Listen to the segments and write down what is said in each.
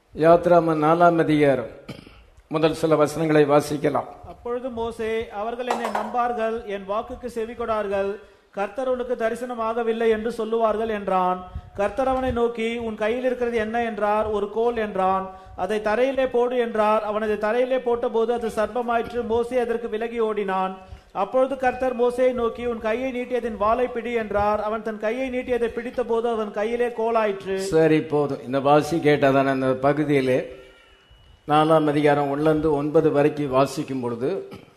யாத்ராமன் நாலாம் அதிகாரம் முதல் சில வசனங்களை வாசிக்கலாம் அப்பொழுது மோசே அவர்கள் என்னை நம்பார்கள் என் வாக்குக்கு செவி கொடார்கள் கர்த்தர் உனக்கு தரிசனம் ஆகவில்லை என்று சொல்லுவார்கள் என்றான் கர்த்தர் அவனை நோக்கி உன் கையில் இருக்கிறது என்ன என்றார் ஒரு கோல் என்றான் அதை தரையிலே போடு என்றார் அவன் அதை தரையிலே போட்டபோது அது சர்ப்பமாயிற்று மோசே அதற்கு விலகி ஓடினான் அப்பொழுது கர்த்தர் மோசேயை நோக்கி உன் கையை நீட்டியதின் வாளை பிடி என்றார் அவன் தன் கையை நீட்டியதை பிடித்தபோது அவன் கையிலே கோலாயிற்று சரி போதும் இந்த வாசி கேட்டதான அந்த பகுதியிலே நாலாம் அதிகாரம் ஒன்றிலிருந்து ஒன்பது வரைக்கும் வாசிக்கும் பொழுது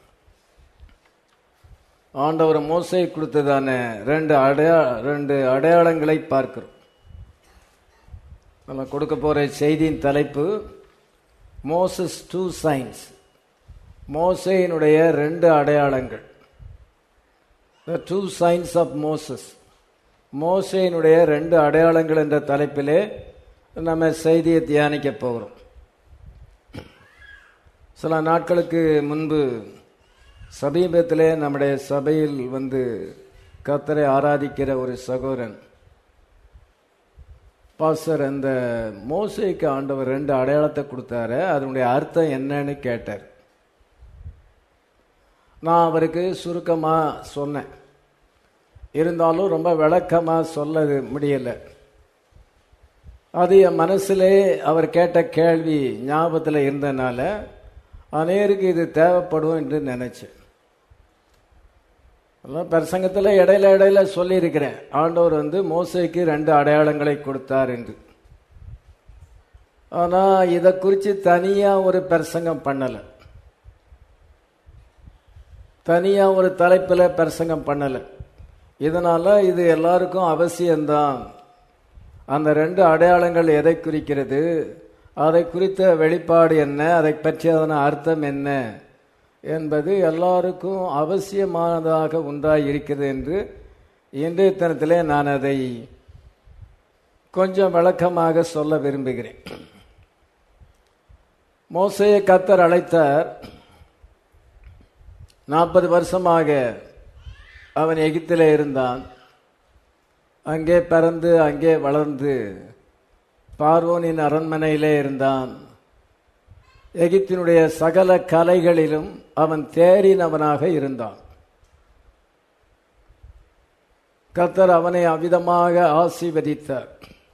ஆண்டவர் மோசை கொடுத்ததான ரெண்டு அடையா ரெண்டு அடையாளங்களை பார்க்கிறோம் நம்ம கொடுக்க போற செய்தியின் தலைப்பு மோசஸ் டூ சைன்ஸ் மோசையினுடைய ரெண்டு அடையாளங்கள் the two signs of Moses மோசையினுடைய ரெண்டு அடையாளங்கள் என்ற தலைப்பிலே நம்ம செய்தியை தியானிக்க போகிறோம் சில நாட்களுக்கு முன்பு சமீபத்திலே நம்முடைய சபையில் வந்து கத்தரை ஆராதிக்கிற ஒரு சகோதரன் பாஸ்டர் அந்த மோசைக்கு ஆண்டவர் ரெண்டு அடையாளத்தை கொடுத்தாரு அதனுடைய அர்த்தம் என்னன்னு கேட்டார் நான் அவருக்கு சுருக்கமாக சொன்னேன் இருந்தாலும் ரொம்ப விளக்கமாக சொல்ல முடியல அது என் மனசிலே அவர் கேட்ட கேள்வி ஞாபகத்தில் இருந்தனால அநேருக்கு இது தேவைப்படும் என்று நினைச்சேன் எல்லாம் பிரசங்கத்தில் இடையில இடையில சொல்லியிருக்கிறேன் ஆண்டவர் வந்து மோசைக்கு ரெண்டு அடையாளங்களை கொடுத்தார் என்று ஆனால் இதை குறித்து தனியாக ஒரு பிரசங்கம் பண்ணலை தனியாக ஒரு தலைப்பில் பிரசங்கம் பண்ணலை இதனால இது எல்லாருக்கும் அவசியம்தான் அந்த ரெண்டு அடையாளங்கள் எதை குறிக்கிறது அதை குறித்த வெளிப்பாடு என்ன அதை பற்றியதான அர்த்தம் என்ன என்பது எல்லாருக்கும் அவசியமானதாக ஒன்றாய் இருக்கிறது என்று இன்றைய தினத்திலே நான் அதை கொஞ்சம் விளக்கமாக சொல்ல விரும்புகிறேன் மோசையை கத்தர் அழைத்தார் நாற்பது வருஷமாக அவன் எகிப்திலே இருந்தான் அங்கே பிறந்து அங்கே வளர்ந்து பார்வோனின் அரண்மனையிலே இருந்தான் எகிப்தினுடைய சகல கலைகளிலும் அவன் தேறினவனாக இருந்தான் கத்தர் அவனை அவிதமாக ஆசீர்வதித்தார்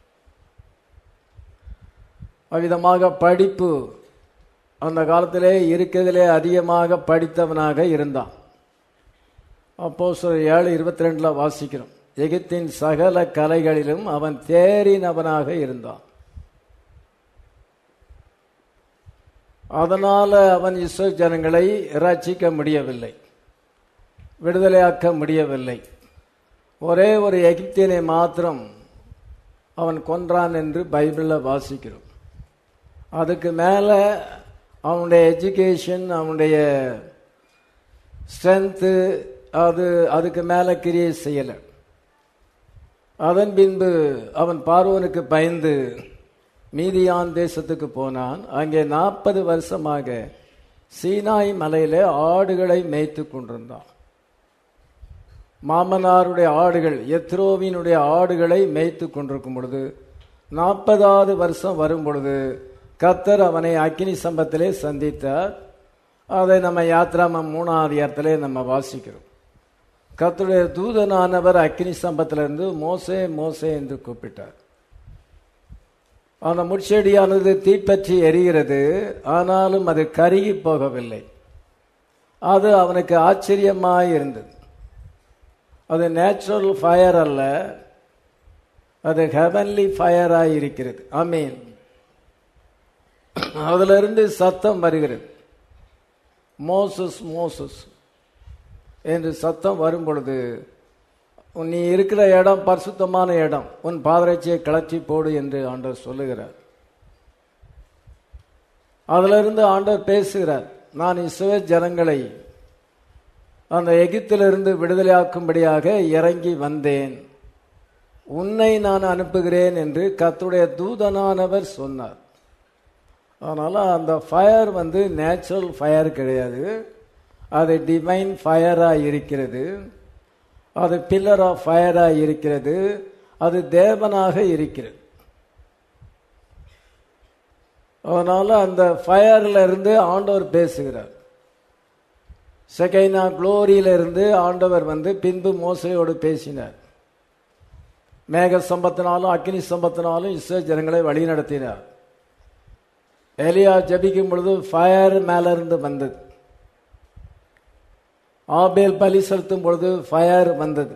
அவ்விதமாக படிப்பு அந்த காலத்திலே இருக்கிறதிலே அதிகமாக படித்தவனாக இருந்தான் அப்போ ஏழு இருபத்தி ரெண்டுல வாசிக்கிறோம் எகிப்தின் சகல கலைகளிலும் அவன் தேறினவனாக இருந்தான் அதனால அவன் இஸ்ரோ ஜனங்களை ரட்சிக்க முடியவில்லை விடுதலையாக்க முடியவில்லை ஒரே ஒரு எகிப்தியனை மாத்திரம் அவன் கொன்றான் என்று பைபிளில் வாசிக்கிறோம் அதுக்கு மேலே அவனுடைய எஜுகேஷன் அவனுடைய ஸ்ட்ரென்த்து அது அதுக்கு மேலே கிரியை செய்யலை அதன் பின்பு அவன் பார்வனுக்கு பயந்து மீதியான் தேசத்துக்கு போனான் அங்கே நாற்பது வருஷமாக சீனாய் மலையில ஆடுகளை மேய்த்து கொண்டிருந்தான் மாமனாருடைய ஆடுகள் எத்ரோவினுடைய ஆடுகளை மேய்த்து கொண்டிருக்கும் பொழுது நாற்பதாவது வருஷம் வரும் பொழுது கத்தர் அவனை அக்கினி சம்பத்திலே சந்தித்தார் அதை நம்ம யாத்ராமம் மூணாவது இடத்திலே நம்ம வாசிக்கிறோம் கத்தருடைய தூதனானவர் அக்கினி சம்பத்திலிருந்து மோசே மோசே என்று கூப்பிட்டார் அந்த முட்செடியானது தீப்பற்றி எரிகிறது ஆனாலும் அது கருகி போகவில்லை அது அவனுக்கு ஆச்சரியமாய் இருந்தது அது நேச்சுரல் ஃபயர் அல்ல அது ஹெவன்லி ஃபயராய் இருக்கிறது அமீன் அதுல இருந்து சத்தம் வருகிறது மோசஸ் மோசஸ் என்று சத்தம் வரும் பொழுது நீ இருக்கிற இடம் பரிசுத்தமான இடம் உன் பாதரட்சியை கிளச்சி போடு என்று ஆண்டவர் சொல்லுகிறார் அதிலிருந்து ஆண்டவர் பேசுகிறார் நான் இசுவ ஜனங்களை அந்த எகிப்திலிருந்து விடுதலையாக்கும்படியாக இறங்கி வந்தேன் உன்னை நான் அனுப்புகிறேன் என்று கத்துடைய தூதனானவர் சொன்னார் அதனால அந்த ஃபயர் வந்து நேச்சுரல் ஃபயர் கிடையாது அது டிவைன் ஃபயராக இருக்கிறது அது பில்லர் ஆஃப் ஃபயராக இருக்கிறது அது தேவனாக இருக்கிறது அதனால அந்த ஃபயர்ல இருந்து ஆண்டவர் பேசுகிறார் செகைனா குளோரியில இருந்து ஆண்டவர் வந்து பின்பு மோசையோடு பேசினார் மேக சம்பத்தினாலும் அக்னி சம்பத்தினாலும் இஸ்ரோ ஜனங்களை வழி நடத்தினார் எலியா ஜபிக்கும் பொழுது ஃபயர் மேல இருந்து வந்தது ஆபேல் பலி செலுத்தும் பொழுது ஃபயர் வந்தது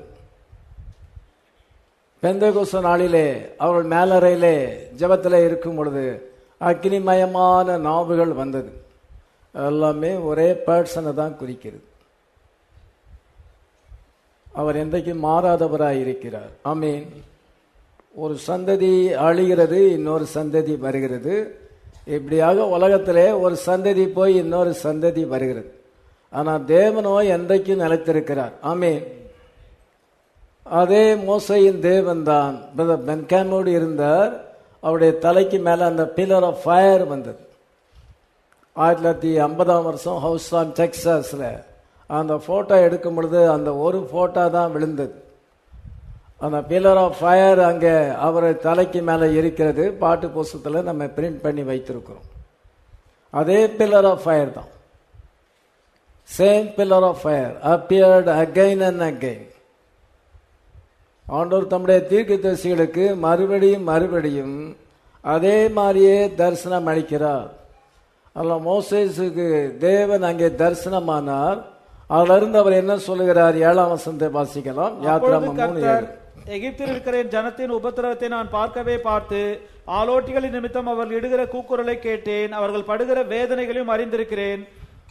பெந்தகோச நாளிலே அவர்கள் மேலறையிலே ஜபத்தில் இருக்கும் பொழுது அக்னிமயமான நாவுகள் வந்தது எல்லாமே ஒரே பர்சனை தான் குறிக்கிறது அவர் என்றைக்கும் மாறாதவராய் இருக்கிறார் ஆமீன் ஒரு சந்ததி அழிகிறது இன்னொரு சந்ததி வருகிறது இப்படியாக உலகத்திலே ஒரு சந்ததி போய் இன்னொரு சந்ததி வருகிறது ஆனால் தேவனோ என்றைக்கும் நிலைத்திருக்கிறார் ஆமீன் அதே மோசையின் தேவன் தான் பிரதர் பென்காமோடு இருந்தார் அவருடைய தலைக்கு மேலே அந்த பில்லர் ஆஃப் ஃபயர் வந்தது ஆயிரத்தி தொள்ளாயிரத்தி ஐம்பதாம் வருஷம் ஹவுஸ் ஆன் டெக்ஸாஸில் அந்த ஃபோட்டோ எடுக்கும் பொழுது அந்த ஒரு ஃபோட்டோ தான் விழுந்தது அந்த பில்லர் ஆஃப் ஃபயர் அங்கே அவர் தலைக்கு மேலே இருக்கிறது பாட்டு புஸ்தகத்தில் நம்ம பிரிண்ட் பண்ணி வைத்திருக்கிறோம் அதே பில்லர் ஆஃப் ஃபயர் தான் same pillar of fire appeared again and again ஆண்டவர் தம்முடைய தீர்க்கதரிசிகளுக்கு மறுபடியும் மறுபடியும் அதே மாதிரியே தரிசனம் அளிக்கிறார் அல்ல மோசேஸுக்கு தேவன் அங்கே தரிசனமானார் அதுல இருந்து அவர் என்ன சொல்லுகிறார் ஏழாம் வசனத்தை வாசிக்கலாம் அப்பொழுது யாத்ராமம் மூணு கர்த்தர் ஏழு எகிப்தில் இருக்கிற என் ஜனத்தின் உபத்திரவத்தை நான் பார்க்கவே பார்த்து ஆலோட்டிகளின் நிமித்தம் அவர்கள் இடுகிற கூக்குரலை கேட்டேன் அவர்கள் படுகிற வேதனைகளையும் அறிந்திருக்கிறேன்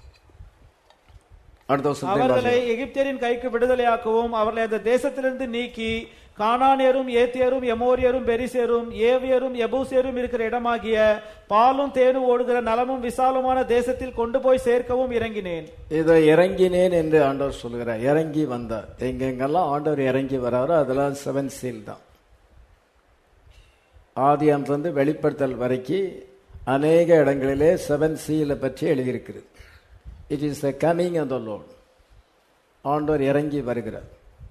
அடுத்த வசனத்தை அவர்களை எகிப்தியரின் கைக்கு விடுதலையாக்கவும் அவர்களை அந்த தேசத்திலிருந்து நீக்கி கானானியரும் ஏத்தியரும் எமோரியரும் பெரிசேரும் ஏவியரும் எபூசியரும் இருக்கிற இடமாகிய பாலும் தேனும் ஓடுகிற நலமும் விசாலமான தேசத்தில் கொண்டு போய் சேர்க்கவும் இறங்கினேன் இதை இறங்கினேன் என்று ஆண்டவர் சொல்கிறார் இறங்கி வந்தார் எங்கெங்கெல்லாம் ஆண்டவர் இறங்கி வராரோ அதெல்லாம் செவன் சீல் தான் ஆதியாந்திலிருந்து வெளிப்படுத்தல் வரைக்கும் அநேக இடங்களிலே செவன் சீலை பற்றி எழுதியிருக்கிறது it is the coming of the Lord ஆண்டவர் இறங்கி வருகிறார்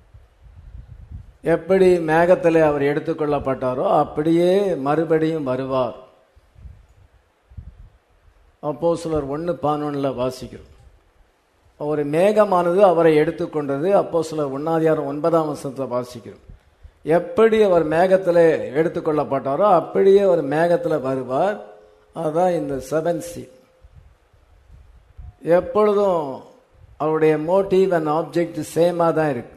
எப்படி மேகத்தில் அவர் எடுத்துக்கொள்ளப்பட்டாரோ அப்படியே மறுபடியும் வருவார் அப்போ சிலர் ஒன்று பானொன்னில் வாசிக்கிறோம் ஒரு மேகமானது அவரை எடுத்துக்கொண்டது அப்போ சிலர் ஒன்னாதியாரம் ஒன்பதாம் வருஷத்தை வாசிக்கிறோம் எப்படி அவர் மேகத்தில் எடுத்துக்கொள்ளப்பட்டாரோ அப்படியே அவர் மேகத்தில் வருவார் அதுதான் இந்த செவன் சி எப்பொழுதும் அவருடைய மோட்டிவ் அண்ட் ஆப்ஜெக்ட் சேமாக தான் இருக்கு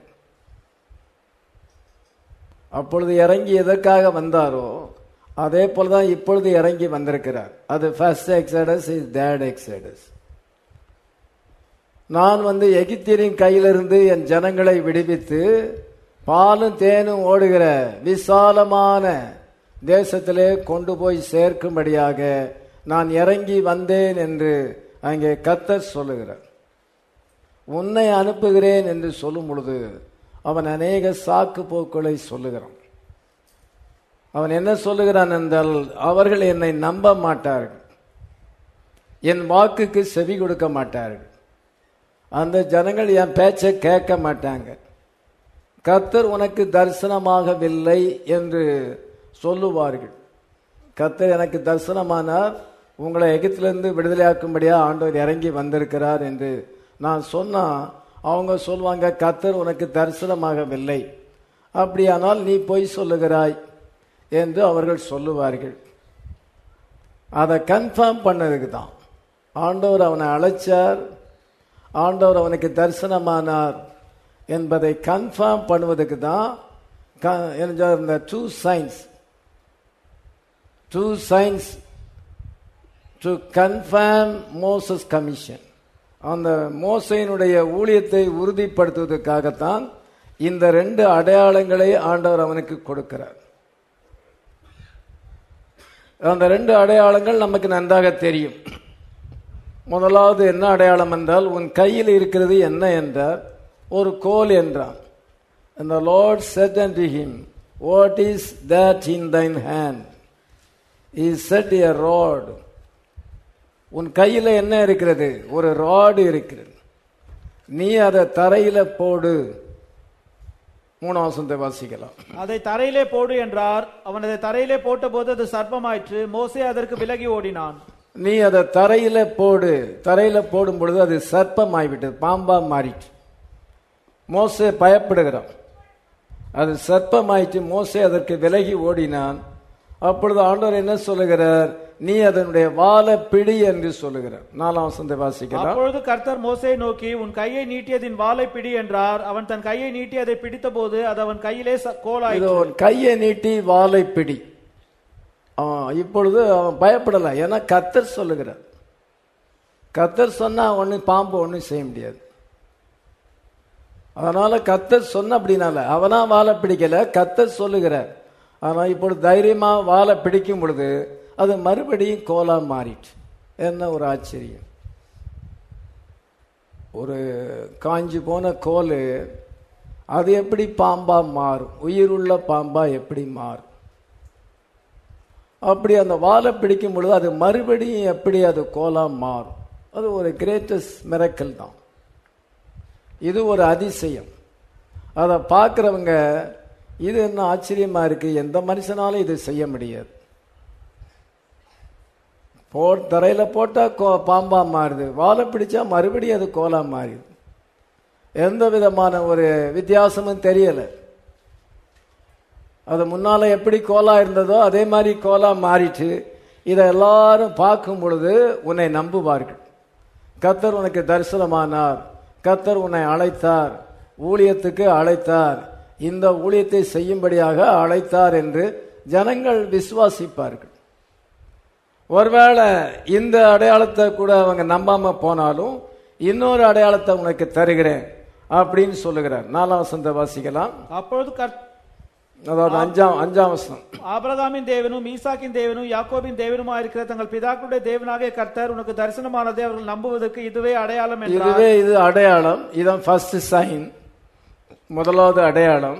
அப்பொழுது இறங்கி எதற்காக வந்தாரோ அதே போல தான் இப்பொழுது இறங்கி வந்திருக்கிறார் அது first exodus is third exodus நான் வந்து எகிப்தியரின் கையிலிருந்து என் ஜனங்களை விடுவித்து பாலும் தேனும் ஓடுகிற விசாலமான தேசத்திலே கொண்டு போய் சேர்க்கும்படியாக நான் இறங்கி வந்தேன் என்று அங்கே கத்தர் சொல்லுகிறார் உன்னை அனுப்புகிறேன் என்று சொல்லும் பொழுது அவன் அநேக சாக்கு போக்குகளை சொல்லுகிறான் அவன் என்ன சொல்லுகிறான் என்றால் அவர்கள் என்னை நம்ப மாட்டார்கள் என் வாக்குக்கு செவி கொடுக்க மாட்டார்கள் அந்த ஜனங்கள் என் பேச்சை கேட்க மாட்டாங்க கத்தர் உனக்கு தரிசனமாகவில்லை என்று சொல்லுவார்கள் கத்தர் எனக்கு தரிசனமானார் உங்களை எகிப்திலிருந்து விடுதலையாக்கும்படியா ஆண்டவர் இறங்கி வந்திருக்கிறார் என்று நான் சொன்னா அவங்க சொல்லுவாங்க கத்தர் உனக்கு தரிசனமாகவில்லை அப்படியானால் நீ பொய் சொல்லுகிறாய் என்று அவர்கள் சொல்லுவார்கள் அதை கன்ஃபார்ம் பண்ணதுக்கு தான் ஆண்டவர் அவனை அழைச்சார் ஆண்டவர் அவனுக்கு தரிசனமானார் என்பதை கன்ஃபார்ம் பண்ணுவதுக்கு தான் க- என்ன இந்த two signs two signs to confirm Moses commission அந்த மோசையினுடைய ஊழியத்தை உறுதிப்படுத்துவதற்காகத்தான் இந்த ரெண்டு அடையாளங்களை ஆண்டவர் அவனுக்கு கொடுக்கிறார் அந்த ரெண்டு அடையாளங்கள் நமக்கு நன்றாக தெரியும் முதலாவது என்ன அடையாளம் என்றால் உன் கையில் இருக்கிறது என்ன என்றார் ஒரு கோல் என்றான் And the Lord said unto him, What is that in thine hand? He said, A rod. உன் கையில் என்ன இருக்கிறது ஒரு ராடு இருக்கிறது நீ அதை தரையில போடு மூணாம் வசனத்தை வாசிக்கலாம் அதை தரையிலே போடு என்றார் அவன் அதை தரையிலே போட்டபோது அது சர்ப்பமாயிற்று மோசே அதற்கு விலகி ஓடினான் நீ அதை தரையில போடு தரையில போடும் பொழுது அது சர்ப்பம் ஆகிவிட்டது பாம்பா மாறிட்டு மோசே பயப்படுகிறான் அது சர்ப்பமாயிற்று மோசே அதற்கு விலகி ஓடினான் அப்பொழுது ஆண்டவர் என்ன சொல்லுகிறார் நீ அதனுடைய வாலை பிடி என்று சொல்லுகிறார் நாலாம் வசனத்தை வாசிக்கலாம் அப்பொழுது கர்த்தர் மோசேயை நோக்கி உன் கையை நீட்டியதின் வாளை பிடி என்றார் அவன் தன் கையை நீட்டி அதை பிடித்தபோது அது அவன் கையிலே ச- இது கோலாயிற்று ஒரு கையை நீட்டி வாலை பிடி ஆ, இப்பொழுது அவன் பயப்படல ஏன்னா கத்தர் சொல்லுகிறார் கத்தர் சொன்னா ஒண்ணு பாம்பு ஒண்ணும் செய்ய முடியாது அதனால கத்தர் சொன்ன அப்படின்னால அவனா வாழை பிடிக்கல கத்தர் சொல்லுகிறார் ஆனா இப்பொழுது தைரியமா வாழை பிடிக்கும் பொழுது அது மறுபடியும் கோலா மாறிட்டு என்ன ஒரு ஆச்சரியம் ஒரு காஞ்சி போன கோல் அது எப்படி பாம்பா மாறும் உயிருள்ள பாம்பா எப்படி மாறும் அப்படி அந்த வாழை பிடிக்கும் பொழுது அது மறுபடியும் எப்படி அது கோலா மாறும் அது ஒரு கிரேட்டஸ்ட் மிரக்கல் தான் இது ஒரு அதிசயம் அதை பார்க்குறவங்க இது என்ன ஆச்சரியமா இருக்கு எந்த மனுஷனாலும் இது செய்ய முடியாது போ தரையில போட்டா கோ பாம்பா மாறுது வாழை பிடிச்சா மறுபடியும் அது கோலா மாறுது எந்த விதமான ஒரு வித்தியாசமும் தெரியல அது முன்னால எப்படி கோலா இருந்ததோ அதே மாதிரி கோலா மாறிட்டு இதை எல்லாரும் பார்க்கும் பொழுது உன்னை நம்புவார்கள் கத்தர் உனக்கு தரிசனமானார் கத்தர் உன்னை அழைத்தார் ஊழியத்துக்கு அழைத்தார் இந்த ஊழியத்தை செய்யும்படியாக அழைத்தார் என்று ஜனங்கள் விசுவாசிப்பார்கள் ஒருவேளை இந்த அடையாளத்தை கூட அவங்க நம்பாம போனாலும் இன்னொரு அடையாளத்தை உனக்கு தருகிறேன் அப்படின்னு சொல்லுகிறார் நாலாம் வசந்த வாசிக்கலாம் அப்பொழுது கர்த்- அதாவது அஞ்சாம் அஞ்சாம் வசனம் ஆபிரகாமின் தேவனும் ஈசாக்கின் தேவனும் யாக்கோபின் தேவனுமா இருக்கிற தங்கள் பிதாக்களுடைய தேவனாகிய கர்த்தர் உனக்கு தரிசனமானதை அவர்கள் நம்புவதற்கு இதுவே அடையாளம் என்றார் இதுவே இது அடையாளம் இதான் ஃபர்ஸ்ட் சைன் முதலாவது அடையாளம்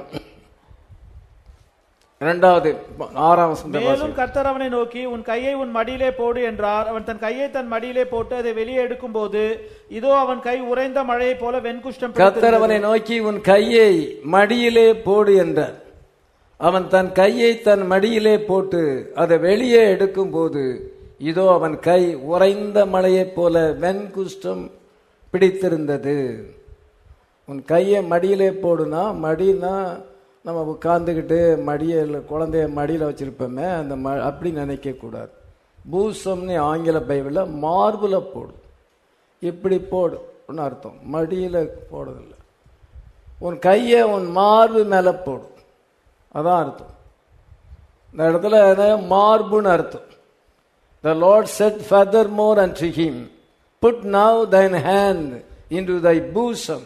இரண்டாவது ஆறாம் வசந்த மேலும் கர்த்தர் அவனை நோக்கி உன் கையை உன் மடியிலே போடு என்றார் அவன் தன் கையை தன் மடியிலே போட்டு அதை வெளியே எடுக்கும் போது இதோ அவன் கை உறைந்த மழையைப் போல வெண்குஷ்டம் கத்தர் பிடித்திருந்தது. அவனை நோக்கி உன் கையை மடியிலே போடு என்றார் அவன் தன் கையை தன் மடியிலே போட்டு அதை வெளியே எடுக்கும் போது இதோ அவன் கை உறைந்த மலையைப் போல வெண்குஷ்டம் பிடித்திருந்தது உன் கையை மடியிலே போடுனா மடினா நம்ம உட்கார்ந்துக்கிட்டு மடியில் குழந்தைய மடியில் வச்சிருப்போமே அந்த ம அப்படி நினைக்கக்கூடாது பூசம்னு ஆங்கில பைபிளில் மார்புல போடு இப்படி போடு ஒன்று அர்த்தம் மடியில் போடுறதில்ல உன் கையை உன் மார்பு மேலே போடு அதான் அர்த்தம் இந்த இடத்துல என்ன மார்புன்னு அர்த்தம் the Lord said furthermore and to him put now thine hand into thy bosom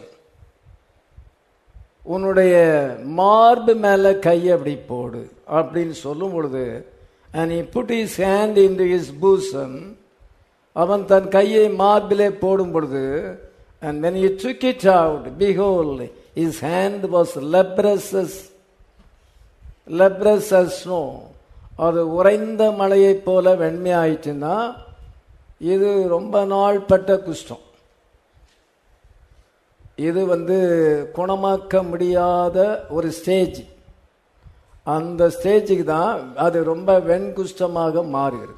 உன்னுடைய மார்பு மேல கையை அப்படி போடு அப்படின்னு சொல்லும் பொழுது and he put his hand into his bosom அவன் தன் கையை மார்பிலே போடும் பொழுது and when he took it out behold his hand was leprous as leprous as snow அது உறைந்த மலையைப் போல வெண்மையாயிட்டுன்னா இது ரொம்ப நாள் பட்ட குஷ்டம் இது வந்து குணமாக்க முடியாத ஒரு ஸ்டேஜ் அந்த ஸ்டேஜுக்கு தான் அது ரொம்ப வெண்குஷ்டமாக மாறுகிறது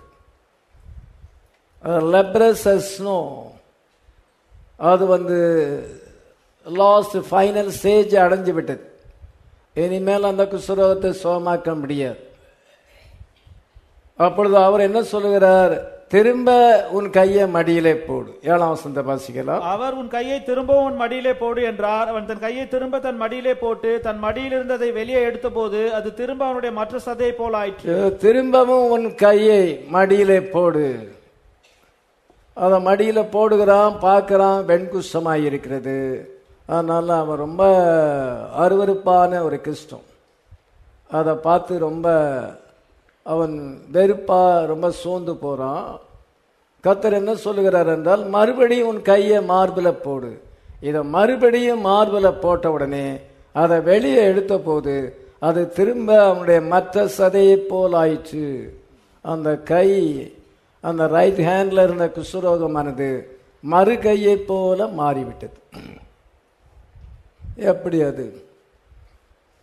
லெப்ரஸ் ஸ்னோ அது வந்து லாஸ்ட் ஃபைனல் ஸ்டேஜ் அடைஞ்சு விட்டது இனிமேல் அந்த குஷ்டரோகத்தை சுகமாக்க முடியாது அப்பொழுது அவர் என்ன சொல்லுகிறார் திரும்ப உன் கையை மடியிலே போடு ஏழாம் வசந்த வாசிக்கலாம் அவர் உன் கையை திரும்பவும் உன் மடியிலே போடு என்றார் அவன் தன் கையை திரும்ப தன் மடியிலே போட்டு தன் மடியில் இருந்ததை வெளியே எடுத்தபோது அது திரும்ப அவனுடைய மற்ற சதையை போல் ஆயிற்று திரும்பவும் உன் கையை மடியிலே போடு அதை மடியில போடுகிறான் பார்க்கறான் வெண்குஷ்டமாய் இருக்கிறது அதனால அவன் ரொம்ப அருவருப்பான ஒரு கிறிஸ்டம் அதை பார்த்து ரொம்ப அவன் வெறுப்பா ரொம்ப சோர்ந்து போறான் கத்தர் என்ன சொல்லுகிறார் என்றால் மறுபடியும் உன் கையை மார்பில் போடு இதை மறுபடியும் மார்பில் போட்ட உடனே அதை வெளியே எடுத்த போது அது திரும்ப அவனுடைய மற்ற சதையைப் போல் ஆயிற்று அந்த கை அந்த ரைட் ஹேண்ட்ல இருந்த குஷ்டரோகமானது மறு கையைப் போல மாறிவிட்டது எப்படி அது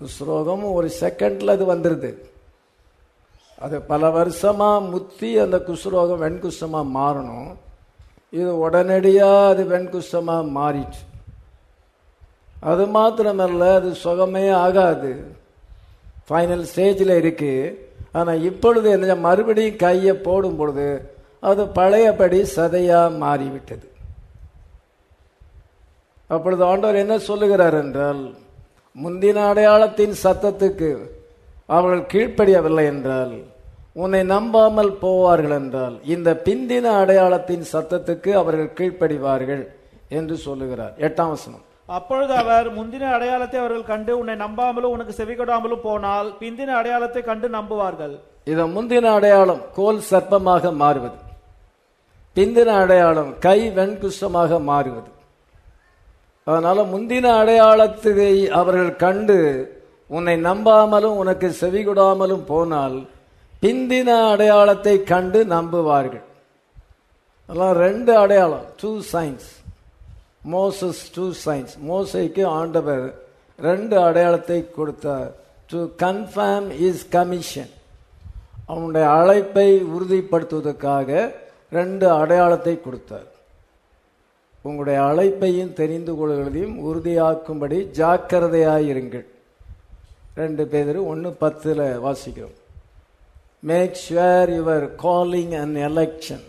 குஷ்ரோகம் ஒரு செகண்ட்ல அது வந்துடுது அது பல வருஷமா முத்தி அந்த குஷ்ரோகம் வெண்குஷ்டமா மாறணும் இது உடனடியா அது வெண்குஷ்டமா மாறிச்சு அது மாத்திரமல்ல அது சுகமே ஆகாது ஃபைனல் ஸ்டேஜில் இருக்கு ஆனால் இப்பொழுது என்ன மறுபடியும் கையை போடும் பொழுது அது பழையபடி சதையா மாறிவிட்டது அப்பொழுது ஆண்டவர் என்ன சொல்லுகிறார் என்றால் முந்தின அடையாளத்தின் சத்தத்துக்கு அவர்கள் கீழ்ப்படியவில்லை என்றால் உன்னை நம்பாமல் போவார்கள் என்றால் இந்த பிந்தின அடையாளத்தின் சத்தத்துக்கு அவர்கள் கீழ்ப்படிவார்கள் என்று சொல்லுகிறார் எட்டாம் வசனம் அப்பொழுது அவர் முந்தின அடையாளத்தை அவர்கள் கண்டு உன்னை நம்பாமலும் உனக்கு செவிகொடாமலும் போனால் பிந்தின அடையாளத்தை கண்டு நம்புவார்கள் இத முந்தின அடையாளம் கோல் சர்ப்பமாக மாறுவது பிந்தின அடையாளம் கை வெண்குஷ்டமாக மாறுவது அதனால முந்தின அடையாளத்தை அவர்கள் கண்டு உன்னை நம்பாமலும் உனக்கு செவிகொடாமலும் போனால் பிந்தின அடையாளத்தை கண்டு நம்புவார்கள் அதெல்லாம் ரெண்டு அடையாளம் two signs Moses two signs மோசைக்கு ஆண்டவர் ரெண்டு அடையாளத்தை கொடுத்தார் டு கன்ஃபார்ம் இஸ் கமிஷன் அவனுடைய அழைப்பை உறுதிப்படுத்துவதற்காக ரெண்டு அடையாளத்தை கொடுத்தார் உங்களுடைய அழைப்பையும் தெரிந்து கொள்வதையும் உறுதியாக்கும்படி ஜாக்கிரதையாயிருங்கள் ரெண்டு பேர் ஒன்று பத்தில் வாசிக்கிறோம் make sure your calling and election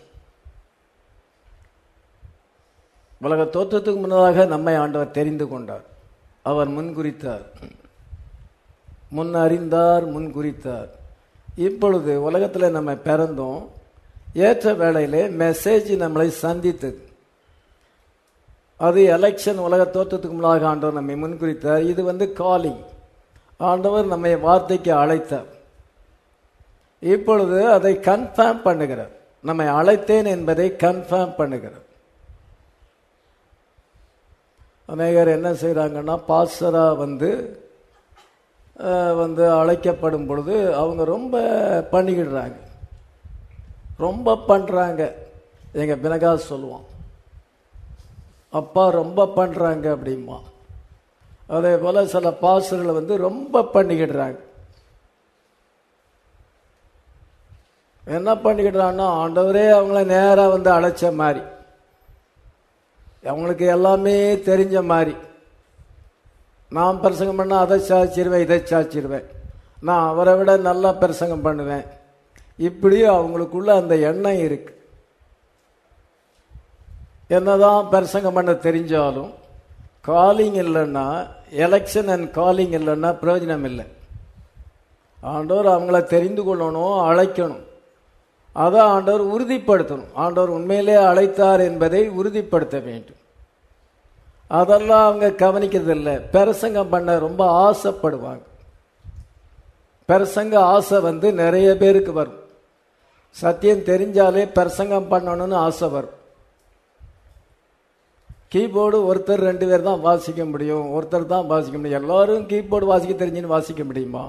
உலக தோற்றத்துக்கு முன்னதாக நம்மை ஆண்டவர் தெரிந்து கொண்டார் அவர் முன்குறித்தார் முன் அறிந்தார் முன் குறித்தார் இப்பொழுது உலகத்தில் நம்ம பிறந்தோம் ஏற்ற வேளையிலே மெசேஜ் நம்மளை சந்தித்தது அது எலெக்ஷன் உலக தோற்றத்துக்கு முன்னாக ஆண்டவர் நம்மை முன்குறித்தார் இது வந்து காலிங் ஆண்டவர் நம்மை வார்த்தைக்கு அழைத்தார் இப்பொழுது அதை கன்ஃபார்ம் பண்ணுகிறார் நம்மை அழைத்தேன் என்பதை கன்ஃபார்ம் பண்ணுகிறார் அநேகர் என்ன செய்கிறாங்கன்னா பாஸ்டரா வந்து அஹ், வந்து அழைக்கப்படும் பொழுது அவங்க ரொம்ப பண்ணிக்கிடுறாங்க ரொம்ப பண்ணுறாங்க எங்கள் பினகாஸ் சொல்லுவான் அப்பா ரொம்ப பண்ணுறாங்க அப்படிம்பா அதே போல் சில பாஸ்டர்களை வந்து ரொம்ப பண்ணிக்கிடுறாங்க என்ன பண்ணிக்கிடுறாங்கன்னா ஆண்டவரே அவங்கள நேராக வந்து அழைச்ச மாதிரி அவங்களுக்கு எல்லாமே தெரிஞ்ச மாதிரி நான் பிரசங்கம் பண்ண அதை சாச்சிருவேன் இதை சாச்சிருவேன் நான் அவரை விட நல்லா பிரசங்கம் பண்ணுவேன் இப்படி அவங்களுக்குள்ள அந்த எண்ணம் இருக்கு என்னதான் பிரசங்கம் பண்ண தெரிஞ்சாலும் காலிங் இல்லைன்னா எலெக்ஷன் அண்ட் காலிங் இல்லைன்னா பிரயோஜனம் இல்லை ஆண்டவர் அவங்கள தெரிந்து கொள்ளணும் அழைக்கணும் அதை ஆண்டவர் உறுதிப்படுத்தணும் ஆண்டவர் உண்மையிலே அழைத்தார் என்பதை உறுதிப்படுத்த வேண்டும் அதெல்லாம் அவங்க கவனிக்கிறதில்ல பிரசங்கம் பண்ண ரொம்ப ஆசைப்படுவாங்க பிரசங்க ஆசை வந்து நிறைய பேருக்கு வரும் சத்தியம் தெரிஞ்சாலே பிரசங்கம் பண்ணணும்னு ஆசை வரும் கீபோர்டு ஒருத்தர் ரெண்டு பேர் தான் வாசிக்க முடியும் ஒருத்தர் தான் வாசிக்க முடியும் எல்லாரும் கீபோர்டு வாசிக்க தெரிஞ்சுன்னு வாசிக்க முடியுமா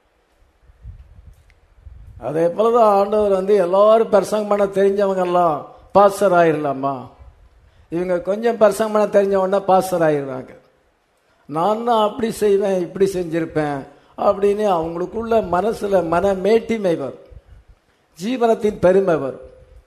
அதே போலதான் ஆண்டவர் வந்து எல்லாரும் பிரசங்கம் பண்ண தெரிஞ்சவங்க எல்லாம் பாஸ்டர் ஆயிடலாமா இவங்க கொஞ்சம் பிரசங்கம் பண்ண தெரிஞ்ச உடனே பாஸ்டர் ஆயிடுறாங்க நான் தான் அப்படி செய்வேன் இப்படி செஞ்சிருப்பேன் அப்படின்னு அவங்களுக்குள்ள மனசுல மன மேட்டிமை வரும் ஜீவனத்தின் பெருமை வரும்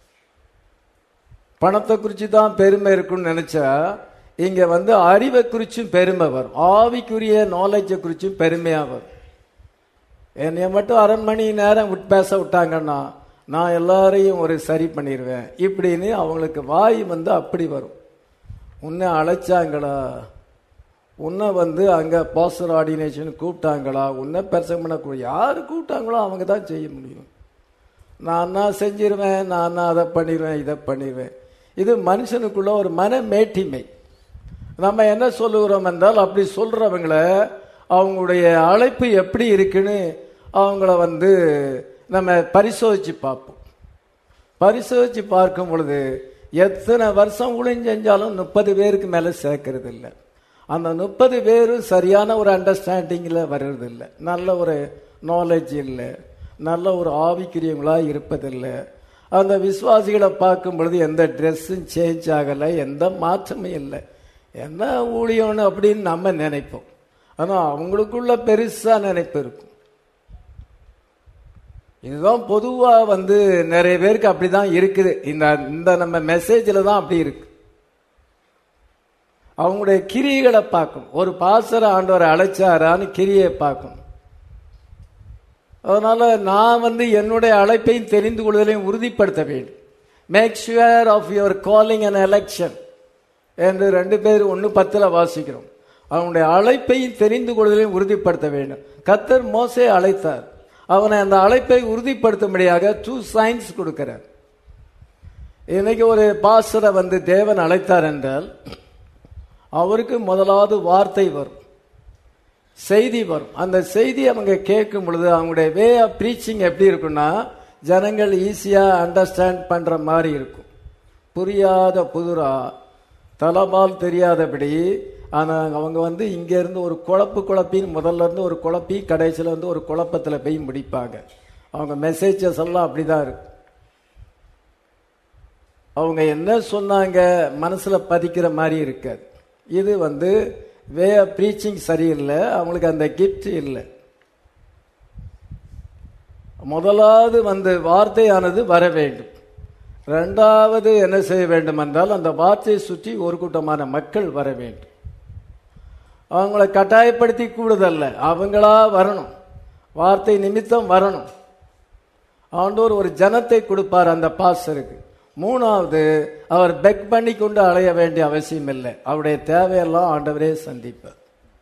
பணத்தை குறித்து தான் பெருமை இருக்குன்னு நினைச்சா இங்க வந்து அறிவை குறிச்சும் பெருமை வரும் ஆவிக்குரிய நாலேஜை குறிச்சும் பெருமையா வரும் என்னைய மட்டும் அரை மணி நேரம் விட் பேச விட்டாங்கன்னா நான் எல்லாரையும் ஒரு சரி பண்ணிடுவேன் இப்படின்னு அவங்களுக்கு வாய் வந்து அப்படி வரும் உன்னை அழைச்சாங்களா உன்னை வந்து அங்கே பாஸ்டர் ஆர்டினேஷன் கூப்பிட்டாங்களா உன்னை பிரசங்கம் பண்ணக்கூடிய யார் கூப்பிட்டாங்களோ அவங்க தான் செய்ய முடியும் நான் நான் செஞ்சிருவேன் நான் நான் அதை பண்ணிடுவேன் இதை பண்ணிடுவேன் இது மனுஷனுக்குள்ள ஒரு மன மேட்டிமை நம்ம என்ன சொல்லுகிறோம் என்றால் அப்படி சொல்றவங்கள அவங்களுடைய அழைப்பு எப்படி இருக்குன்னு அவங்கள வந்து நம்ம பரிசோதிச்சு பார்ப்போம் பரிசோதிச்சு பார்க்கும் பொழுது எத்தனை வருஷம் ஊழியம் செஞ்சாலும் முப்பது பேருக்கு மேலே சேர்க்கறது இல்லை அந்த முப்பது பேரும் சரியான ஒரு அண்டர்ஸ்டாண்டிங்கில் வர்றது இல்லை நல்ல ஒரு நாலேஜ் இல்லை நல்ல ஒரு ஆவிக்குரியவங்களா இருப்பதில்லை அந்த விசுவாசிகளை பார்க்கும் பொழுது எந்த ட்ரெஸ்ஸும் சேஞ்ச் ஆகலை எந்த மாற்றமும் இல்லை என்ன ஊழியம்னு அப்படின்னு நம்ம நினைப்போம் ஆனா அவங்களுக்குள்ள பெருசா நினைப்பு இருக்கும் இதுதான் பொதுவா வந்து நிறைய பேருக்கு அப்படிதான் இருக்குது இந்த இந்த நம்ம மெசேஜ்ல தான் அப்படி இருக்கு அவங்களுடைய கிரியைகளை பார்க்கணும் ஒரு பாசர ஆண்டவரை அழைச்சாரான்னு கிரியை பார்க்கணும் அதனால நான் வந்து என்னுடைய அழைப்பையும் தெரிந்து கொள்வதையும் உறுதிப்படுத்த வேண்டும் make sure of your calling and election என்று ரெண்டு பேர் ஒன்று பத்தில் வாசிக்கிறோம் அவனுடைய அழைப்பையும் தெரிந்து கொள்வதையும் உறுதிப்படுத்த வேண்டும் கத்தர் மோசே அழைத்தார் அவனை அந்த அழைப்பை உறுதிப்படுத்தும்படியாக டூ சயின்ஸ் கொடுக்கிறார் இன்னைக்கு ஒரு பாசரை வந்து தேவன் அழைத்தார் என்றால் அவருக்கு முதலாவது வார்த்தை வரும் செய்தி வரும் அந்த செய்தி அவங்க கேட்கும் பொழுது அவங்களுடைய வே ஆஃப் ப்ரீச்சிங் எப்படி இருக்குன்னா ஜனங்கள் ஈஸியாக அண்டர்ஸ்டாண்ட் பண்ணுற மாதிரி இருக்கும் புரியாத புதுரா தலபால் தெரியாதபடி ஆனால் அவங்க வந்து இங்கேருந்து ஒரு குழப்பு குழப்பின்னு முதல்ல இருந்து ஒரு குழப்பி கடைசியில் வந்து ஒரு குழப்பத்தில் போய் முடிப்பாங்க அவங்க மெசேஜஸ் எல்லாம் அப்படிதான் இருக்கு அவங்க என்ன சொன்னாங்க மனசில் பதிக்கிற மாதிரி இருக்காது இது வந்து வே ப்ரீச்சிங் சரியில்லை அவங்களுக்கு அந்த கிஃப்ட் இல்லை முதலாவது வந்து வார்த்தையானது வர வேண்டும் ரெண்டாவது என்ன செய்ய வேண்டும் என்றால் அந்த வார்த்தையை சுற்றி ஒரு கூட்டமான மக்கள் வர வேண்டும் அவங்கள கட்டாயப்படுத்தி கூடுதல்ல அவங்களா வரணும் வார்த்தை நிமித்தம் வரணும் ஆண்டோர் ஒரு ஜனத்தை கொடுப்பார் அந்த பாசருக்கு மூணாவது அவர் பெக் பண்ணி கொண்டு அலைய வேண்டிய அவசியம் இல்லை அவருடைய தேவையெல்லாம் ஆண்டவரே சந்திப்பார்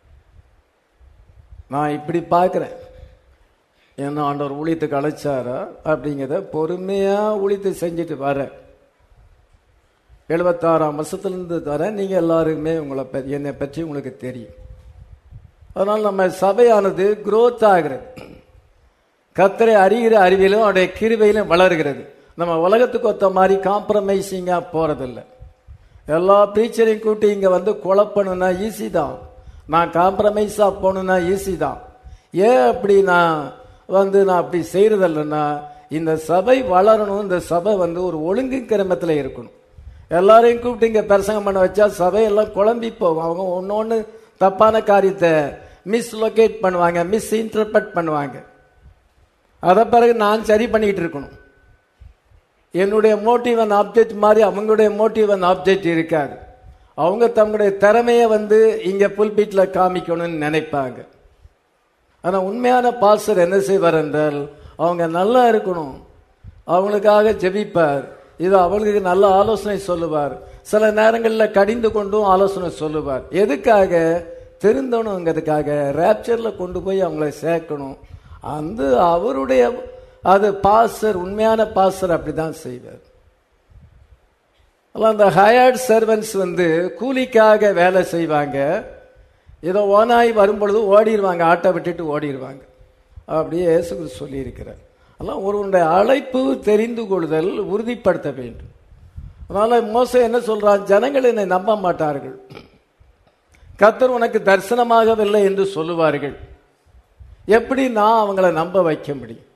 நான் இப்படி பார்க்கிறேன் என்ன ஆண்டவர் ஊழியத்துக்கு அழைச்சாரா அப்படிங்கிறத பொறுமையா ஊழியத்தை செஞ்சுட்டு வரேன் எழுபத்தாறாம் வருஷத்துலேருந்து தரேன் நீங்கள் எல்லாருக்குமே உங்களை பற்றி என்னை பற்றி உங்களுக்கு தெரியும் அதனால் நம்ம சபையானது growth ஆகிறது கத்தரை அறிகிற அறிவிலும் அவருடைய கிருபையிலும் வளர்கிறது நம்ம உலகத்துக்கு ஒத்த மாதிரி காம்ப்ரமைசிங்காக போகிறதில்ல எல்லா டீச்சரையும் கூட்டி இங்கே வந்து குழப்பணும்னா ஈஸி தான் நான் காம்ப்ரமைஸாக போகணுன்னா ஈஸி தான் ஏன் அப்படி நான் வந்து நான் அப்படி செய்கிறதில்லைன்னா இந்த சபை வளரணும் இந்த சபை வந்து ஒரு ஒழுங்கு கிரமத்தில் இருக்கணும் எல்லாரையும் கூப்பிட்டு இங்கே பிரசங்கம் பண்ண வச்சா சபையெல்லாம் குழம்பி போகும் அவங்க ஒன்று ஒன்று தப்பான காரியத்தை மிஸ்லொகேட் பண்ணுவாங்க மிஸ் இன்டர்பிரட் பண்ணுவாங்க அதை பிறகு நான் சரி பண்ணிக்கிட்டு இருக்கணும் என்னுடைய மோட்டிவ் அண்ட் ஆப்ஜெக்ட் மாதிரி அவங்களுடைய மோட்டிவ் அண்ட் ஆப்ஜெக்ட் இருக்காது அவங்க தங்களுடைய திறமையை வந்து இங்கே புல்பீட்டில் காமிக்கணும்னு நினைப்பாங்க ஆனால் உண்மையான பாஸ்டர் என்ன செய்வார் என்றால் அவங்க நல்லா இருக்கணும் அவங்களுக்காக ஜெபிப்பார் இது அவங்களுக்கு நல்ல ஆலோசனை சொல்லுவார் சில நேரங்களில் கடிந்து கொண்டும் ஆலோசனை சொல்லுவார் எதுக்காக திருந்தணுங்கிறதுக்காக ரேப்சரில் கொண்டு போய் அவங்கள சேர்க்கணும் அந்த அவருடைய அது பாஸ்டர் உண்மையான பாஸ்டர் அப்படிதான் செய்வார் அல்ல அந்த ஹயர்ட் சர்வன்ஸ் வந்து கூலிக்காக வேலை செய்வாங்க ஏதோ ஓனாய் வரும்பொழுது ஓடிடுவாங்க ஆட்டை விட்டுட்டு ஓடிடுவாங்க அப்படியே இயேசு கிறிஸ்து சொல்லியிருக்கிறார் அதெல்லாம் ஒருவனுடைய அழைப்பு தெரிந்து கொள்ளுதல் உறுதிப்படுத்த வேண்டும் அதனால மோச என்ன சொல்றான் ஜனங்கள் என்னை நம்ப மாட்டார்கள் கத்தர் உனக்கு தரிசனமாகவில்லை என்று சொல்லுவார்கள் எப்படி நான் அவங்கள நம்ப வைக்க முடியும்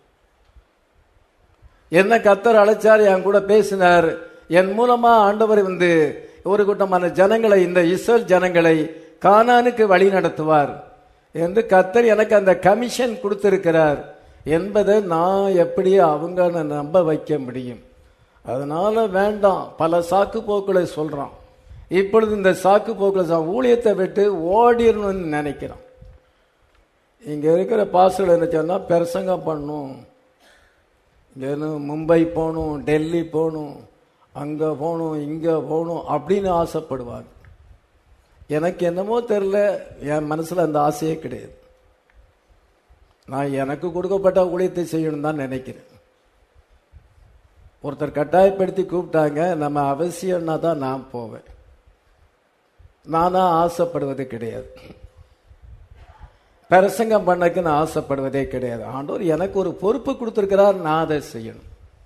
என்ன கத்தர் அழைச்சார் என் கூட பேசினார் என் மூலமா ஆண்டவர் வந்து ஒரு கூட்டமான ஜனங்களை இந்த இஸ்ரேல் ஜனங்களை கானானுக்கு வழி நடத்துவார் என்று கத்தர் எனக்கு அந்த கமிஷன் கொடுத்திருக்கிறார் என்பதை நான் எப்படி அவங்க நம்ப வைக்க முடியும் அதனால வேண்டாம் பல சாக்கு போக்குகளை சொல்றான் இப்பொழுது இந்த சாக்கு போக்குகளை ஊழியத்தை விட்டு ஓடிடணும்னு நினைக்கிறான் இங்க இருக்கிற பாஸ்டர் என்ன சொன்னா பிரசங்கம் பண்ணும் இங்கேருந்து மும்பை போகணும் டெல்லி போகணும் அங்கே போகணும் இங்கே போகணும் அப்படின்னு ஆசைப்படுவாங்க எனக்கு என்னமோ தெரில என் மனசில் அந்த ஆசையே கிடையாது நான் எனக்கு கொடுக்கப்பட்ட ஊழியத்தை செய்யணும் தான் நினைக்கிறேன் ஒருத்தர் கட்டாயப்படுத்தி கூப்பிட்டாங்க நம்ம அவசியம்னா தான் நான் போவேன் நானா ஆசைப்படுவது கிடையாது பிரசங்கம் பண்ணக்கு நான் ஆசைப்படுவதே கிடையாது ஆண்டவர் எனக்கு ஒரு பொறுப்பு கொடுத்திருக்கிறார் நான் அதை செய்யணும்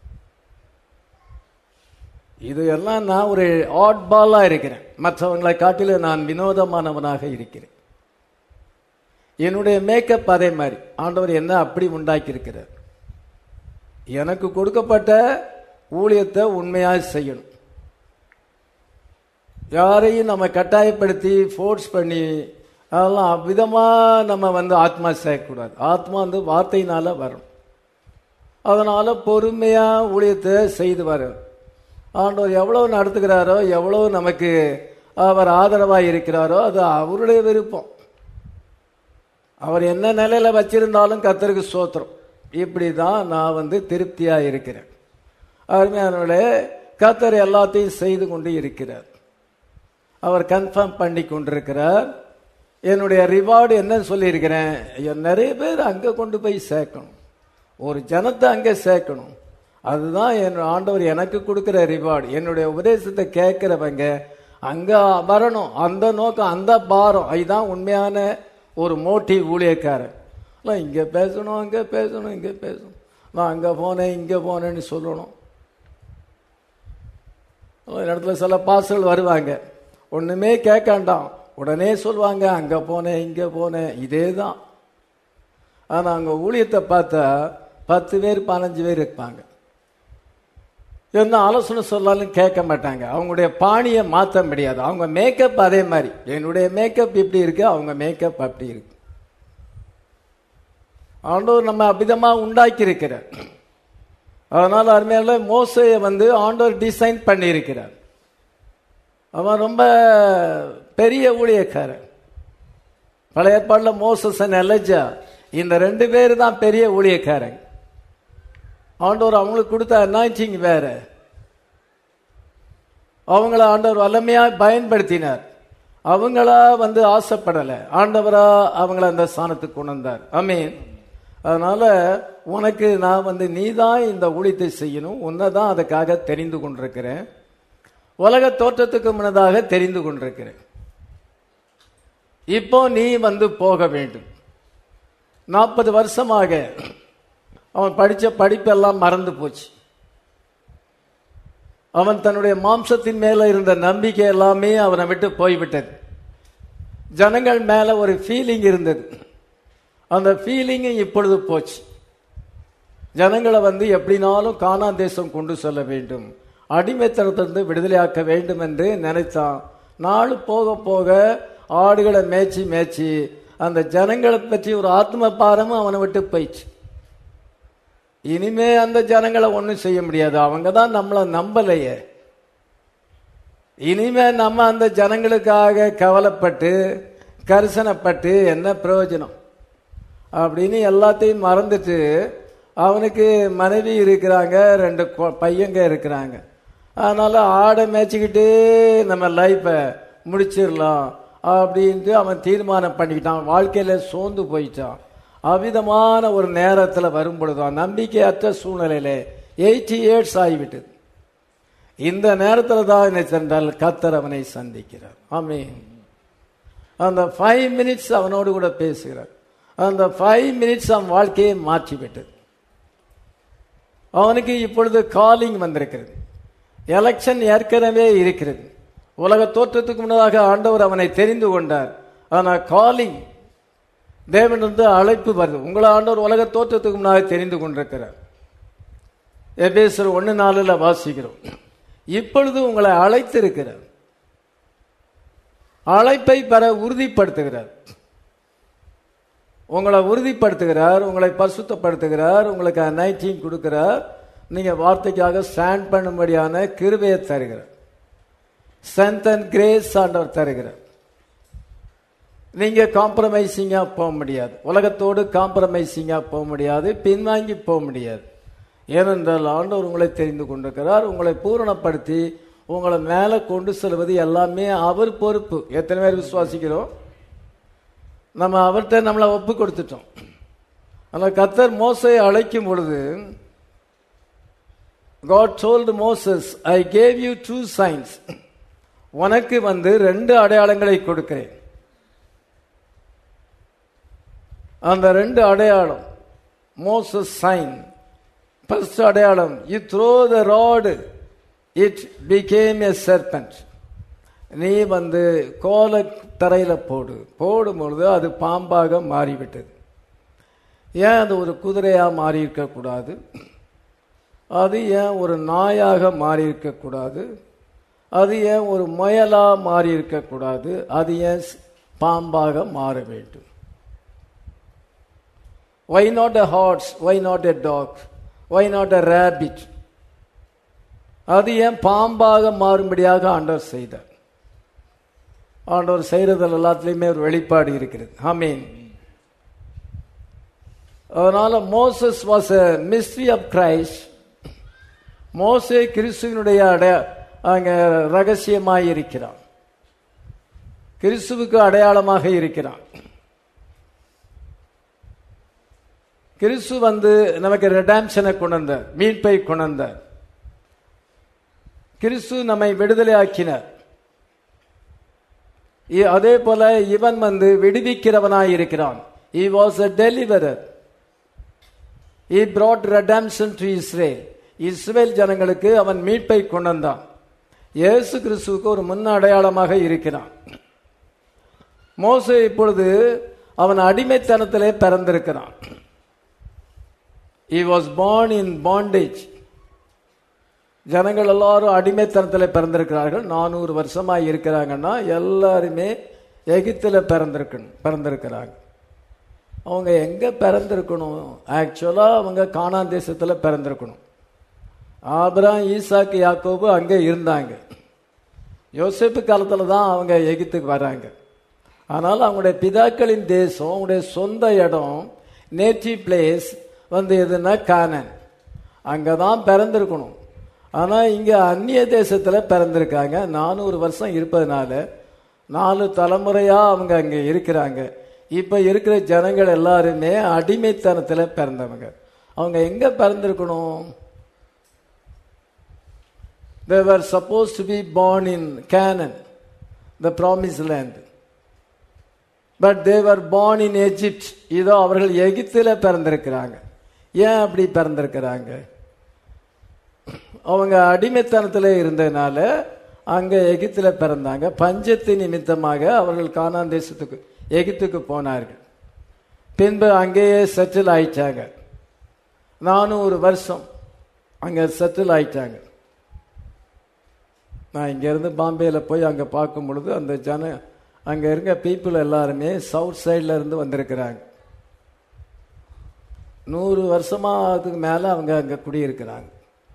இது எல்லாம் நான் ஒரு ஆட் பாலா இருக்கிறேன் மற்றவங்களை காட்டிலும் நான் வினோதமானவனாக இருக்கிறேன் என்னுடைய மேக்கப் அதே மாதிரி ஆண்டவர் என்ன அப்படி உண்டாக்கி இருக்கிறார் எனக்கு கொடுக்கப்பட்ட ஊழியத்தை உண்மையாக செய்யணும் யாரையும் நம்ம கட்டாயப்படுத்தி ஃபோர்ஸ் பண்ணி அதெல்லாம் அவ்விதமா நம்ம வந்து ஆத்மா சேர்க்கக்கூடாது ஆத்மா வந்து வார்த்தையினால வரும் அதனால பொறுமையா ஊழியத்தை செய்து வரும் ஆண்டவர் எவ்வளவு நடத்துகிறாரோ எவ்வளவு நமக்கு அவர் ஆதரவாக இருக்கிறாரோ அது அவருடைய விருப்பம் அவர் என்ன நிலையில வச்சிருந்தாலும் கத்தருக்கு சோத்திரம் இப்படி தான் நான் வந்து திருப்தியா இருக்கிறேன் அருமையானவர்களே கத்தர் எல்லாத்தையும் செய்து கொண்டு இருக்கிறார் அவர் கன்ஃபார்ம் பண்ணி கொண்டிருக்கிறார் என்னுடைய ரிவார்டு என்னன்னு சொல்லியிருக்கிறேன் ஐயோ, நிறைய பேர் அங்கே கொண்டு போய் சேர்க்கணும் ஒரு ஜனத்தை அங்கே சேர்க்கணும் அதுதான் என் ஆண்டவர் எனக்கு கொடுக்கிற ரிவார்டு என்னுடைய உபதேசத்தை கேட்கிறவங்க அங்கே வரணும் அந்த நோக்கம் அந்த பாரம் இதுதான் உண்மையான ஒரு மோட்டிவ் ஊழியக்காரன் இல்லை இங்கே பேசணும் அங்கே பேசணும் இங்கே பேசணும் நான் அங்கே போனேன் இங்கே போனேன்னு சொல்லணும் ஒரு இடத்துல சில பாசல் வருவாங்க ஒண்ணுமே கேட்காண்டாம் உடனே சொல்லுவாங்க அங்க போனேன் இங்க போனேன் இதே தான் ஆனா அங்க ஊழியத்தை பார்த்தா பத்து பேர் பதினஞ்சு பேர் இருப்பாங்க என்ன ஆலோசனை சொல்லாலும் கேட்க மாட்டாங்க அவங்களுடைய பாணியை மாற்ற முடியாது அவங்க மேக்கப் அதே மாதிரி என்னுடைய மேக்கப் இப்படி இருக்கு அவங்க மேக்கப் அப்படி இருக்கு ஆண்டவர் நம்ம அபிதமா உண்டாக்கி இருக்கிறார் அதனால அருமையால மோசையை வந்து ஆண்டவர் டிசைன் பண்ணியிருக்கிறார் அவன் ரொம்ப பெரிய ஊழியக்காரன் பழைய ஏற்பாடுல மோசஸ் எலஜா இந்த ரெண்டு பேர் தான் பெரிய ஊழியக்காரங்க ஆண்டவர் அவங்களுக்கு கொடுத்த அனாய்ச்சிங் வேற அவங்கள ஆண்டவர் வல்லமையா பயன்படுத்தினார் அவங்களா வந்து ஆசைப்படலை ஆண்டவரா அவங்கள அந்த ஸ்தானத்துக்கு கொண்டு வந்தார் அமீன் அதனால உனக்கு நான் வந்து நீ தான் இந்த ஊழியத்தை செய்யணும் உன்னை தான் அதுக்காக தெரிந்து கொண்டிருக்கிறேன் உலக தோற்றத்துக்கு முன்னதாக தெரிந்து கொண்டிருக்கிறேன் இப்போ நீ வந்து போக வேண்டும் நாற்பது வருஷமாக அவன் படிச்ச படிப்பெல்லாம் மறந்து போச்சு அவன் தன்னுடைய மாம்சத்தின் மேல இருந்த நம்பிக்கை எல்லாமே அவனை விட்டு போய்விட்டது ஜனங்கள் மேல ஒரு ஃபீலிங் இருந்தது அந்த ஃபீலிங் இப்பொழுது போச்சு ஜனங்களை வந்து எப்படினாலும் கானா தேசம் கொண்டு செல்ல வேண்டும் அடிமைத்தனத்திலிருந்து விடுதலையாக்க வேண்டும் என்று நினைத்தான் நாள் போக போக ஆடுகளை மேய்ச்சி மேய்ச்சி அந்த ஜனங்களை பற்றி ஒரு ஆத்ம பாரமும் அவனை விட்டு போயிடுச்சு இனிமே அந்த ஜனங்களை ஒன்றும் செய்ய முடியாது அவங்க தான் நம்மளை நம்பலையே இனிமே நம்ம அந்த ஜனங்களுக்காக கவலைப்பட்டு கரிசனப்பட்டு என்ன பிரயோஜனம் அப்படின்னு எல்லாத்தையும் மறந்துட்டு அவனுக்கு மனைவி இருக்கிறாங்க ரெண்டு கொ- பையங்க இருக்கிறாங்க அதனால ஆடை மேய்ச்சிக்கிட்டே நம்ம லைஃப்பை முடிச்சிடலாம் அப்படின்ட்டு அவன் தீர்மானம் பண்ணிக்கிட்டான் வாழ்க்கையில சோர்ந்து போயிட்டான் அவ்விதமான ஒரு நேரத்தில் வரும் பொழுதுதான் நம்பிக்கையற்ற சூழ்நிலையில எயிட்டி இயர்ஸ் ஆகிவிட்டது இந்த நேரத்தில் தான் என்ன சென்றால் கத்தர் அவனை சந்திக்கிறார் ஆமென் அந்த ஃபைவ் மினிட்ஸ் அவனோடு கூட பேசுகிறார் அந்த ஃபைவ் மினிட்ஸ் அவன் வாழ்க்கையை மாற்றி விட்டது அவனுக்கு இப்பொழுது காலிங் வந்திருக்கிறது எலெக்ஷன் ஏற்கனவே இருக்கிறது உலக தோற்றத்துக்கு முன்னதாக ஆண்டவர் அவனை தெரிந்து கொண்டார் ஆனா காலிங் தேவனிருந்து அழைப்பு வருது உங்களை ஆண்டவர் உலக தோற்றத்துக்கு முன்னாக தெரிந்து கொண்டிருக்கிறார் எபேசர் ஒன்னு நாலுல வாசிக்கிறோம் இப்பொழுது உங்களை அழைத்திருக்கிறார் அழைப்பை பெற உறுதிப்படுத்துகிறார் உங்களை உறுதிப்படுத்துகிறார் உங்களை பரிசுத்தப்படுத்துகிறார் உங்களுக்கு அனைத்தையும் கொடுக்கிறார் நீங்க வார்த்தைக்காக ஸ்டாண்ட் பண்ணும்படியான கிருபையை தருகிறார் ஸ்ட்ரென்த் அண்ட் கிரேஸ் ஆண்டவர் தருகிறார் நீங்க காம்ப்ரமைசிங்கா போக முடியாது உலகத்தோடு காம்ப்ரமைசிங்கா போக முடியாது பின்வாங்கி போக முடியாது ஏனென்றால் ஆண்டவர் உங்களை தெரிந்து கொண்டிருக்கிறார் உங்களை பூரணப்படுத்தி உங்களை மேலே கொண்டு செல்வது எல்லாமே அவர் பொறுப்பு எத்தனை பேர் விசுவாசிக்கிறோம் நம்ம அவர்கிட்ட நம்மளை ஒப்பு கொடுத்துட்டோம் ஆனால் கத்தர் மோசை அழைக்கும் பொழுது God told Moses I gave you two signs உனக்கு வந்து ரெண்டு அடையாளங்களை கொடுக்கிறேன் அந்த ரெண்டு அடையாளம் மோசஸ் சைன் ஃபர்ஸ்ட் அடையாளம் you throw the rod it became a serpent நீ வந்து கோல தரையில போடு போடும் பொழுது அது பாம்பாக மாறிவிட்டது ஏன் அது ஒரு குதிரையா மாறி இருக்கக்கூடாது அது ஏன் ஒரு நாயாக மாறி இருக்கக்கூடாது அது ஏன் ஒரு முயலா மாறி இருக்கக்கூடாது அது ஏன் பாம்பாக மாற வேண்டும் why not a horse why not a dog why not a rabbit அது ஏன் பாம்பாக மாறும்படியாக ஆண்டவர் செய்தார் ஆண்டவர் செய்யறதில் எல்லாத்துலேயுமே ஒரு வெளிப்பாடு இருக்கிறது ஆமீன் அதனால Moses was a mystery of Christ மோசே கிறிஸ்துவனுடைய அடைய அங்க ரகசியமாய் இருக்கிறான் கிறிஸ்துவுக்கு அடையாளமாக இருக்கிறான் கிறிஸ்து வந்து நமக்கு ரெடாம்ஷனை கொண்டு வந்தார் மீட்பை கொண்டு வந்தார் கிறிஸ்து நம்மை விடுதலை ஆக்கினார் இ- அதே போல இவன் வந்து விடுவிக்கிறவனாய் இருக்கிறான் he was a deliverer he brought redemption to israel Israel ஜனங்களுக்கு அவன் மீட்பை கொண்டு வந்தான் இயேசு கிறிஸ்துவுக்கு ஒரு முன் அடையாளமாக இருக்கிறான் மோசே இப்பொழுது அவன் அடிமைத்தனத்திலே பிறந்திருக்கிறான் he was born in bondage ஜனங்கள் எல்லாரும் அடிமைத்தனத்தில் பிறந்திருக்கிறார்கள் நானூறு வருஷமாக இருக்கிறாங்கன்னா எல்லாருமே எகிப்தில் பிறந்திருக்கணும் பிறந்திருக்கிறாங்க அவங்க எங்கே பிறந்திருக்கணும் ஆக்சுவலாக அவங்க கானான் தேசத்தில் பிறந்திருக்கணும் ஆபிராம் ஈசாக்கு யாக்கோபு அங்கே இருந்தாங்க யோசேப்பு காலத்தில் தான் அவங்க எகிப்துக்கு வராங்க ஆனால் அவங்களுடைய பிதாக்களின் தேசம் அவங்களுடைய சொந்த இடம் நேட்டிவ் பிளேஸ் வந்து எதுன்னா கானன் அங்கே தான் பிறந்திருக்கணும் ஆனால் இங்கே அந்நிய தேசத்தில் பிறந்திருக்காங்க நானூறு வருஷம் இருப்பதனால நாலு தலைமுறையாக அவங்க அங்கே இருக்கிறாங்க இப்போ இருக்கிற ஜனங்கள் எல்லாருமே அடிமைத்தனத்தில் பிறந்தவங்க அவங்க எங்கே பிறந்திருக்கணும் they were supposed to be born in Canaan, the promised land. But they were born in Egypt. இதோ அவர்கள் எகிப்தில் பிறந்திருக்கிறாங்க ஏன் அப்படி பிறந்திருக்கிறாங்க அவங்க அடிமைத்தனத்தில் இருந்ததுனால அங்கே எகிப்தில் பிறந்தாங்க பஞ்சத்து நிமித்தமாக அவர்கள் கானான் தேசத்துக்கு எகிப்துக்கு போனார்கள் பின்பு அங்கேயே செட்டில் ஆயிட்டாங்க நானூறு வருஷம் அங்கே செட்டில் ஆயிட்டாங்க நான் இங்கேருந்து பாம்பேயில் போய் அங்கே பார்க்கும் பொழுது அந்த ஜன அங்கே இருக்க பீப்புள் எல்லாருமே சவுத் சைடில் இருந்து வந்திருக்கிறாங்க நூறு வருஷமாக அதுக்கு மேலே அவங்க அங்கே குடியிருக்கிறாங்க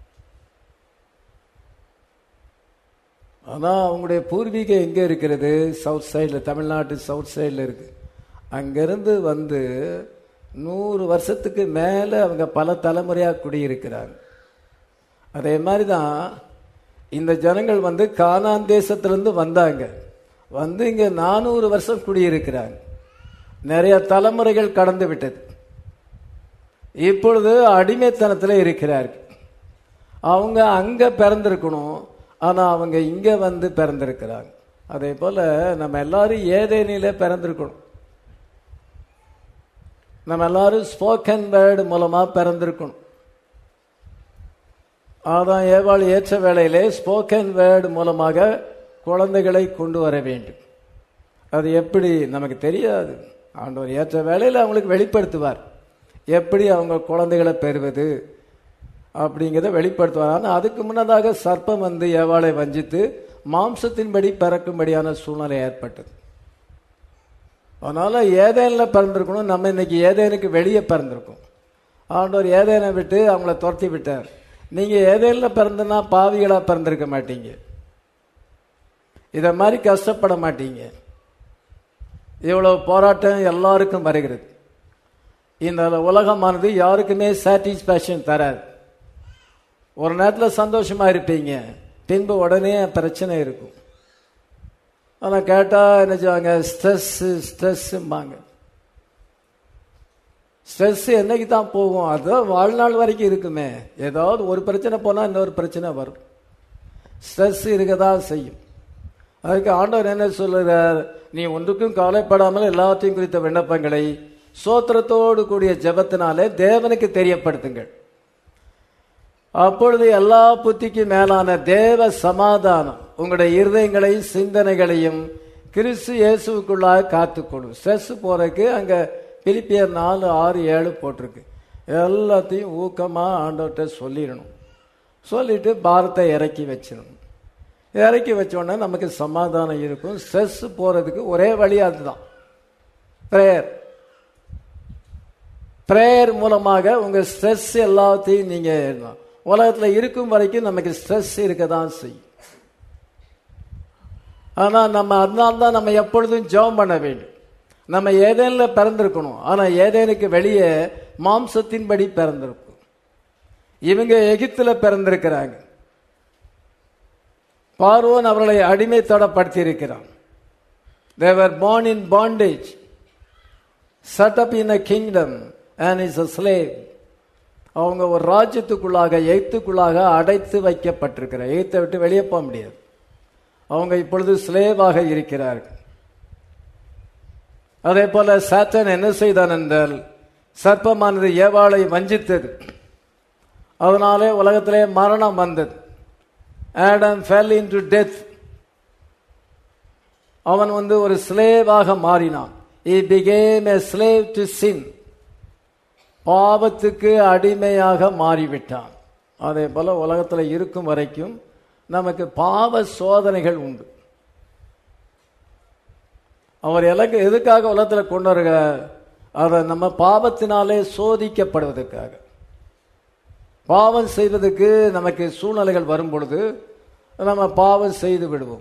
ஆனால் அவங்களுடைய பூர்வீகம் எங்கே இருக்கிறது சவுத் சைடில் தமிழ்நாட்டு சவுத் சைடில் இருக்குது அங்கேருந்து வந்து நூறு வருஷத்துக்கு மேலே அவங்க பல தலைமுறையாக குடியிருக்கிறாங்க அதே மாதிரி தான் இந்த ஜனங்கள் வந்து கானான் தேசத்திலிருந்து வந்தாங்க வந்து இங்கே நானூறு வருஷம் குடியிருக்கிறாங்க நிறைய தலைமுறைகள் கடந்து விட்டது இப்பொழுது அடிமைத்தனத்தில் இருக்கிறார்கள் அவங்க அங்கே பிறந்திருக்கணும் ஆனால் அவங்க இங்கே வந்து பிறந்திருக்கிறாங்க அதே போல் நம்ம எல்லாரும் ஏதேனில பிறந்திருக்கணும் நம்ம எல்லாரும் ஸ்போக்கன் வேர்டு மூலமாக பிறந்திருக்கணும் அதான் ஏவாள் ஏற்ற வேளையிலே ஸ்போக்கன் வேர்டு மூலமாக குழந்தைகளை கொண்டு வர வேண்டும் அது எப்படி நமக்கு தெரியாது ஆண்டவர் ஏற்ற வேளையில் அவங்களுக்கு வெளிப்படுத்துவார் எப்படி அவங்க குழந்தைகளை பெறுவது அப்படிங்கிறத வெளிப்படுத்துவார் ஆனால் அதுக்கு முன்னதாக சர்ப்பம் வந்து ஏவாளை வஞ்சித்து மாம்சத்தின்படி பிறக்கும்படியான சூழ்நிலை ஏற்பட்டது அதனால் ஏதேனில் பிறந்திருக்கணும் நம்ம இன்னைக்கு ஏதேனுக்கு வெளியே பிறந்திருக்கோம் ஆண்டவர் ஏதேனை விட்டு அவங்கள துரத்தி விட்டார் நீங்கள் ஏதேனில் பிறந்தனா பாவிகளாக பிறந்திருக்க மாட்டீங்க இதை மாதிரி கஷ்டப்பட மாட்டீங்க இவ்வளவு போராட்டம் எல்லாருக்கும் வருகிறது இந்த உலகமானது யாருக்குமே சாட்டிஸ்பேக்ஷன் தராது ஒரு நேரத்தில் சந்தோஷமா இருப்பீங்க பின்பு உடனே பிரச்சனை இருக்கும் ஆனால் கேட்டால் என்ன செய்வாங்க ஸ்ட்ரெஸ்ஸு ஸ்ட்ரெஸ்ஸும்பாங்க ஸ்ட்ரெஸ் என்னைக்கு தான் போகும் அதுதான் வாழ்நாள் வரைக்கும் இருக்குமே ஏதாவது ஒரு பிரச்சனை போனால் இன்னொரு பிரச்சனை வரும் ஸ்ட்ரெஸ் இருக்க தான் செய்யும் அதுக்கு ஆண்டவர் என்ன சொல்லுறார் நீ ஒன்றுக்கும் கவலைப்படாமல் எல்லாத்தையும் குறித்த விண்ணப்பங்களை சோத்திரத்தோடு கூடிய ஜெபத்தினாலே தேவனுக்கு தெரியப்படுத்துங்கள் அப்பொழுது எல்லா புத்திக்கும் மேலான தேவ சமாதானம் உங்களுடைய இருதயங்களை சிந்தனைகளையும் கிறிஸ்து இயேசுக்குள்ளாக காத்துக்கொள்ளும் ஸ்ட்ரெஸ் போறதுக்கு அங்க பிலிப்பியர் நாலு ஆறு ஏழு போட்டிருக்கு எல்லாத்தையும் ஊக்கமாக ஆண்டவர்கிட்ட சொல்லிடணும் சொல்லிட்டு பாரத்தை இறக்கி வச்சிடணும் இறக்கி வச்சோடனே நமக்கு சமாதானம் இருக்கும் ஸ்ட்ரெஸ் போறதுக்கு ஒரே வழி அதுதான் ப்ரேயர் ப்ரேயர் மூலமாக உங்க ஸ்ட்ரெஸ் எல்லாத்தையும் நீங்க உலகத்துல இருக்கும் வரைக்கும் நமக்கு ஸ்ட்ரெஸ் இருக்க தான் செய்யும் ஆனா நம்ம அதனால தான் நம்ம எப்பொழுதும் ஜெபம் பண்ண வேண்டும் நம்ம ஏதேனில் பிறந்திருக்கணும் ஆனா ஏதேனுக்கு வெளியே மாம்சத்தின்படி பிறந்திருக்கும் இவங்க எகிப்துல பிறந்திருக்கிறாங்க பார்வோன் அவர்களை அடிமைத்தடப்படுத்தி இருக்கிறான் தேவர் born in bondage set up in a kingdom and is a slave அவங்க ஒரு ராஜ்யத்துக்குள்ளாக எய்த்துக்குள்ளாக அடைத்து வைக்கப்பட்டிருக்கிறார் எய்த்தை விட்டு வெளியே போக முடியாது அவங்க இப்பொழுது ஸ்லேவாக இருக்கிறார்கள் அதே போல சாத்தன் என்ன செய்தான் என்றால் சர்ப்பமானது ஏவாளை வஞ்சித்தது அதனாலே உலகத்திலே மரணம் வந்தது ஆடம் ஃபெல் இன்டு டெத் அவன் வந்து ஒரு ஸ்லேவாக மாறினான் he became a slave to sin பாவத்துக்கு அடிமையாக மாறிவிட்டான் அதே போல உலகத்தில் இருக்கும் வரைக்கும் நமக்கு பாவ சோதனைகள் உண்டு அவர் எனக்கு எதுக்காக உலகத்தில் கொண்டு வருக அதை நம்ம பாவத்தினாலே சோதிக்கப்படுவதற்காக பாவம் செய்வதற்கு நமக்கு சூழ்நிலைகள் வரும் பொழுது நம்ம பாவம் செய்து விடுவோம்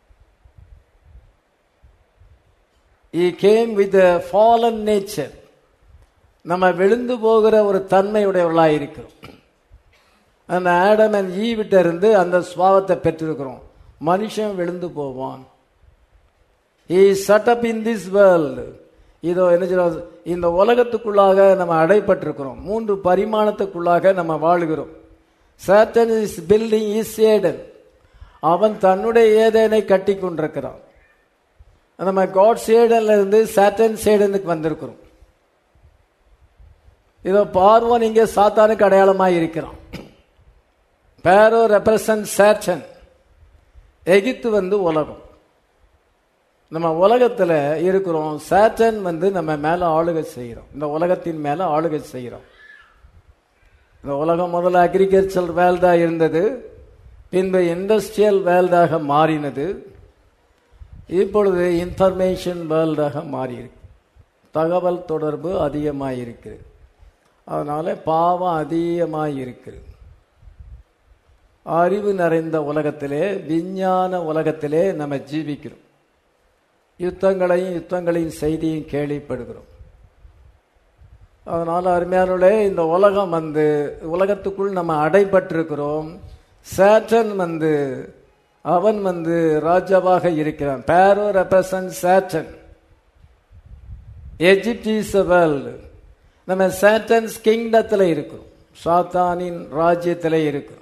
he came with a fallen nature நம்ம விழுந்து போகிற ஒரு தன்மையுடையவர்களாக இருக்கிறோம் அந்த ஆடம் அண்ட் ஈவிட்ட இருந்து அந்த சுவாவத்தை பெற்றிருக்கிறோம் மனுஷன் விழுந்து போவான் he set up in this world இதோ என்ன சொல்றது இந்த உலகத்துக்குள்ளாக நம்ம அடைப்பட்டிருக்கிறோம் மூன்று பரிமாணத்துக்குள்ளாக நம்ம வாழுகிறோம் Satan is building is Eden அவன் தன்னுடைய ஏதேனை கட்டி கொண்டிருக்கிறான் நம்ம காட் சேடன்ல இருந்து சாட்டன் சேடனுக்கு வந்திருக்கிறோம் இதோ பார்வன் இங்கே சாத்தானுக்கு அடையாளமாக இருக்கிறான் பேரோ ரெப்ரசன்ட் சாட்டன் எகிப்து வந்து உலகம் நம்ம உலகத்துல இருக்கிறோம் சாட்டன் வந்து நம்ம மேல ஆளுகை செய்கிறோம் இந்த உலகத்தின் மேல ஆளுகை செய்கிறோம் இந்த உலகம் முதல்ல அக்ரிகல்ச்சர் வேல்டா இருந்தது பின்பு இண்டஸ்ட்ரியல் வேல்டாக மாறினது இப்பொழுது இன்ஃபர்மேஷன் வேர்ல்டாக மாறியிருக்கு தகவல் தொடர்பு அதிகமாக இருக்குது அதனால பாவம் அதிகமாக இருக்குது அறிவு நிறைந்த உலகத்திலே விஞ்ஞான உலகத்திலே நம்ம ஜீவிக்கிறோம் யுத்தங்களையும் யுத்தங்களையும் செய்தியும் கேள்விப்படுகிறோம் அதனால அருமையானே இந்த உலகம் வந்து உலகத்துக்குள் நம்ம அடைபட்டிருக்கிறோம் சேட்டன் வந்து அவன் வந்து ராஜாவாக இருக்கிறான் Pharaoh represent Satan Egypt is world நம்ம சேட்டன்ஸ் கிங்டத்தில் இருக்கிறோம் சாத்தானின் ராஜ்யத்தில் இருக்கிறோம்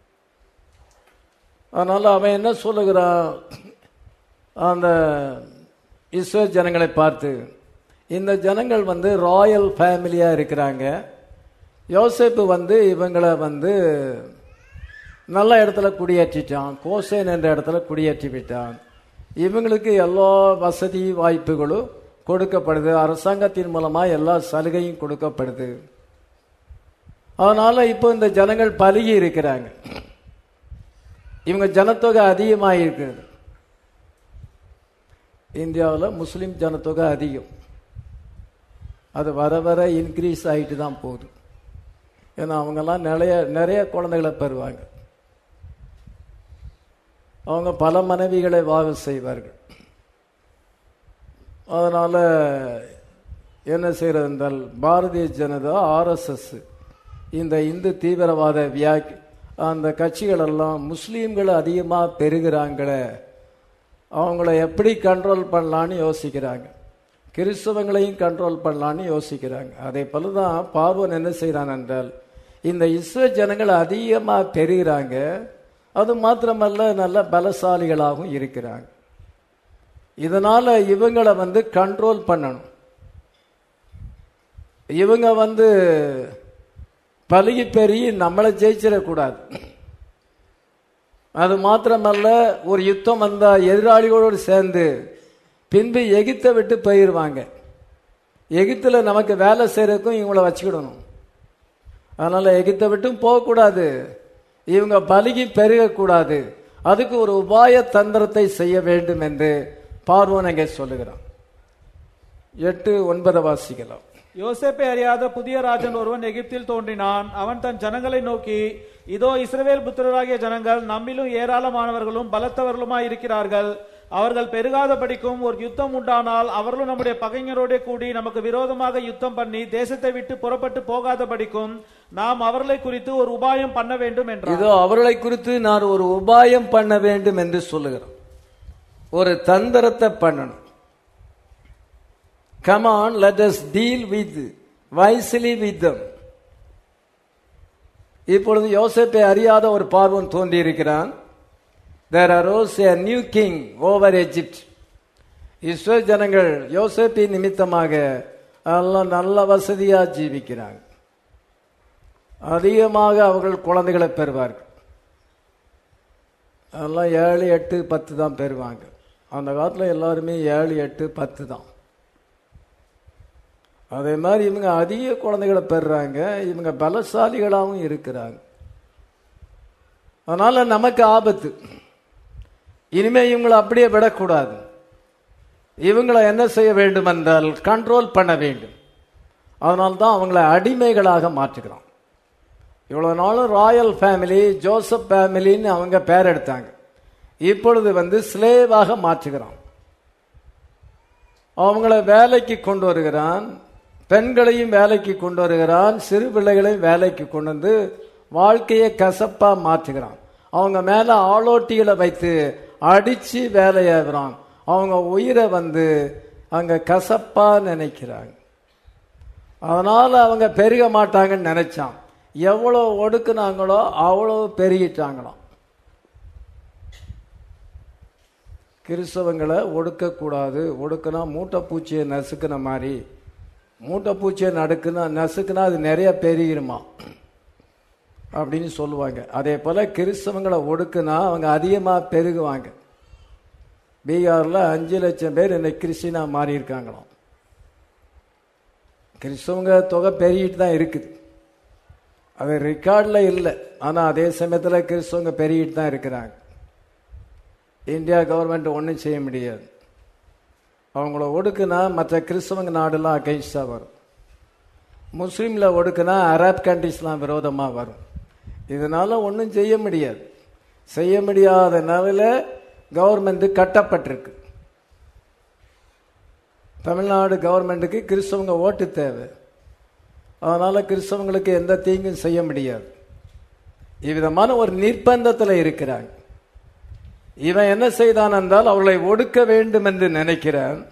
அதனால அவன் என்ன சொல்லுகிறான் அந்த இஸ்ரோ ஜனங்களை பார்த்து இந்த ஜனங்கள் வந்து ராயல் ஃபேமிலியாக இருக்கிறாங்க யோசேப்பு வந்து இவங்களை வந்து நல்ல இடத்துல குடியேற்றிட்டான் கோசேன் என்ற இடத்துல குடியேற்றி விட்டான் இவங்களுக்கு எல்லா வசதி வாய்ப்புகளும் கொடுக்கப்படுது அரசாங்கத்தின் மூலமா எல்லா சலுகையும் கொடுக்கப்படுது அதனால இப்போ இந்த ஜனங்கள் பருகி இருக்கிறாங்க இவங்க ஜனத்தொகை அதிகமாக இருக்கிறது இந்தியாவில் முஸ்லீம் ஜனத்தொகை அதிகம் அது வர வர இன்க்ரீஸ் ஆகிட்டு தான் போகுது ஏன்னா அவங்கெல்லாம் நிறைய நிறைய குழந்தைகளை பெறுவாங்க அவங்க பல மனைவிகளை வாகம் செய்வார்கள் அதனால என்ன செய்யறது என்றால் பாரதிய ஜனதா ஆர்எஸ்எஸ் இந்த இந்து தீவிரவாத வியாக் அந்த கட்சிகள் எல்லாம் முஸ்லீம்களை அதிகமாக பெருகிறாங்களே அவங்கள எப்படி கண்ட்ரோல் பண்ணலான்னு யோசிக்கிறாங்க கிறிஸ்தவங்களையும் கண்ட்ரோல் பண்ணலான்னு யோசிக்கிறாங்க அதே போல தான் பார்வன் என்ன செய்கிறான் என்றால் இந்த இஸ்ரோ ஜனங்கள் அதிகமாக பெறுகிறாங்க அது மாத்திரமல்ல நல்ல பலசாலிகளாகவும் இருக்கிறாங்க இதனால இவங்களை வந்து கண்ட்ரோல் பண்ணணும் இவங்க வந்து பழகி பெருகி நம்மளை ஜெயிச்சிடக்கூடாது அது மாத்திரமல்ல ஒரு யுத்தம் வந்தா எதிராளிகளோடு சேர்ந்து பின்பு எகிப்தை விட்டு போயிடுவாங்க எகிப்தில் நமக்கு வேலை செய்யறதுக்கும் இவங்கள வச்சுக்கிடணும் அதனால எகிப்தை விட்டும் போகக்கூடாது இவங்க பலிகி பெருகக்கூடாது அதுக்கு ஒரு உபாய தந்திரத்தை செய்ய வேண்டும் என்று பார்வோன் அங்கே சொல்லுகிறான் எட்டு ஒன்பதை வாசிக்கலாம் யோசேப்பை அறியாத புதிய ராஜன் ஒருவன் எகிப்தில் தோன்றினான் அவன் தன் ஜனங்களை நோக்கி இதோ இஸ்ரவேல் புத்திரராகிய ஜனங்கள் நம்மிலும் ஏராளமானவர்களும் பலத்தவர்களுமாய் இருக்கிறார்கள் அவர்கள் பெருகாதபடிக்கும் ஒரு யுத்தம் உண்டானால் அவர்களும் நம்முடைய பகைஞரோட கூடி நமக்கு விரோதமாக யுத்தம் பண்ணி தேசத்தை விட்டு புறப்பட்டு போகாதபடிக்கும் நாம் அவர்களை குறித்து ஒரு உபாயம் பண்ண வேண்டும் என்றார் இதோ அவர்களை குறித்து நான் ஒரு உபாயம் பண்ண வேண்டும் என்று சொல்லுகிறோம் ஒரு தந்திரத்தை பண்ணணும் come on let us deal with wisely with them இப்பொழுது யோசேப்பை அறியாத ஒரு பார்வன் தோன்றியிருக்கிறான் there arose a new king over egypt Israel ஜனங்கள் யோசேப்பின் நிமித்தமாக எல்லாம் நல்ல வசதியா ஜீவிக்கிறாங்க அதிகமாக அவர்கள் குழந்தைகளை பெறுவார்கள் அதெல்லாம் ஏழு எட்டு பத்து தான் பெறுவாங்க அந்த காலத்தில் எல்லாருமே ஏழு எட்டு பத்து தான் அதே மாதிரி இவங்க அதிக குழந்தைகளை பெறுறாங்க இவங்க பலசாலிகளாகவும் இருக்கிறாங்க அதனால நமக்கு ஆபத்து இனிமே இவங்களை அப்படியே விடக்கூடாது இவங்களை என்ன செய்ய வேண்டும் என்றால் கண்ட்ரோல் பண்ண வேண்டும் அதனால தான் அவங்கள அடிமைகளாக மாற்றுகிறோம் இவ்வளவு நாளும் ராயல் ஃபேமிலி ஜோசப் ஃபேமிலின்னு அவங்க பேர் எடுத்தாங்க இப்பொழுது வந்து ஸ்லேவாக மாற்றுகிறான் அவங்கள வேலைக்கு கொண்டு வருகிறான் பெண்களையும் வேலைக்கு கொண்டு வருகிறான் சிறு பிள்ளைகளையும் வேலைக்கு கொண்டு வந்து வாழ்க்கையை கசப்பா மாற்றுகிறான் அவங்க மேல ஆளோட்டிகளை வைத்து அடிச்சு வேலையாகிறான் அவங்க உயிரை வந்து அங்க கசப்பா நினைக்கிறாங்க அதனால அவங்க பெருக மாட்டாங்கன்னு நினைச்சான் எவ்வளோ ஒடுக்குனாங்களோ அவ்வளோ பெருகிட்டாங்களாம் கிறிஸ்தவங்களை ஒடுக்கக்கூடாது ஒடுக்குனா மூட்டைப்பூச்சியை நசுக்குன மாதிரி மூட்டைப்பூச்சியை நடுக்குனா நசுக்குனா அது நிறைய பெருகிருமா அப்படின்னு சொல்லுவாங்க அதே போல கிறிஸ்தவங்களை ஒடுக்குனா அவங்க அதிகமாக பெருகுவாங்க பீகாரில் அஞ்சு லட்சம் பேர் இன்னைக்கு கிறிஸ்டினா மாறி இருக்காங்களாம் கிறிஸ்தவங்க தொகை பெருகிட்டு தான் இருக்குது அது ரெக்கார்டில் இல்லை ஆனால் அதே சமயத்தில் கிறிஸ்தவங்க பெருகிட்டு தான் இருக்கிறாங்க இந்தியா கவர்மெண்ட் ஒன்றும் செய்ய முடியாது அவங்கள ஒடுக்குனா மற்ற கிறிஸ்தவங்க நாடுலாம் அகைன்ஸ்டாக வரும் முஸ்லீமில் ஒடுக்குனா அரப் கண்ட்ரிஸ்லாம் விரோதமாக வரும் இதனால ஒன்றும் செய்ய முடியாது செய்ய முடியாத நிலையில் கவர்மெண்ட் கட்டப்பட்டிருக்கு தமிழ்நாடு கவர்மெண்ட்டுக்கு கிறிஸ்தவங்க ஓட்டு தேவை அதனால கிறிஸ்தவங்களுக்கு எந்த தீங்கும் செய்ய முடியாது இவ்விதமான ஒரு நிர்பந்தத்தில் இருக்கிறாங்க இவன் என்ன செய்தான் என்றால் அவர்களை ஒடுக்க வேண்டும் என்று நினைக்கிறான்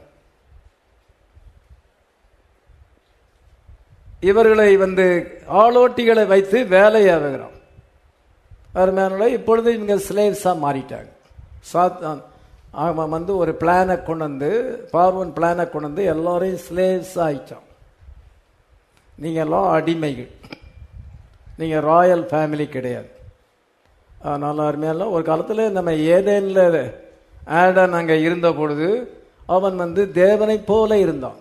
இவர்களை வந்து ஆளோட்டிகளை வைத்து வேலையாகுகிறான் அருமையான இப்பொழுது இவங்க ஸ்லேவ்ஸா மாறிட்டாங்க சாத்தான் அவன் வந்து ஒரு பிளானை கொண்டு வந்து பார்வன் பிளானை கொண்டு வந்து எல்லாரையும் ஸ்லேவ்ஸ் ஆயிட்டான் நீங்க எல்லாம் அடிமைகள் நீங்க ராயல் ஃபேமிலி கிடையாது அதனால அருமையான ஒரு காலத்தில் நம்ம ஏதேனில் ஆடன் அங்கே இருந்த பொழுது அவன் வந்து தேவனைப் போல இருந்தான்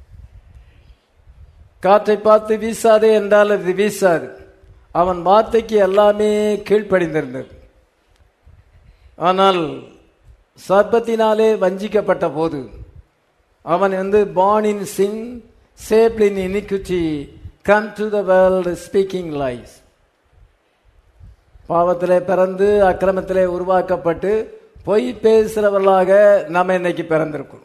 காற்றை பார்த்து வீசாதே என்றால் அது வீசாது அவன் வார்த்தைக்கு எல்லாமே கீழ்ப்படிந்திருந்தது ஆனால் சர்ப்பத்தினாலே வஞ்சிக்கப்பட்ட போது அவன் வந்து born in sin saved in iniquity come to the world speaking lies பாவத்திலே பிறந்து அக்கிரமத்திலே உருவாக்கப்பட்டு பொய் பேசுகிறவர்களாக நம்ம இன்னைக்கு பிறந்திருக்கிறோம்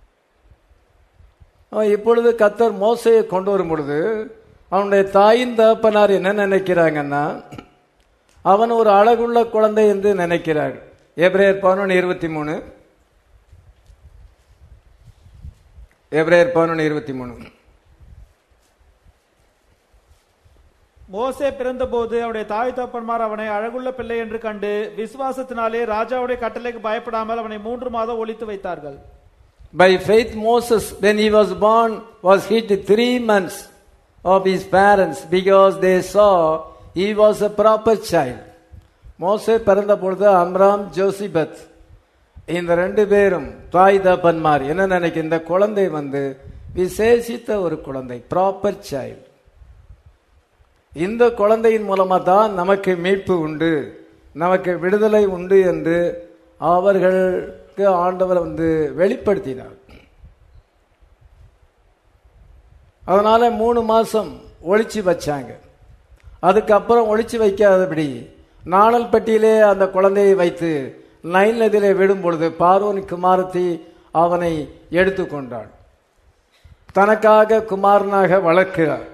அவன் இப்பொழுது கத்தர் மோசையை கொண்டு வரும் பொழுது அவனுடைய தாயின் தகப்பனார் என்ன நினைக்கிறாங்கன்னா அவன் ஒரு அழகுள்ள குழந்தை என்று நினைக்கிறார் எப்ரேயர் பதினொன்று இருபத்தி மூணு எப்ரேயர் பதினொன்று இருபத்தி மூணு மோசே பிறந்தபோது அவனுடைய தாய் தப்பன்மார் அவனை அழகுள்ள பிள்ளை என்று கண்டு விசுவாசத்தினாலே ராஜாவுடைய கட்டளைக்கு பயப்படாமல் அவனை மூன்று மாதம் ஒழித்து வைத்தார்கள் By faith, Moses, when he was born, was hid three months of his parents because they saw he was a proper child. மோசே பிறந்த பொழுது அம்ராம் ஜோசிபத் இந்த ரெண்டு பேரும் தாய் தப்பன்மார் என்ன நினைக்க இந்த குழந்தை வந்து விசேஷித்த ஒரு குழந்தை ப்ராப்பர் சைல்டு இந்த குழந்தையின் மூலமா தான் நமக்கு மீட்பு உண்டு நமக்கு விடுதலை உண்டு என்று அவர்களுக்கு ஆண்டவர் வந்து வெளிப்படுத்தினார் அதனால மூணு மாசம் ஒளிச்சு வச்சாங்க அதுக்கப்புறம் ஒளிச்சு வைக்காதபடி நாணல் பெட்டியிலே அந்த குழந்தையை வைத்து நைல் நதியிலே விடும் பொழுது பார்வன் குமாரத்தி அவனை எடுத்துக்கொண்டாள் தனக்காக குமாரனாக வளர்க்கிறார்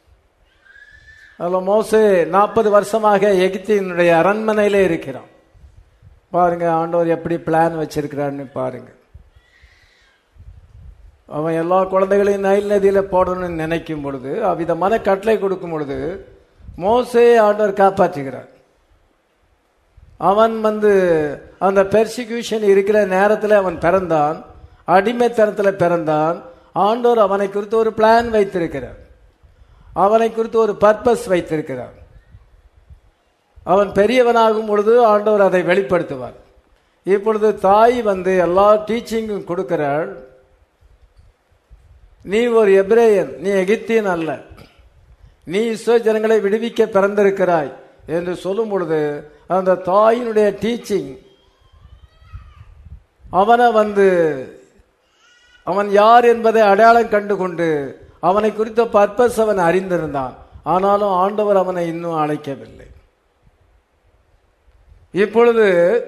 அதில் மோசே நாற்பது வருஷமாக எகிப்தினுடைய அரண்மனையிலே இருக்கிறான் பாருங்க ஆண்டவர் எப்படி பிளான் வச்சிருக்கிறான்னு பாருங்க அவன் எல்லா குழந்தைகளையும் நைல் நதியில போடணும்னு நினைக்கும் பொழுது அவ்விதமான கட்டளை கொடுக்கும் பொழுது மோசே ஆண்டவர் காப்பாற்றுகிறார் அவன் வந்து அந்த பெர்சிக்யூஷன் இருக்கிற நேரத்தில் அவன் பிறந்தான் அடிமைத்தனத்தில் பிறந்தான் ஆண்டவர் அவனை குறித்து ஒரு பிளான் வைத்திருக்கிறார் அவனை குறித்து ஒரு பர்பஸ் வைத்திருக்கிறார் அவன் பெரியவனாகும் பொழுது ஆண்டவர் அதை வெளிப்படுத்துவார் இப்பொழுது தாய் வந்து எல்லா டீச்சிங்கும் கொடுக்கிறாள் நீ ஒரு எப்ரேயன் நீ எகிப்தியன் அல்ல நீ இஸ்ரோ ஜனங்களை விடுவிக்க பிறந்திருக்கிறாய் என்று சொல்லும் பொழுது அந்த தாயினுடைய டீச்சிங் அவனை வந்து அவன் யார் என்பதை அடையாளம் கண்டு கொண்டு அவனை குறித்த பர்பஸ் அவன் அறிந்திருந்தான் ஆனாலும் ஆண்டவர் அவனை இன்னும் அழைக்கவில்லை இப்பொழுது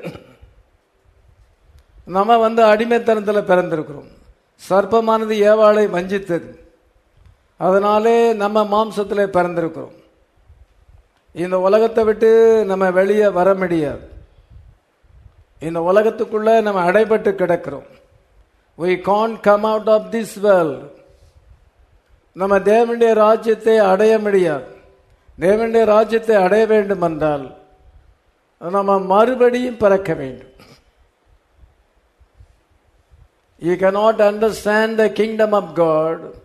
நம்ம வந்து அடிமைத்தனத்தில் பிறந்திருக்கிறோம் சர்ப்பமானது ஏவாளை வஞ்சித்தது அதனாலே நம்ம மாம்சத்தில் பிறந்திருக்கிறோம் இந்த உலகத்தை விட்டு நம்ம வெளியே வர முடியாது இந்த உலகத்துக்குள்ள நம்ம அடைபட்டு கிடக்கிறோம் we can't come out of this world நம்ம தேவனுடைய ராஜ்யத்தை அடைய முடியாது தேவனுடைய ராஜ்யத்தை அடைய வேண்டும் என்றால் நம்ம மறுபடியும் பிறக்க வேண்டும் You cannot understand the kingdom of God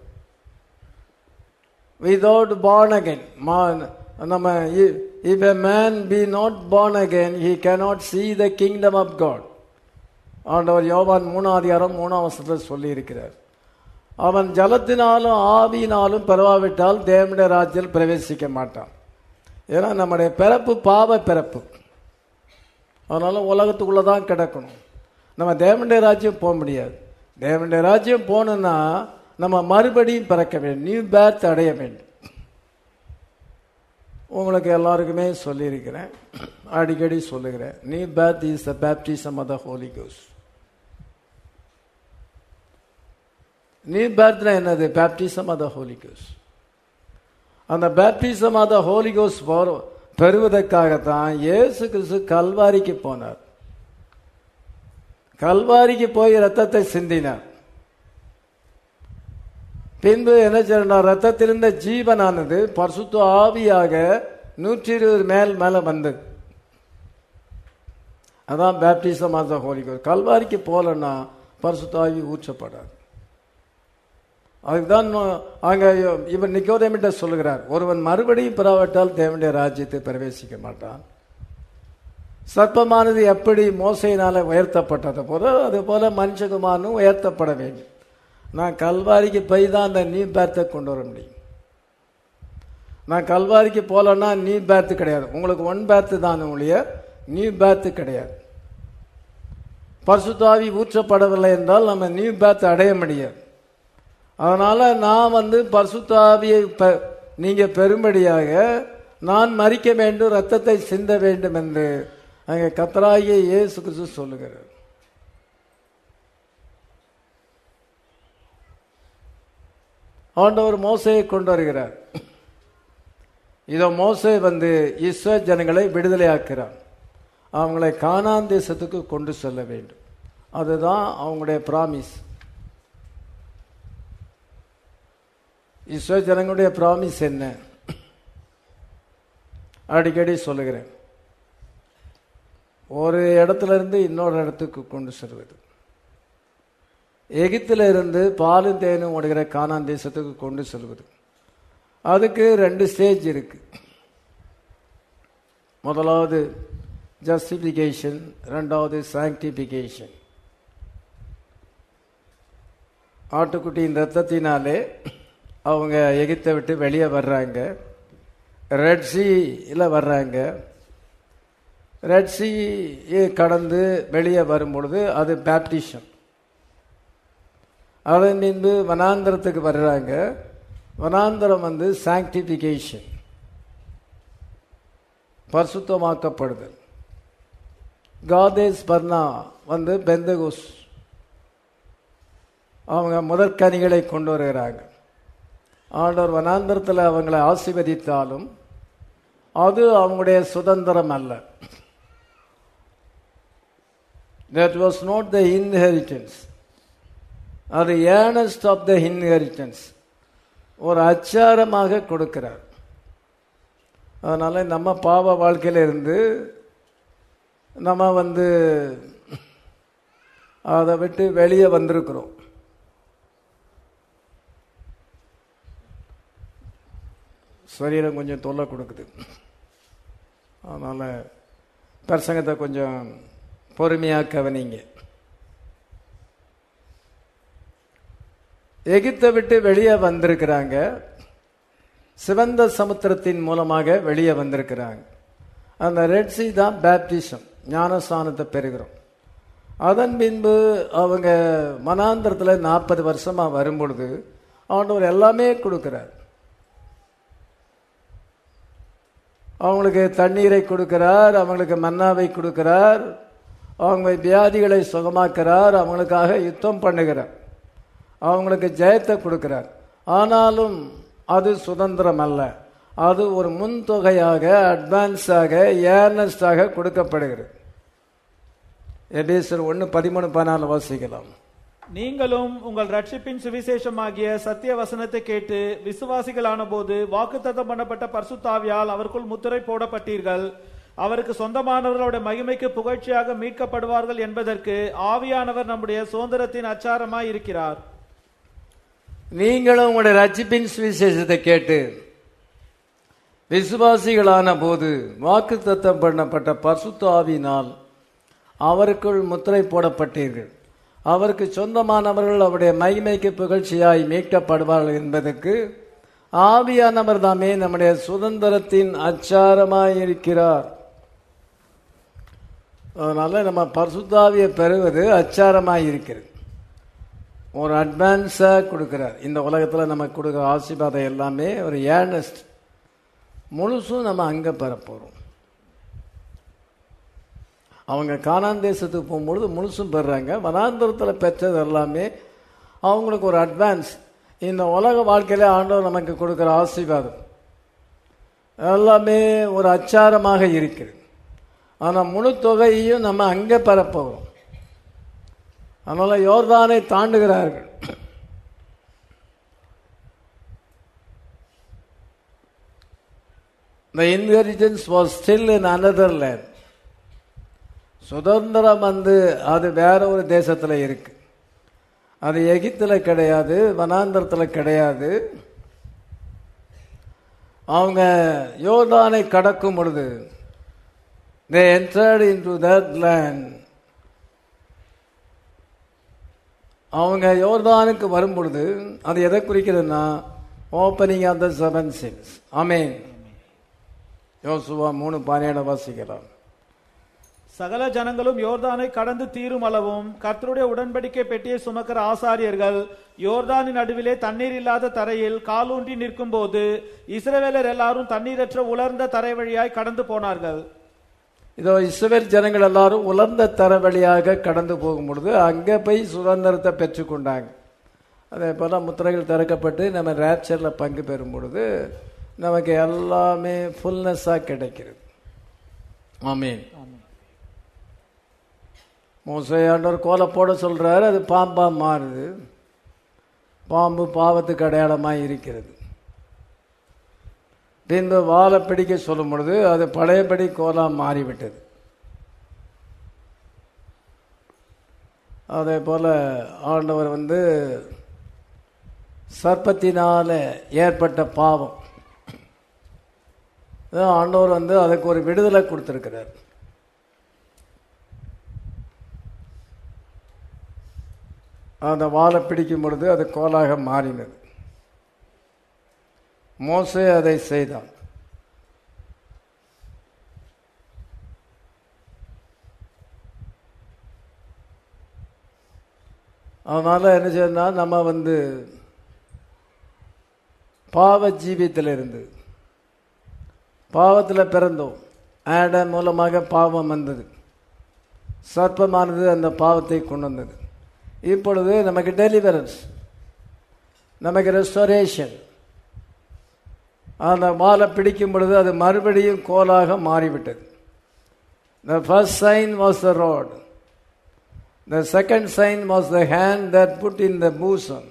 without born again. Man, நம்ம if a man be not born again, he cannot see the kingdom of God. ஆண்டவர் யோவான் மூணாவது அதிகாரம் மூணாம் வசத்தில் சொல்லி இருக்கிறார் அவன் ஜலத்தினாலும் ஆவியினாலும் பெறவாவிட்டால் தேவனுடைய ராஜ்யத்தில் பிரவேசிக்க மாட்டான் ஏன்னா நம்முடைய பிறப்பு பாவ பிறப்பு அதனால உலகத்துக்குள்ள தான் கிடக்கணும் நம்ம தேவனுடைய ராஜ்யம் போக முடியாது தேவனுடைய ராஜ்யம் போகணுன்னா நம்ம மறுபடியும் பிறக்க வேண்டும் நியூ பேர்த் அடைய வேண்டும் உங்களுக்கு எல்லாருக்குமே சொல்லியிருக்கிறேன் அடிக்கடி சொல்லுகிறேன் new birth is the baptism of the Holy கோஸ் நியூ பேர்த்னா என்னது பேப்டிசம் ஆஃப் த ஹோலி கோஸ் அந்த பேப்டிசம் ஆஃப் த ஹோலி கோஸ் பெறுவதற்காகத்தான் இயேசு கிறிஸ்து கல்வாரிக்கு போனார் கல்வாரிக்கு போய் ரத்தத்தை சிந்தினார் பின்பு என்ன செய்யணும் ரத்தத்திலிருந்த ஜீவனானது பரிசுத்த ஆவியாக நூற்றி இருபது மேல் மேல வந்தது அதான் பேப்டிசம் ஆஃப் த ஹோலி கோஸ் கல்வாரிக்கு போலன்னா பரிசுத்த ஆவி ஊற்றப்படாது அதுதான் அங்க இவன் நிக்கோதேமிட்ட சொல்லுகிறார் ஒருவன் மறுபடியும் பெறாவிட்டால் தேவனுடைய ராஜ்யத்தை பிரவேசிக்க மாட்டான் சர்ப்பமானது எப்படி மோசையினால உயர்த்தப்பட்டது போல அது போல மனுஷகுமாரனும் உயர்த்தப்பட வேண்டும் நான் கல்வாரிக்கு போய் தான் அந்த நீ பேர்த்தை கொண்டு வர முடியும் நான் கல்வாரிக்கு போலன்னா நீ பேர்த்து கிடையாது உங்களுக்கு ஒன் பேர்த்து தான் ஒழிய நீ பேர்த்து கிடையாது பரிசுத்தாவி ஊற்றப்படவில்லை என்றால் நம்ம நியூ பேர்த் அடைய முடியாது அதனால நான் வந்து பரிசுத்தாவியை நீங்க பெரும்படியாக நான் மறிக்க வேண்டும் ரத்தத்தை சிந்த வேண்டும் என்று அங்கே கத்தராகிய இயேசு கிறிஸ்து சொல்லுகிறார் ஆண்டவர் மோசையை கொண்டு வருகிறார் இதோ மோசை வந்து இஸ்வ ஜனங்களை விடுதலையாக்கிறார் அவங்களை கானான் தேசத்துக்கு கொண்டு செல்ல வேண்டும் அதுதான் அவங்களுடைய பிராமிஸ் இஸ்வ ஜனங்களுடைய பிராமிஸ் என்ன அடிக்கடி சொல்லுகிறேன் ஒரு இடத்துல இருந்து இன்னொரு இடத்துக்கு கொண்டு செல்வது எகிப்தில இருந்து பாலும் தேனும் ஓடுகிற கானான் தேசத்துக்கு கொண்டு செல்வது அதுக்கு ரெண்டு ஸ்டேஜ் இருக்கு முதலாவது ஜஸ்டிபிகேஷன் ரெண்டாவது சாங்டிபிகேஷன் ஆட்டுக்குட்டியின் ரத்தத்தினாலே அவங்க எகிப்தை விட்டு வெளியே வர்றாங்க ரெட் சீல வர்றாங்க ரெட் சி கடந்து வெளியே வரும் பொழுது அது பேப்டிஷன் அதன் பின்பு வனாந்திரத்துக்கு வர்றாங்க வனாந்திரம் வந்து சாங்டிஃபிகேஷன் பரிசுத்தமாக்கப்படுதல் காதேஸ் பர்னா வந்து பெந்தகுஸ் அவங்க முதற்கனிகளை கொண்டு வருகிறாங்க ஆண்டவர் வனாந்தரத்தில் அவங்களை ஆசீர்வதித்தாலும் அது அவங்களுடைய சுதந்திரம் அல்ல that was not the inheritance அது ஏர்னஸ்ட் ஆஃப் த இன்ஹெரிட்டன்ஸ் ஒரு அச்சாரமாக கொடுக்கிறார் அதனால நம்ம பாவ வாழ்க்கையில இருந்து நம்ம வந்து அதை விட்டு வெளியே வந்திருக்கிறோம் சரீரம் கொஞ்சம் தொல்லை கொடுக்குது அதனால் பிரசங்கத்தை கொஞ்சம் பொறுமையாக கவனிங்க எகிப்தை விட்டு வெளியே வந்திருக்கிறாங்க சிவந்த சமுத்திரத்தின் மூலமாக வெளியே வந்திருக்கிறாங்க அந்த ரெட் சி தான் பேப்டிசம் ஞானஸ்தானத்தை பெறுகிறோம் அதன் பின்பு அவங்க மனாந்திரத்தில் நாற்பது வருஷமாக வரும்பொழுது ஆண்டவர் எல்லாமே கொடுக்கிறார் அவங்களுக்கு தண்ணீரை கொடுக்கிறார் அவங்களுக்கு மன்னாவை கொடுக்கிறார் அவங்க வியாதிகளை சுகமாக்குறார் அவங்களுக்காக யுத்தம் பண்ணுகிறார் அவங்களுக்கு ஜெயத்தை கொடுக்கிறார் ஆனாலும் அது சுதந்திரம் அல்ல அது ஒரு முன்தொகையாக அட்வான்ஸாக ஏர்னஸ்டாக கொடுக்கப்படுகிறது எபேசர் ஒன்று பதிமூணு பதினாலு வாசிக்கலாம் நீங்களும் உங்கள் ரட்சிப்பின் சுவிசேஷமாகிய சத்திய வசனத்தை கேட்டு விசுவாசிகளான போது வாக்குத்தத்தம் பண்ணப்பட்ட பரிசுத்தாவியால் அவருக்குள் முத்திரை போடப்பட்டீர்கள் அவருக்கு சொந்தமானவர்களுடைய மகிமைக்கு புகழ்ச்சியாக மீட்கப்படுவார்கள் என்பதற்கு ஆவியானவர் நம்முடைய சுதந்திரத்தின் அச்சாரமாய் இருக்கிறார் நீங்களும் உங்களுடைய ரட்சிப்பின் சுவிசேஷத்தை கேட்டு விசுவாசிகளான போது வாக்கு தத்தம் பண்ணப்பட்ட பரிசுத்த ஆவியினால் அவருக்குள் முத்திரை போடப்பட்டீர்கள் அவருக்கு சொந்தமானவர்கள் அவருடைய மகிமைக்கு புகழ்ச்சியாய் மீட்கப்படுவார்கள் என்பதற்கு ஆவியானவர் தாமே நம்முடைய சுதந்திரத்தின் அச்சாரமாய் இருக்கிறார் அதனால நம்ம பரிசுத்தாவியை பெறுவது அச்சாரமாய் இருக்கிறது ஒரு அட்வான்ஸாக கொடுக்குறார் இந்த உலகத்தில் நமக்கு கொடுக்குற ஆசீர்வாதம் எல்லாமே ஒரு ஏர்னஸ்ட் முழுசும் நம்ம அங்கே பெற போகிறோம் அவங்க கானான் தேசத்துக்கு போகும்பொழுது முழுசும் பெறுறாங்க வனாந்தரத்தில் பெற்றது எல்லாமே அவங்களுக்கு ஒரு அட்வான்ஸ் இந்த உலக வாழ்க்கையில ஆண்டவர் நமக்கு கொடுக்குற ஆசீர்வாதம் எல்லாமே ஒரு அச்சாரமாக இருக்குது ஆனால் முழு தொகையையும் நம்ம அங்கே பெறப்போகிறோம் அதனால யோர்தானை தாண்டுகிறார்கள் The inheritance was still in another land. சுதந்திரம் வந்து அது வேற ஒரு தேசத்தில் இருக்கு அது எகிப்தில் கிடையாது வனாந்தரத்தில் கிடையாது அவங்க யோர்தானை கடக்கும் பொழுது they entered into that land அவங்க யோர்தானுக்கு வரும் பொழுது அது எதை குறிக்கிறதுனா opening of the seven seals amen யோசுவா மூணு பதினேழு வாசிக்கலாம் சகல ஜனங்களும் யோர்தானை கடந்து தீரும் அளவும் கர்த்தருடைய உடன்படிக்கை பெட்டியை சுமக்கிற ஆசாரியர்கள் யோர்தானின் நடுவிலே தண்ணீர் இல்லாத தரையில் காலூன்றி நிற்கும் போது இஸ்ரவேலர் எல்லாரும் தண்ணீரற்ற உலர்ந்த தரை வழியாய் கடந்து போனார்கள் இதோ இஸ்ரவேல் ஜனங்கள் எல்லாரும் உலர்ந்த தர வழியாக கடந்து போகும் பொழுது அங்கே போய் சுதந்திரத்தை பெற்றுக்கொண்டாங்க அதே போல் முத்திரைகள் திறக்கப்பட்டு நம்ம ரேப்சரில் பங்கு பெறும் பொழுது நமக்கு எல்லாமே ஃபுல்னஸாக கிடைக்கிறது ஆமீன் மோசையாண்டவர் கோலை போட சொல்றாரு அது பாம்பா மாறுது பாம்பு பாவத்துக்கு அடையாளமாக இருக்கிறது பின்பு வாழை பிடிக்க சொல்லும் பொழுது அது பழையபடி கோலா மாறிவிட்டது அதே போல ஆண்டவர் வந்து சர்ப்பத்தினால ஏற்பட்ட பாவம் அதான் ஆண்டவர் வந்து அதுக்கு ஒரு விடுதலை கொடுத்திருக்கிறார் அந்த வாழை பிடிக்கும் பொழுது அது கோலாக மாறினது மோசே அதை செய்தான் அதனால என்ன செய்யணும்னா நம்ம வந்து பாவ ஜீவியத்தில் இருந்து பாவத்தில் பிறந்தோம் ஆடம் மூலமாக பாவம் வந்தது சர்ப்பமானது அந்த பாவத்தை கொண்டு வந்தது இப்பொழுது நமக்கு டெலிவரன்ஸ் நமக்கு ரெஸ்டோரேஷன் அந்த மாலை பிடிக்கும் பொழுது அது மறுபடியும் கோலாக மாறிவிட்டது the first sign was the rod the second sign was the hand that put in the bosom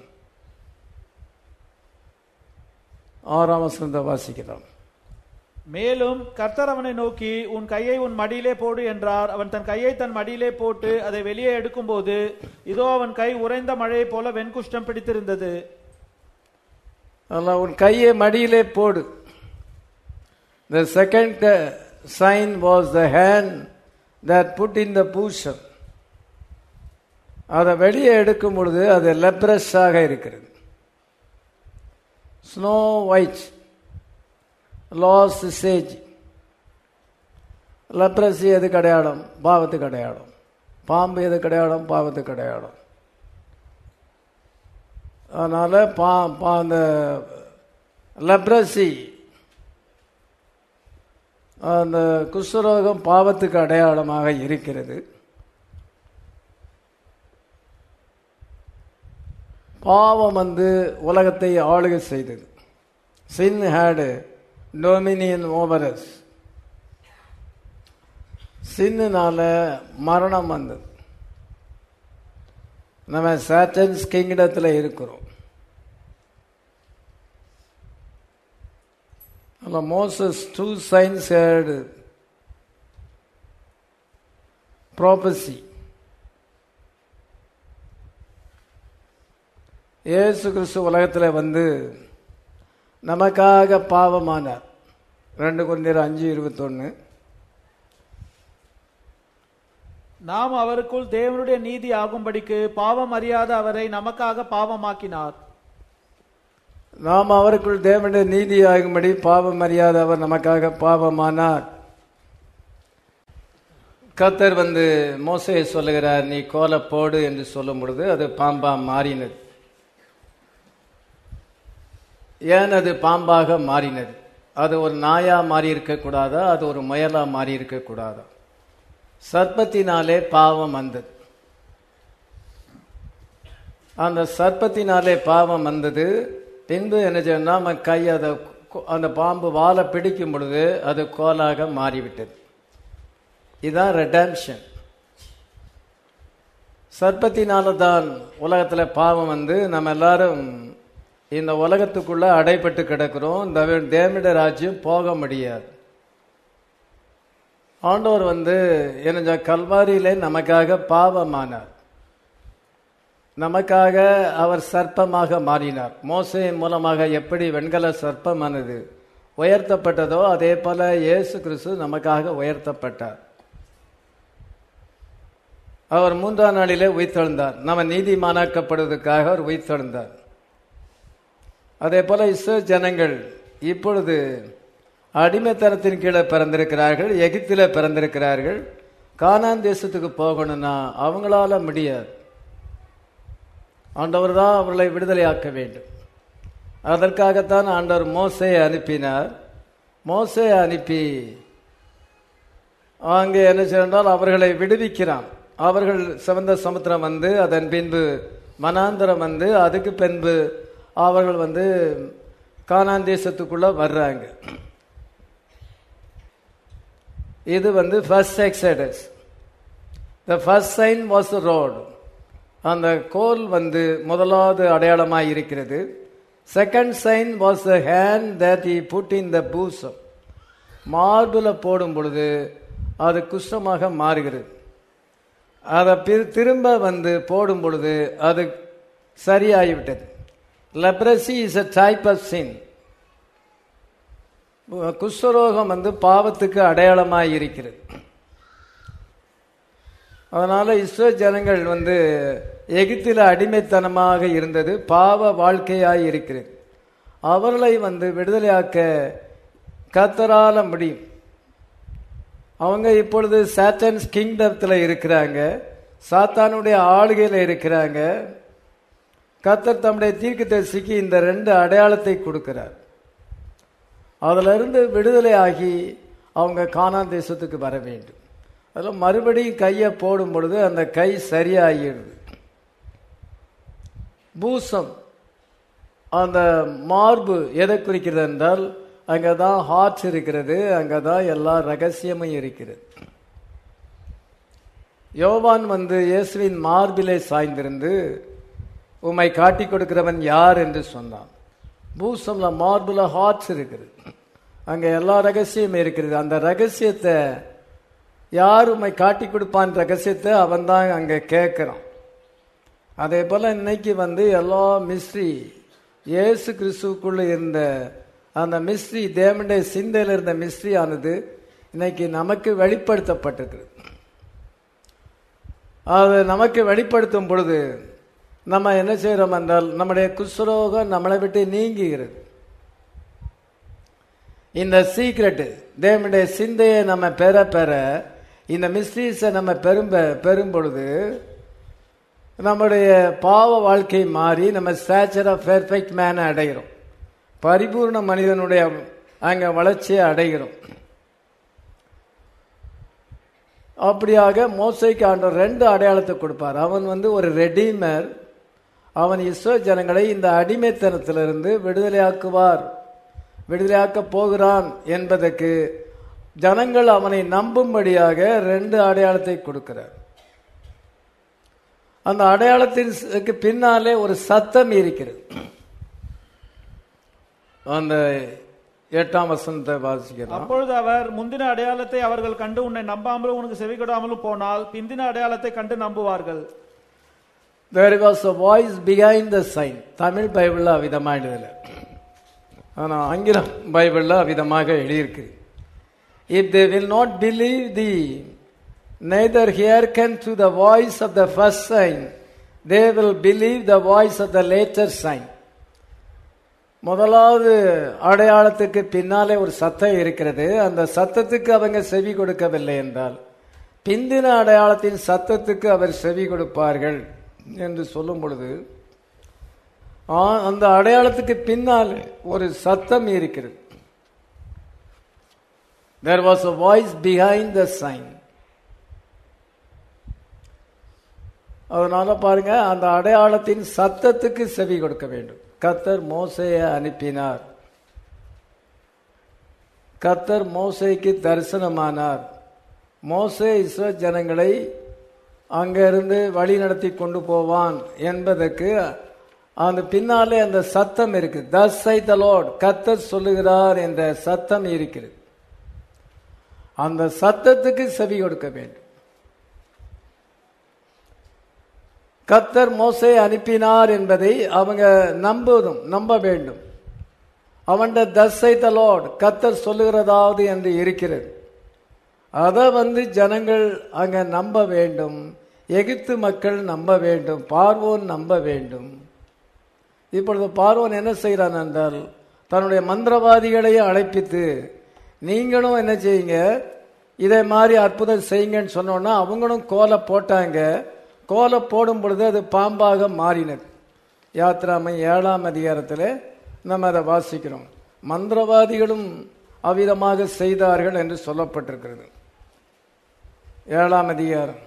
ஆறாம் வசனத்தை வாசிக்கிறோம் மேலும் கர்த்தர் அவனை நோக்கி உன் கையை உன் மடியிலே போடு என்றார் அவன் தன் கையை தன் மடியிலே போட்டு அதை வெளியே எடுக்கும்போது இதோ அவன் கை உறைந்த மழையை போல வெண்குஷ்டம் பிடித்திருந்தது அதில் உன் கையை மடியிலே போடு the second sign was the hand that put in the bosom அதை வெளியே எடுக்கும் பொழுது அது லெப்ரஸாக இருக்கிறது ஸ்னோ ஒயிட் லாஸ் சேஜ் லெப்ரஸி எதுக்கு அடையாளம் பாவத்துக்கு அடையாளம் பாம்பு எதுக்கு அடையாளம் பாவத்துக்கு அடையாளம் அதனால பா பா அந்த லெப்ரசி அந்த குஷ்டரோகம் பாவத்துக்கு அடையாளமாக இருக்கிறது பாவம் வந்து உலகத்தை ஆளுகை செய்தது சின் ஹேடு டொமினியன் ஓவரஸ் சின்னுனால மரணம் வந்தது நம்ம சாட்டன்ஸ் கிங்டத்தில் இருக்கிறோம் அல்ல Moses two signs had prophecy இயேசு கிறிஸ்து உலகத்தில் வந்து நமக்காக பாவமானார் ரெண்டு குழந்தையர் அஞ்சு இருபத்தொன்று நாம் அவருக்குள் தேவனுடைய நீதி ஆகும்படிக்கு பாவம் அறியாத அவரை நமக்காக பாவமாக்கினார் நாம் அவருக்குள் தேவனுடைய நீதி ஆகும்படி பாவம் அறியாத அவர் நமக்காக பாவமானார் கத்தர் வந்து மோசையை சொல்லுகிறார் நீ கோலை போடு என்று சொல்லும் பொழுது அது பாம்பா மாறினது ஏன் அது பாம்பாக மாறினது அது ஒரு நாயா மாறி இருக்கக்கூடாதா அது ஒரு முயலா மாறி இருக்கக்கூடாதா சர்ப்பத்தினாலே பாவம் வந்தது அந்த சர்ப்பத்தினாலே பாவம் வந்தது பின்பு என்ன செய்யணும் நம்ம கை அதை கொ- அந்த பாம்பு வாலை பிடிக்கும் பொழுது அது கோலாக மாறிவிட்டது இதுதான் ரெடம்ஷன் சர்ப்பத்தினால தான் உலகத்தில் பாவம் வந்து நம்ம எல்லாரும் இந்த உலகத்துக்குள்ள அடைப்பட்டு கிடக்கிறோம் இந்த தேவனுடைய ராஜ்யம் போக முடியாது ஆண்டவர் வந்து என்ன கல்வாரியிலே நமக்காக பாவமானார் நமக்காக அவர் சர்ப்பமாக மாறினார் மோசையின் மூலமாக எப்படி வெண்கல சர்ப்பமானது உயர்த்தப்பட்டதோ அதே போல இயேசு கிறிஸ்து நமக்காக உயர்த்தப்பட்டார் அவர் மூன்றாம் நாளிலே உயிர்த்தெழுந்தார் நம்ம நீதிமானாக்கப்படுவதற்காக அவர் உயிர்த்தெழுந்தார் அதே போல இஸ்ரோ ஜனங்கள் இப்பொழுது அடிமைத்தனத்தின் கீழே பிறந்திருக்கிறார்கள் எகிப்தில பிறந்திருக்கிறார்கள் கானான் தேசத்துக்கு போகணும்னா அவங்களால முடியாது ஆண்டவர் தான் அவர்களை விடுதலையாக்க வேண்டும் அதற்காகத்தான் ஆண்டவர் மோசையை அனுப்பினார் மோசையை அனுப்பி அங்கே என்ன செய்தால் அவர்களை விடுவிக்கிறான் அவர்கள் சிவந்த சமுத்திரம் வந்து அதன் பின்பு மனாந்தரம் வந்து அதுக்கு பின்பு அவர்கள் வந்து கானான் தேசத்துக்குள்ள வர்றாங்க இது வந்து first exodus the first sign was rod அந்த கோல் வந்து முதலாவது அடையாளமாக இருக்கிறது second sign was the hand that he put in the bosom மார்பில் போடும் பொழுது அது குஷ்டமாக மாறுகிறது அதை பிற- திரும்ப வந்து போடும் பொழுது அது சரியாகிவிட்டது leprosy is a type of sin குஷ்டரோகம் வந்து பாவத்துக்கு அடையாளமாக இருக்கிறது அதனால இஸ்ரோ ஜனங்கள் வந்து எகிப்தில அடிமைத்தனமாக இருந்தது பாவ வாழ்க்கையாய் இருக்கிறது அவர்களை வந்து விடுதலையாக்க கத்தரால முடியும் அவங்க இப்பொழுது சாட்டன்ஸ் கிங்டத்தில் இருக்கிறாங்க சாத்தானுடைய ஆளுகையில் இருக்கிறாங்க கர்த்தர் தம்முடைய தீர்க்கதரிசிக்கு இந்த ரெண்டு அடையாளத்தை கொடுக்கிறார் அதுல இருந்து விடுதலை ஆகி அவங்க கானான் தேசத்துக்கு வர வேண்டும் அதில் மறுபடியும் கையை போடும் பொழுது அந்த கை சரியாகிடுது பூசம் அந்த மார்பு எதை குறிக்கிறது என்றால் அங்கே தான் ஹார்ட் இருக்கிறது அங்கே தான் எல்லா ரகசியமும் இருக்கிறது யோவான் வந்து இயேசுவின் மார்பிலே சாய்ந்திருந்து உம்மை காட்டி கொடுக்கிறவன் யார் என்று சொன்னான் பூசம்ல மார்புல ஹார்ட்ஸ் இருக்குது அங்க எல்லா ரகசியமும் இருக்கிறது அந்த ரகசியத்தை யார் உம்மை காட்டி கொடுப்பான் ரகசியத்தை அவன் தான் அங்க கேட்கிறான் அதே போல இன்னைக்கு வந்து எல்லா மிஸ்ட்ரி இயேசு கிறிஸ்துக்குள்ள இருந்த அந்த மிஸ்ட்ரி தேவனுடைய சிந்தையில் இருந்த மிஸ்ட்ரி ஆனது இன்னைக்கு நமக்கு வெளிப்படுத்தப்பட்டிருக்கிறது அது நமக்கு வெளிப்படுத்தும் பொழுது நம்ம என்ன செய்கிறோம் என்றால் நம்முடைய குஷ்ரோகம் நம்மளை விட்டு நீங்குகிறது இந்த சீக்ரெட் தேவனுடைய சிந்தையை நம்ம பெற பெற இந்த மிஸ்ட்ரீஸை நம்ம பெரும் பெறும் பொழுது நம்முடைய பாவ வாழ்க்கை மாறி நம்ம ஸ்டாச்சர் ஆஃப் பெர்ஃபெக்ட் மேனை அடைகிறோம் பரிபூர்ண மனிதனுடைய அங்க வளர்ச்சியை அடைகிறோம் அப்படியாக மோசைக்கு ஆண்டவர் ரெண்டு அடையாளத்தை கொடுப்பார் அவன் வந்து ஒரு ரெடீமர் அவன் இஸ்ரோ ஜனங்களை இந்த அடிமைத்தனத்திலிருந்து விடுதலையாக்குவார் விடுதலையாக்க போகிறான் என்பதற்கு ஜனங்கள் அவனை நம்பும்படியாக ரெண்டு அடையாளத்தை கொடுக்கிறார் அந்த அடையாளத்திற்கு பின்னாலே ஒரு சத்தம் இருக்கிறது அந்த எட்டாம் வசனத்தை வாசிக்கலாம் அப்பொழுது அவர் முந்தின அடையாளத்தை அவர்கள் கண்டு உன்னை நம்பாமலும் உனக்கு செவி கொடாமலும் போனால் பிந்தின அடையாளத்தை கண்டு நம்புவார்கள் there was a voice behind the sign Tamil பைபிள்ல அவ்விதமா எழுதல ஆனா ஆங்கிலம் பைபிள்ல அவ்விதமாக எழுதியிருக்கு if they will not believe thee neither hearken to the voice of the first sign they will believe the voice of the later sign முதலாவது அடையாளத்துக்கு பின்னாலே ஒரு சத்தம் இருக்கிறது அந்த சத்தத்துக்கு அவங்க செவி கொடுக்கவில்லை என்றால் பிந்தின அடையாளத்தின் சத்தத்துக்கு அவர் செவி கொடுப்பார்கள் என்று சொல்லும் பொழுது ஆ, அந்த அடையாளத்துக்கு பின்னால் ஒரு சத்தம் இருக்கிறது there was a voice behind the sign அதனால பாருங்க அந்த அடையாளத்தின் சத்தத்துக்கு செவி கொடுக்க வேண்டும் கத்தர் மோசையை அனுப்பினார் கத்தர் மோசைக்கு தரிசனமானார் மோசே இஸ்ரோ ஜனங்களை அங்கிருந்து வழி நடத்தி கொண்டு போவான் என்பதற்கு அந்த பின்னாலே அந்த சத்தம் இருக்கு தஸ் ஐ த லார்ட் கத்தர் சொல்லுகிறார் என்ற சத்தம் இருக்கிறது அந்த சத்தத்துக்கு செவி கொடுக்க வேண்டும் கத்தர் மோசே அனுப்பினார் என்பதை அவங்க நம்புவதும் நம்ப வேண்டும் அவன்ட தஸ்ஸை த லார்ட் கத்தர் சொல்லுகிறதாவது என்று இருக்கிறது அதை வந்து ஜனங்கள் அங்க நம்ப வேண்டும் எகிப்து மக்கள் நம்ப வேண்டும் பார்வோன் நம்ப வேண்டும் இப்பொழுது பார்வோன் என்ன செய்கிறான் என்றால் தன்னுடைய மந்திரவாதிகளையும் அழைப்பித்து நீங்களும் என்ன செய்யுங்க இதை மாதிரி அற்புதம் செய்யுங்கன்னு சொன்னோன்னா அவங்களும் கோலை போட்டாங்க கோலை போடும் பொழுது அது பாம்பாக மாறினது யாத்ராமை ஏழாம் அதிகாரத்தில் நம்ம அதை வாசிக்கிறோம் மந்திரவாதிகளும் அவ்விதமாக செய்தார்கள் என்று சொல்லப்பட்டிருக்கிறது ஏழாம் அதிகாரம்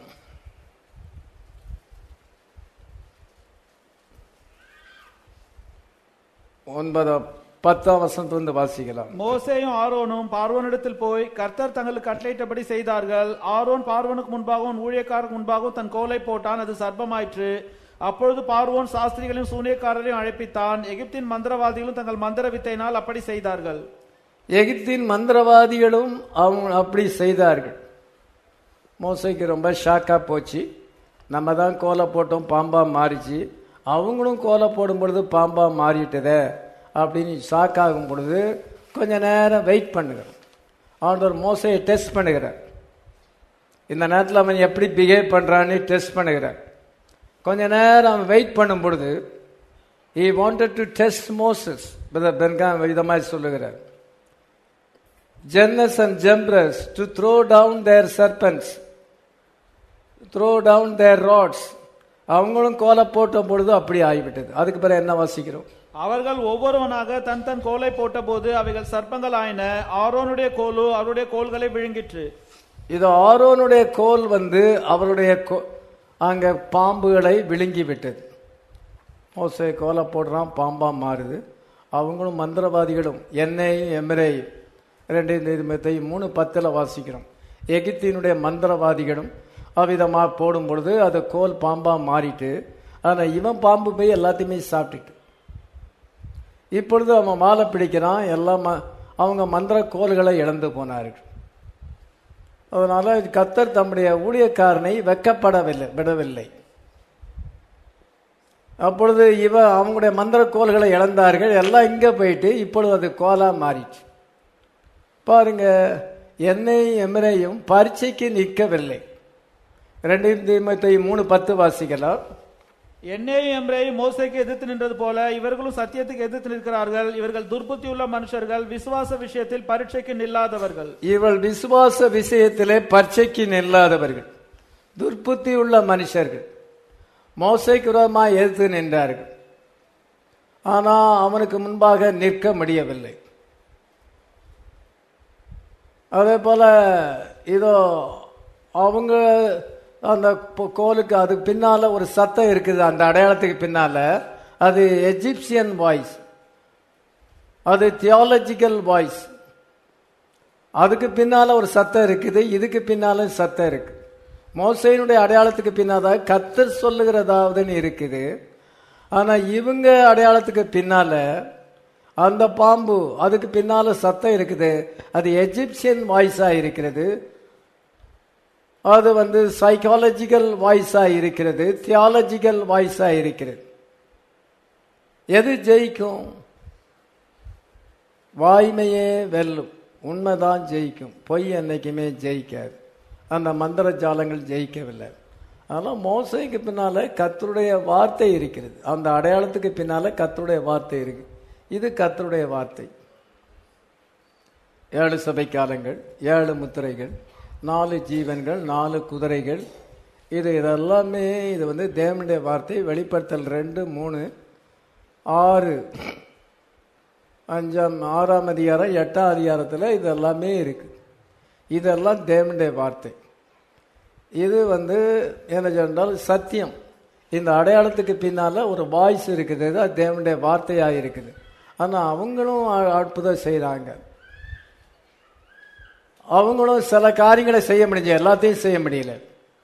ஒன்பதாம் பத்தாம் வசனத்திலிருந்து வாசிக்கலாம் மோசேயும் ஆரோனும் பார்வோனிடத்தில் போய் கர்த்தர் தங்களுக்கு கட்டளையிட்டபடி செய்தார்கள் ஆரோன் பார்வோனுக்கு முன்பாகவும் ஊழியக்காரருக்கு முன்பாகவும் தன் கோலை போட்டான் அது சர்ப்பமாயிற்று அப்பொழுது பார்வோன் சாஸ்திரிகளையும் சூனியக்காரரையும் அழைப்பித்தான் எகிப்தின் மந்திரவாதிகளும் தங்கள் மந்திர வித்தையினால் அப்படி செய்தார்கள் எகிப்தின் மந்திரவாதிகளும் அவங்க அப்படி செய்தார்கள் மோசைக்கு ரொம்ப ஷாக்கா போச்சு நம்ம தான் கோலை போட்டோம் பாம்பா மாறிச்சு அவங்களும் கோலை போடும் பொழுது பாம்பா மாறிட்டுதே அப்படின்னு ஷாக் ஆகும் பொழுது கொஞ்ச நேரம் வெயிட் பண்ணுகிறோம் ஆண்டவர் மோசையை டெஸ்ட் பண்ணுகிறார் இந்த நேரத்தில் அவன் எப்படி பிஹேவ் பண்ணுறான்னு டெஸ்ட் பண்ணுகிறார் கொஞ்ச நேரம் அவன் வெயிட் பண்ணும் பொழுது he wanted to test Moses பென்காம் விதமாக சொல்லுகிறார் Jannes and Jambres to throw down their serpents, throw down their rods. அவங்களும் கோலை போட்ட பொழுது அப்படி ஆகிவிட்டது அதுக்கு பிறகு என்ன வாசிக்கிறோம் அவர்கள் ஒவ்வொருவனாக தன் தன் கோலை போட்டபோது அவைகள் சர்ப்பங்கள் ஆயின ஆரோனுடைய கோலு அவருடைய கோல்களை விழுங்கிற்று இது ஆரோனுடைய கோல் வந்து அவருடைய கோ- அங்க பாம்புகளை விழுங்கி விட்டது மோசே கோலை போடுறான் பாம்பா மாறுது அவங்களும் மந்திரவாதிகளும் எண்ணெயும் எமரையும் ரெண்டு நிருமத்தை மூணு பத்தில் வாசிக்கிறோம் எகிப்தினுடைய மந்திரவாதிகளும் அவ்விதமாக போடும் பொழுது அது கோல் பாம்பா மாறிட்டு ஆனால் இவன் பாம்பு போய் எல்லாத்தையுமே சாப்பிட்டுட்டு இப்பொழுது அவன் மாலை பிடிக்கிறான் எல்லாம் ம- அவங்க மந்திர கோல்களை இழந்து போனார்கள் அதனால கத்தர் தம்முடைய ஊழியக்காரனை வெக்கப்படவில்லை விடவில்லை அப்பொழுது இவ அவங்களுடைய மந்திர கோல்களை இழந்தார்கள் எல்லாம் இங்கே போயிட்டு இப்பொழுது அது கோலா மாறிச்சு பாருங்க என்னையும் எமரையும் பரீட்சைக்கு நிற்கவில்லை ரெண்டு தீமத்தை மூணு பத்து வாசிக்கலாம் என்னையும் எம்ரேயும் மோசைக்கு எதிர்த்து நின்றது போல இவர்களும் சத்தியத்துக்கு எதிர்த்து நிற்கிறார்கள் இவர்கள் துர்புத்தியுள்ள மனுஷர்கள் விசுவாச விஷயத்தில் பரீட்சைக்கு நில்லாதவர்கள் இவள் விசுவாச விஷயத்திலே பரீட்சைக்கு நில்லாதவர்கள் துர்ப்புத்தி உள்ள மனுஷர்கள் மோசைக்கு விரோதமாக எதிர்த்து நின்றார்கள் ஆனால் அவனுக்கு முன்பாக நிற்க முடியவில்லை அதே போல இதோ அவங்க அந்த பொ- கோலுக்கு அதுக்கு பின்னால ஒரு சத்தம் இருக்குது அந்த அடையாளத்துக்கு பின்னால அது எஜிப்சியன் வாய்ஸ் அது தியாலஜிக்கல் வாய்ஸ் அதுக்கு பின்னால ஒரு சத்தம் இருக்குது இதுக்கு பின்னால சத்தம் இருக்கு மோசையினுடைய அடையாளத்துக்கு பின்னால கத்தர் சொல்லுகிறதாவதுன்னு இருக்குது ஆனா இவங்க அடையாளத்துக்கு பின்னால அந்த பாம்பு அதுக்கு பின்னால சத்தம் இருக்குது அது எஜிப்சியன் வாய்ஸா இருக்கிறது அது வந்து சைக்காலஜிக்கல் வாய்ஸா இருக்கிறது தியாலஜிக்கல் வாய்ஸா இருக்கிறது எது ஜெயிக்கும் வாய்மையே வெல்லும் உண்மைதான் ஜெயிக்கும் பொய் என்னைக்குமே ஜெயிக்காது அந்த மந்திர ஜாலங்கள் ஜெயிக்கவில்லை அதனால் மோசைக்கு பின்னால கத்தருடைய வார்த்தை இருக்கிறது அந்த அடையாளத்துக்கு பின்னால கத்தருடைய வார்த்தை இருக்கு இது கத்தருடைய வார்த்தை ஏழு சபை காலங்கள் ஏழு முத்திரைகள் நாலு ஜீவன்கள் நாலு குதிரைகள் இது இதெல்லாமே இது வந்து தேவனுடைய வார்த்தை வெளிப்படுத்தல் ரெண்டு மூணு ஆறு அஞ்சாம் ஆறாம் அதிகாரம் எட்டாம் அதிகாரத்தில் இது எல்லாமே இருக்கு இதெல்லாம் தேவனுடைய வார்த்தை இது வந்து என்ன சொன்னால் சத்தியம் இந்த அடையாளத்துக்கு பின்னால ஒரு வாய்ஸ் இருக்குது அது தேவனுடைய வார்த்தையாக இருக்குது ஆனால் அவங்களும் அ- அற்புதம் செய்கிறாங்க அவங்களும் சில காரியங்களை செய்ய முடிஞ்ச எல்லாத்தையும் செய்ய முடியல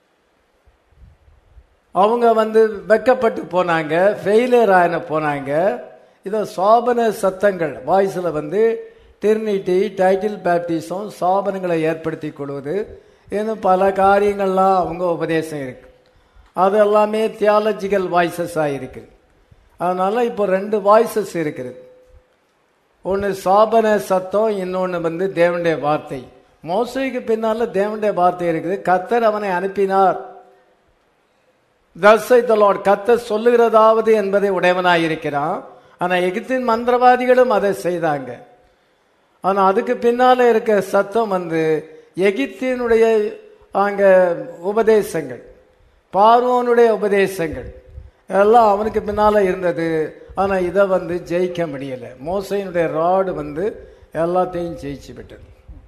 அவங்க வந்து வெக்கப்பட்டு போனாங்க ஃபெயிலியர் ஆயின போனாங்க இதோ சாபன சத்தங்கள் வாய்ஸில் வந்து டிரினிட்டி டைட்டில் பேப்டிசம் சாபனங்களை ஏற்படுத்தி கொள்வது இன்னும் பல காரியங்கள்லாம் அவங்க உபதேசம் இருக்கு அது எல்லாமே தியாலஜிக்கல் வாய்ஸஸாக இருக்குது அதனால இப்போ ரெண்டு வாய்ஸஸ் இருக்குது ஒன்று சாபன சத்தம் இன்னொன்று வந்து தேவனுடைய வார்த்தை மோசைக்கு பின்னால தேவனுடைய வார்த்தை இருக்குது கத்தர் அவனை அனுப்பினார் தசை லார்ட் கத்தர் சொல்லுகிறதாவது என்பதை உடையவனாய் இருக்கிறான் ஆனா எகிப்தின் மந்திரவாதிகளும் அதை செய்தாங்க ஆனா அதுக்கு பின்னால இருக்க சத்தம் வந்து எகிப்தினுடைய அங்க உபதேசங்கள் பார்வோனுடைய உபதேசங்கள் எல்லாம் அவனுக்கு பின்னால இருந்தது ஆனா இதை வந்து ஜெயிக்க முடியல மோசையினுடைய ராடு வந்து எல்லாத்தையும் ஜெயிச்சு விட்டது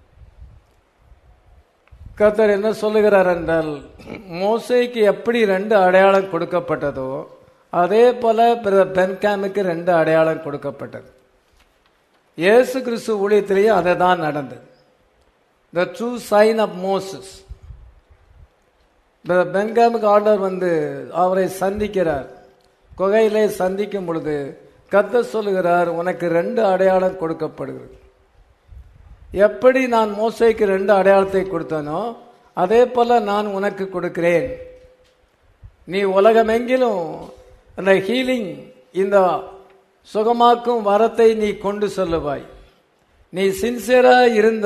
கர்த்தர் என்ன சொல்லுகிறார் என்றால் மோசைக்கு எப்படி ரெண்டு அடையாளம் கொடுக்கப்பட்டதோ அதே போல பிரதர் பென்காமுக்கு ரெண்டு அடையாளம் கொடுக்கப்பட்டது இயேசு கிறிஸ்து ஊழியத்திலேயும் அதை தான் நடந்தது the true sign of Moses பென்காமுக்கு ஆண்டவர் வந்து அவரை சந்திக்கிறார் குகையிலே சந்திக்கும் பொழுது கர்த்தர் சொல்லுகிறார் உனக்கு ரெண்டு அடையாளம் கொடுக்கப்படுகிறது எப்படி நான் மோசைக்கு ரெண்டு அடையாளத்தை கொடுத்தனோ அதே போல நான் உனக்கு கொடுக்கிறேன் நீ உலகமெங்கிலும் அந்த ஹீலிங் இந்த சுகமாக்கும் வரத்தை நீ கொண்டு சொல்லுவாய் நீ சின்சியரா இருந்த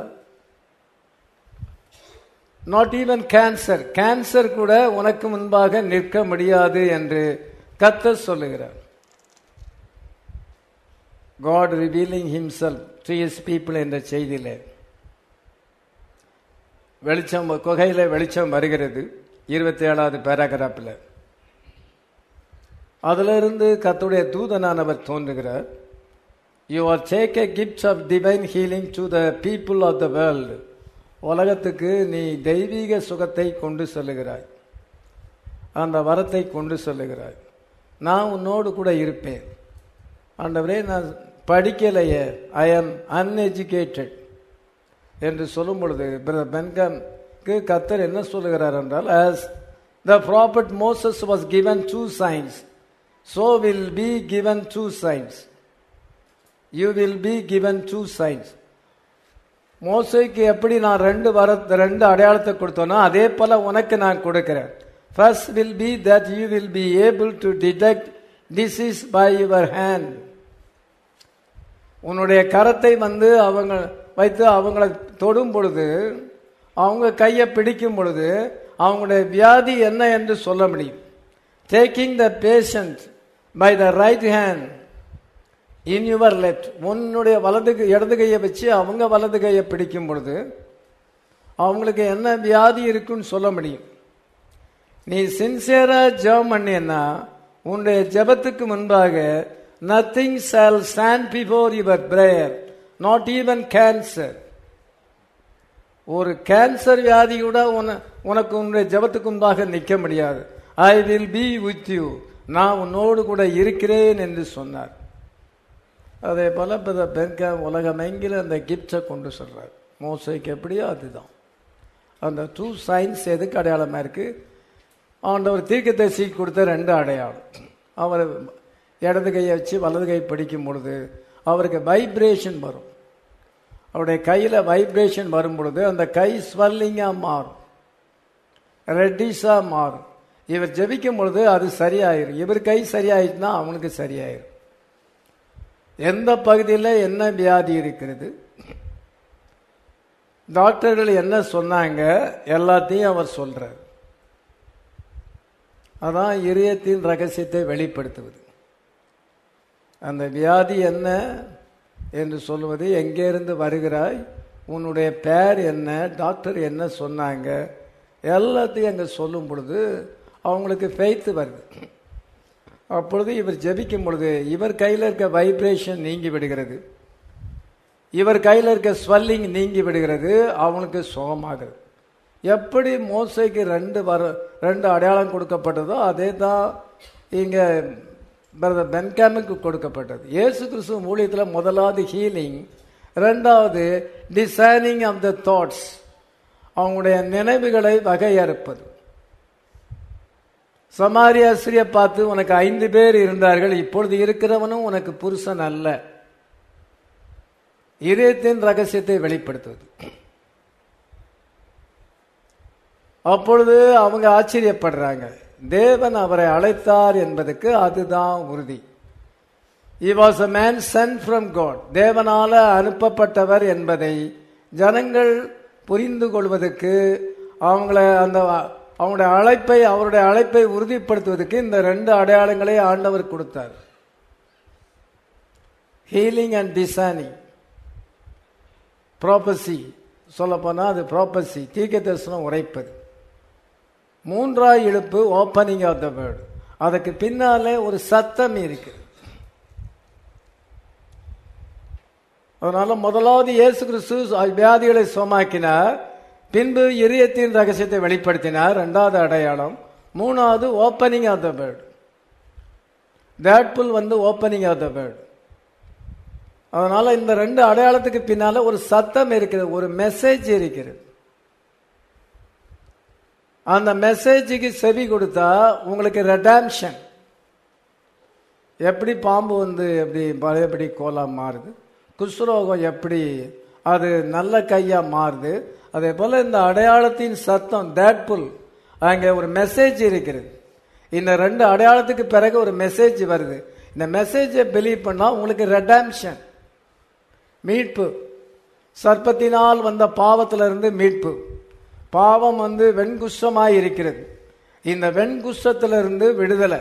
நாட் ஈவன் கேன்சர் கேன்சர் கூட உனக்கு முன்பாக நிற்க முடியாது என்று கத்தர் சொல்லுகிறார் God revealing himself to his people என்ற செய்தியிலே வெளிச்சம் குகையில வெளிச்சம் வருகிறது இருபத்தி ஏழாவது பேராகிராஃபில் அதிலிருந்து கர்த்தருடைய தூதனானவர் தோன்றுகிறார் you are take a gifts of divine healing to the people of the world உலகத்துக்கு நீ தெய்வீக சுகத்தை கொண்டு செல்லுகிறாய் அந்த வரத்தை கொண்டு செல்லுகிறாய் நான் உன்னோடு கூட இருப்பேன் ஆண்டவரே நான் படிக்கலையே ஐ ஆம் அன்எஜுகேட்டட் என்று சொல்லும் பொழுது பிரதர் பென்கம்க்கு கத்தர் என்ன சொல்லுகிறார் என்றால் as the prophet Moses was given two signs so will be given two signs you will be given two signs மோசைக்கு எப்படி நான் ரெண்டு வர ரெண்டு அடையாளத்தை கொடுத்தோனோ அதே போல உனக்கு நான் கொடுக்கிறேன் first will be that you will be able to detect disease by your hand உன்னுடைய கரத்தை வந்து அவங்க வைத்து அவங்கள தொடும் பொழுது அவங்க கையை பிடிக்கும் பொழுது அவங்களுடைய வியாதி என்ன என்று சொல்ல முடியும் taking the patient by the right hand in your left உன்னுடைய வலது கை- இடது கையை வச்சு அவங்க வலது கையை பிடிக்கும் பொழுது அவங்களுக்கு என்ன வியாதி இருக்குன்னு சொல்ல முடியும் நீ சின்சியரா ஜெபம் பண்ணியன்னா உன்னுடைய ஜெபத்துக்கு முன்பாக nothing shall stand before your prayer not even cancer ஒரு கேன்சர் வியாதி கூட உன- உனக்கு உன்னுடைய ஜெபத்துக்கு முன்பாக நிற்க முடியாது I will be with you நான் உன்னோடு கூட இருக்கிறேன் என்று சொன்னார் அதே போல பெண்க உலகமெங்கிலும் அந்த கிஃப்டை கொண்டு சொல்றார் மோசைக்கு எப்படியோ அதுதான் அந்த டூ சயின்ஸ் எதுக்கு அடையாளமா இருக்கு ஆண்டவர் தீர்க்கதரிசி கொடுத்த ரெண்டு அடையாளம் அவர் இடது கையை வச்சு வலது கை பிடிக்கும் பொழுது அவருக்கு வைப்ரேஷன் வரும் அவருடைய கையில் வைப்ரேஷன் வரும் பொழுது அந்த கை ஸ்வெல்லிங்காக மாறும் ரெட்டிஸாக மாறும் இவர் ஜெபிக்கும் பொழுது அது சரியாயிரும் இவர் கை சரியாயிடுச்சுன்னா அவனுக்கு சரியாயிரும் எந்த பகுதியில் என்ன வியாதி இருக்கிறது டாக்டர்கள் என்ன சொன்னாங்க எல்லாத்தையும் அவர் சொல்றார் அதான் இதயத்தின் ரகசியத்தை வெளிப்படுத்துவது அந்த வியாதி என்ன என்று சொல்வது எங்கே இருந்து வருகிறாய் உன்னுடைய பேர் என்ன டாக்டர் என்ன சொன்னாங்க எல்லாத்தையும் அங்கே சொல்லும் பொழுது அவங்களுக்கு ஃபெய்த்து வருது அப்பொழுது இவர் ஜெபிக்கும் பொழுது இவர் கையில் இருக்க வைப்ரேஷன் நீங்கி விடுகிறது இவர் கையில் இருக்க ஸ்வெல்லிங் நீங்கி விடுகிறது அவனுக்கு சுகமாகிறது எப்படி மோசைக்கு ரெண்டு வர ரெண்டு அடையாளம் கொடுக்கப்பட்டதோ அதே தான் இங்கே பிரதர் பென்காமுக்கு கொடுக்கப்பட்டது இயேசு கிறிஸ்துவ ஊழியத்தில் முதலாவது ஹீலிங் ரெண்டாவது டிசைனிங் ஆஃப் த தாட்ஸ் அவங்களுடைய நினைவுகளை வகையறுப்பது சமாரிய ஆசிரியை பார்த்து உனக்கு ஐந்து பேர் இருந்தார்கள் இப்பொழுது இருக்கிறவனும் உனக்கு புருஷன் அல்ல இதயத்தின் ரகசியத்தை வெளிப்படுத்துவது அப்பொழுது அவங்க ஆச்சரியப்படுறாங்க தேவன் அவரை அழைத்தார் என்பதுக்கு அதுதான் உறுதி he was a man sent from god தேவனால அனுப்பப்பட்டவர் என்பதை ஜனங்கள் புரிந்து கொள்வதற்கு அவங்கள அந்த அவங்களுடைய அழைப்பை அவருடைய அழைப்பை உறுதிப்படுத்துவதற்கு இந்த ரெண்டு அடையாளங்களை ஆண்டவர் கொடுத்தார் ஹீலிங் அண்ட் டிசைனிங் ப்ராப்பசி சொல்லப்போனால் அது ப்ராப்பசி தீர்க்க தரிசனம் உரைப்பது மூன்றாய் இழுப்பு ஓப்பனிங் ஆஃப் த வேர்டு அதுக்கு பின்னாலே ஒரு சத்தம் இருக்கு அதனால முதலாவது இயேசு கிறிஸ்து வியாதிகளை சுகமாக்கினார் பின்பு இதயத்தின் ரகசியத்தை வெளிப்படுத்தினார் ரெண்டாவது அடையாளம் மூணாவது ஓப்பனிங் ஆஃப் த வேர்டு தேட்புல் வந்து ஓப்பனிங் ஆஃப் த வேர்டு அதனால இந்த ரெண்டு அடையாளத்துக்கு பின்னால ஒரு சத்தம் இருக்கிறது ஒரு மெசேஜ் இருக்கிறது அந்த மெசேஜுக்கு செவி கொடுத்தா உங்களுக்கு ரெடாம்ஷன் எப்படி பாம்பு வந்து எப்படி பழையபடி கோலா மாறுது குஷ்ரோகம் எப்படி அது நல்ல கையா மாறுது அதே போல இந்த அடையாளத்தின் சத்தம் தேட்புல் அங்கே ஒரு மெசேஜ் இருக்கிறது இந்த ரெண்டு அடையாளத்துக்கு பிறகு ஒரு மெசேஜ் வருது இந்த மெசேஜை பிலீவ் பண்ணா உங்களுக்கு ரெடாம்ஷன் மீட்பு சர்ப்பத்தினால் வந்த பாவத்திலிருந்து மீட்பு பாவம் வந்து வெண்குஷ்டமாய் இருக்கிறது இந்த வெண்குஷ்டத்திலிருந்து விடுதலை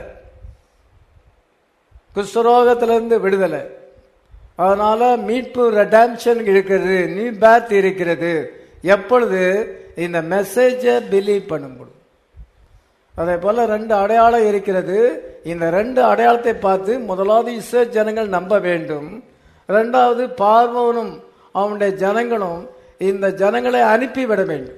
குஷ்டரோகத்திலிருந்து விடுதலை அதனால மீட்பு ரெடாம்ஷன் இருக்கிறது நியூ பேத் இருக்கிறது எப்பொழுது இந்த மெசேஜை பிலீவ் பண்ணும்போது அதே போல ரெண்டு அடையாளம் இருக்கிறது இந்த ரெண்டு அடையாளத்தை பார்த்து முதலாவது இஸ்ரேல் ஜனங்கள் நம்ப வேண்டும் இரண்டாவது பார்வனும் அவனுடைய ஜனங்களும் இந்த ஜனங்களை அனுப்பிவிட வேண்டும்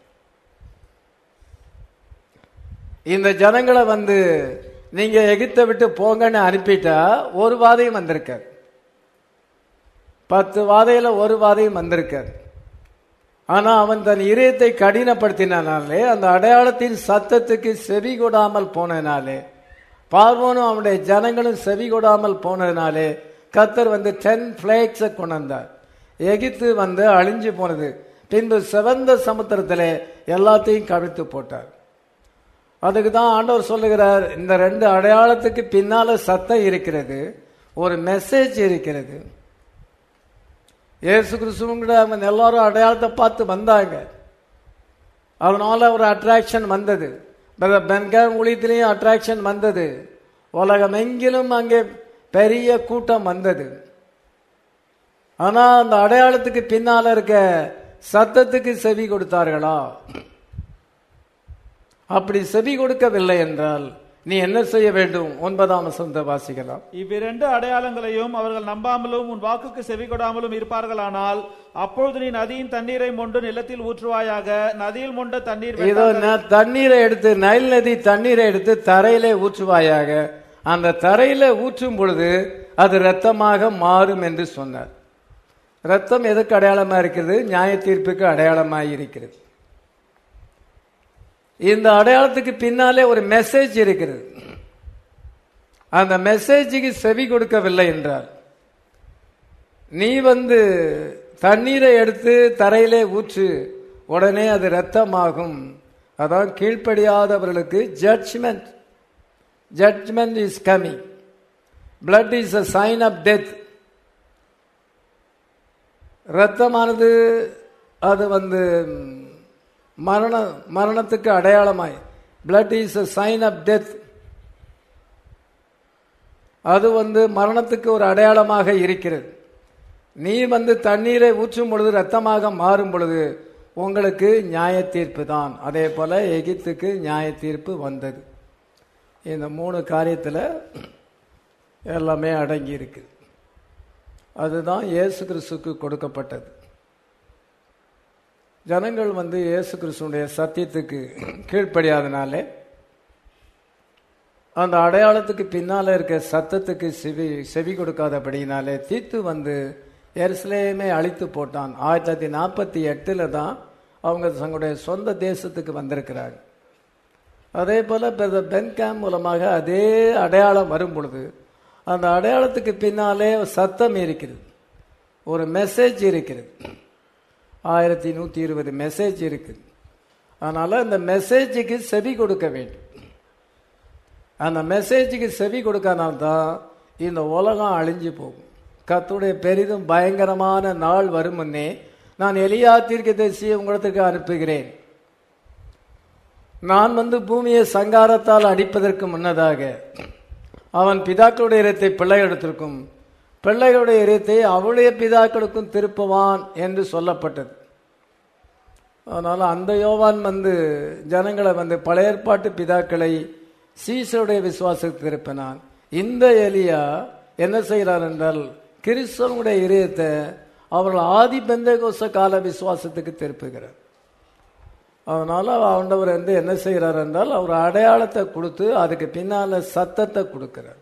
இந்த ஜனங்களை வந்து நீங்க எகிப்தை விட்டு போங்கன்னு அனுப்பிட்டா ஒரு வாதையும் வந்திருக்காரு பத்து வாதையில ஒரு வாதையும் வந்திருக்காரு ஆனா அவன் தன் இதயத்தை கடினப்படுத்தினாலே அந்த அடையாளத்தின் சத்தத்துக்கு செவி கொடாமல் போனனாலே பார்வோனும் அவனுடைய ஜனங்களும் செவி கொடாமல் போனதுனாலே கத்தர் வந்து டென் பிளேக்ஸை கொண்டு வந்தார் எகிப்து வந்து அழிஞ்சு போனது பின்பு சிவந்த சமுத்திரத்திலே எல்லாத்தையும் கவிழ்த்து போட்டார் அதுக்கு தான் ஆண்டவர் சொல்லுகிறார் இந்த ரெண்டு அடையாளத்துக்கு பின்னால சத்தம் இருக்கிறது ஒரு மெசேஜ் இருக்கிறது இயேசு கிறிஸ்துவங்கிட்ட அவங்க எல்லாரும் அடையாளத்தை பார்த்து வந்தாங்க அதனால ஒரு அட்ராக்ஷன் வந்தது பென்காம் ஊழியத்திலையும் அட்ராக்ஷன் வந்தது உலகம் எங்கிலும் அங்கே பெரிய கூட்டம் வந்தது ஆனா அந்த அடையாளத்துக்கு பின்னால இருக்க சத்தத்துக்கு செவி கொடுத்தார்களா அப்படி செவி கொடுக்கவில்லை என்றால் நீ என்ன செய்ய வேண்டும் ஒன்பதாம் வசந்த வாசிக்கலாம் இவ்விரண்டு அடையாளங்களையும் அவர்கள் நம்பாமலும் உன் வாக்குக்கு செவி கொடாமலும் இருப்பார்களானால் அப்பொழுது நீ நதியின் தண்ணீரை மொண்டு நிலத்தில் ஊற்றுவாயாக நதியில் மொண்ட தண்ணீர் இதோ நான் தண்ணீரை எடுத்து நைல் நதி தண்ணீரை எடுத்து தரையிலே ஊற்றுவாயாக அந்த தரையில ஊற்றும் பொழுது அது இரத்தமாக மாறும் என்று சொன்னார் ரத்தம் எதுக்கு அடையாளமா இருக்கிறது நியாய தீர்ப்புக்கு அடையாளமாய் இருக்கிறது இந்த அடையாளத்துக்கு பின்னாலே ஒரு மெசேஜ் இருக்கிறது அந்த மெசேஜுக்கு செவி கொடுக்கவில்லை என்றார் நீ வந்து தண்ணீரை எடுத்து தரையிலே ஊற்று உடனே அது ரத்தமாகும் அதான் கீழ்ப்படியாதவர்களுக்கு judgement judgement is coming blood is a sign of death ரத்தமானது அது வந்து மரண மரணத்துக்கு அடையாளமாய் blood is a sign of death அது வந்து மரணத்துக்கு ஒரு அடையாளமாக இருக்கிறது நீ வந்து தண்ணீரை ஊற்றும் பொழுது ரத்தமாக மாறும் பொழுது உங்களுக்கு நியாய தீர்ப்பு தான் அதே போல எகிப்துக்கு நியாய தீர்ப்பு வந்தது இந்த மூணு காரியத்தில் எல்லாமே அடங்கி இருக்கு அதுதான் இயேசு கிறிஸ்துக்கு கொடுக்கப்பட்டது ஜனங்கள் வந்து இயேசு கிறிஸ்துடைய சத்தியத்துக்கு கீழ்ப்படியாதனாலே அந்த அடையாளத்துக்கு பின்னால இருக்க சத்தத்துக்கு செவி செவி கொடுக்காதபடினாலே தீத்து வந்து எருசலேமே அழித்து போட்டான் ஆயிரத்தி தொள்ளாயிரத்தி நாற்பத்தி எட்டில் தான் அவங்க தங்களுடைய சொந்த தேசத்துக்கு வந்திருக்கிறாங்க அதே போல பென்கேம் மூலமாக அதே அடையாளம் வரும் பொழுது அந்த அடையாளத்துக்கு பின்னாலே சத்தம் இருக்கிறது ஒரு மெசேஜ் இருக்கிறது ஆயிரத்தி நூற்றி இருபது மெசேஜ் இருக்குது அதனால அந்த மெசேஜுக்கு செவி கொடுக்க வேண்டும் அந்த மெசேஜுக்கு செவி கொடுக்கனால்தான் இந்த உலகம் அழிஞ்சு போகும் கத்துடைய பெரிதும் பயங்கரமான நாள் வரும் முன்னே நான் எலியா தீர்க்கதரிசியை உங்களிடத்துக்கு அனுப்புகிறேன் நான் வந்து பூமியை சங்காரத்தால் அடிப்பதற்கு முன்னதாக அவன் பிதாக்களுடைய இடத்தை பிள்ளைகளிடத்திற்கும் பிள்ளைகளுடைய இடத்தை அவளுடைய பிதாக்களுக்கும் திருப்புவான் என்று சொல்லப்பட்டது அதனால அந்த யோவான் வந்து ஜனங்களை வந்து பழைய ஏற்பாட்டு பிதாக்களை சீசருடைய விசுவாசத்துக்கு திருப்பினான் இந்த எலியா என்ன செய்கிறார் என்றால் கிறிஸ்தவனுடைய இதயத்தை அவர்கள் ஆதி பெந்தகோச கால விசுவாசத்துக்கு திருப்புகிறார் அதனால ஆண்டவர் வந்து என்ன செய்கிறார் என்றால் அவர் அடையாளத்தை கொடுத்து அதுக்கு பின்னால சத்தத்தை கொடுக்கிறார்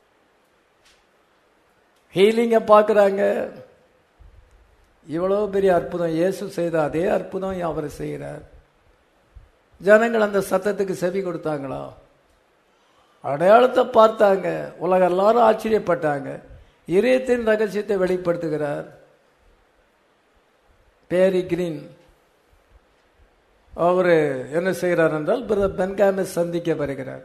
ஹீலிங்கை பார்க்குறாங்க இவ்வளோ பெரிய அற்புதம் இயேசு செய்த அதே அற்புதம் அவர் செய்கிறார் ஜனங்கள் அந்த சத்தத்துக்கு செவி கொடுத்தாங்களா அடையாளத்தை பார்த்தாங்க உலகம் எல்லாரும் ஆச்சரியப்பட்டாங்க இதயத்தின் ரகசியத்தை வெளிப்படுத்துகிறார் பேரி கிரீன் அவர் என்ன செய்கிறார் என்றால் பிரதர் பென்காமை சந்திக்க வருகிறார்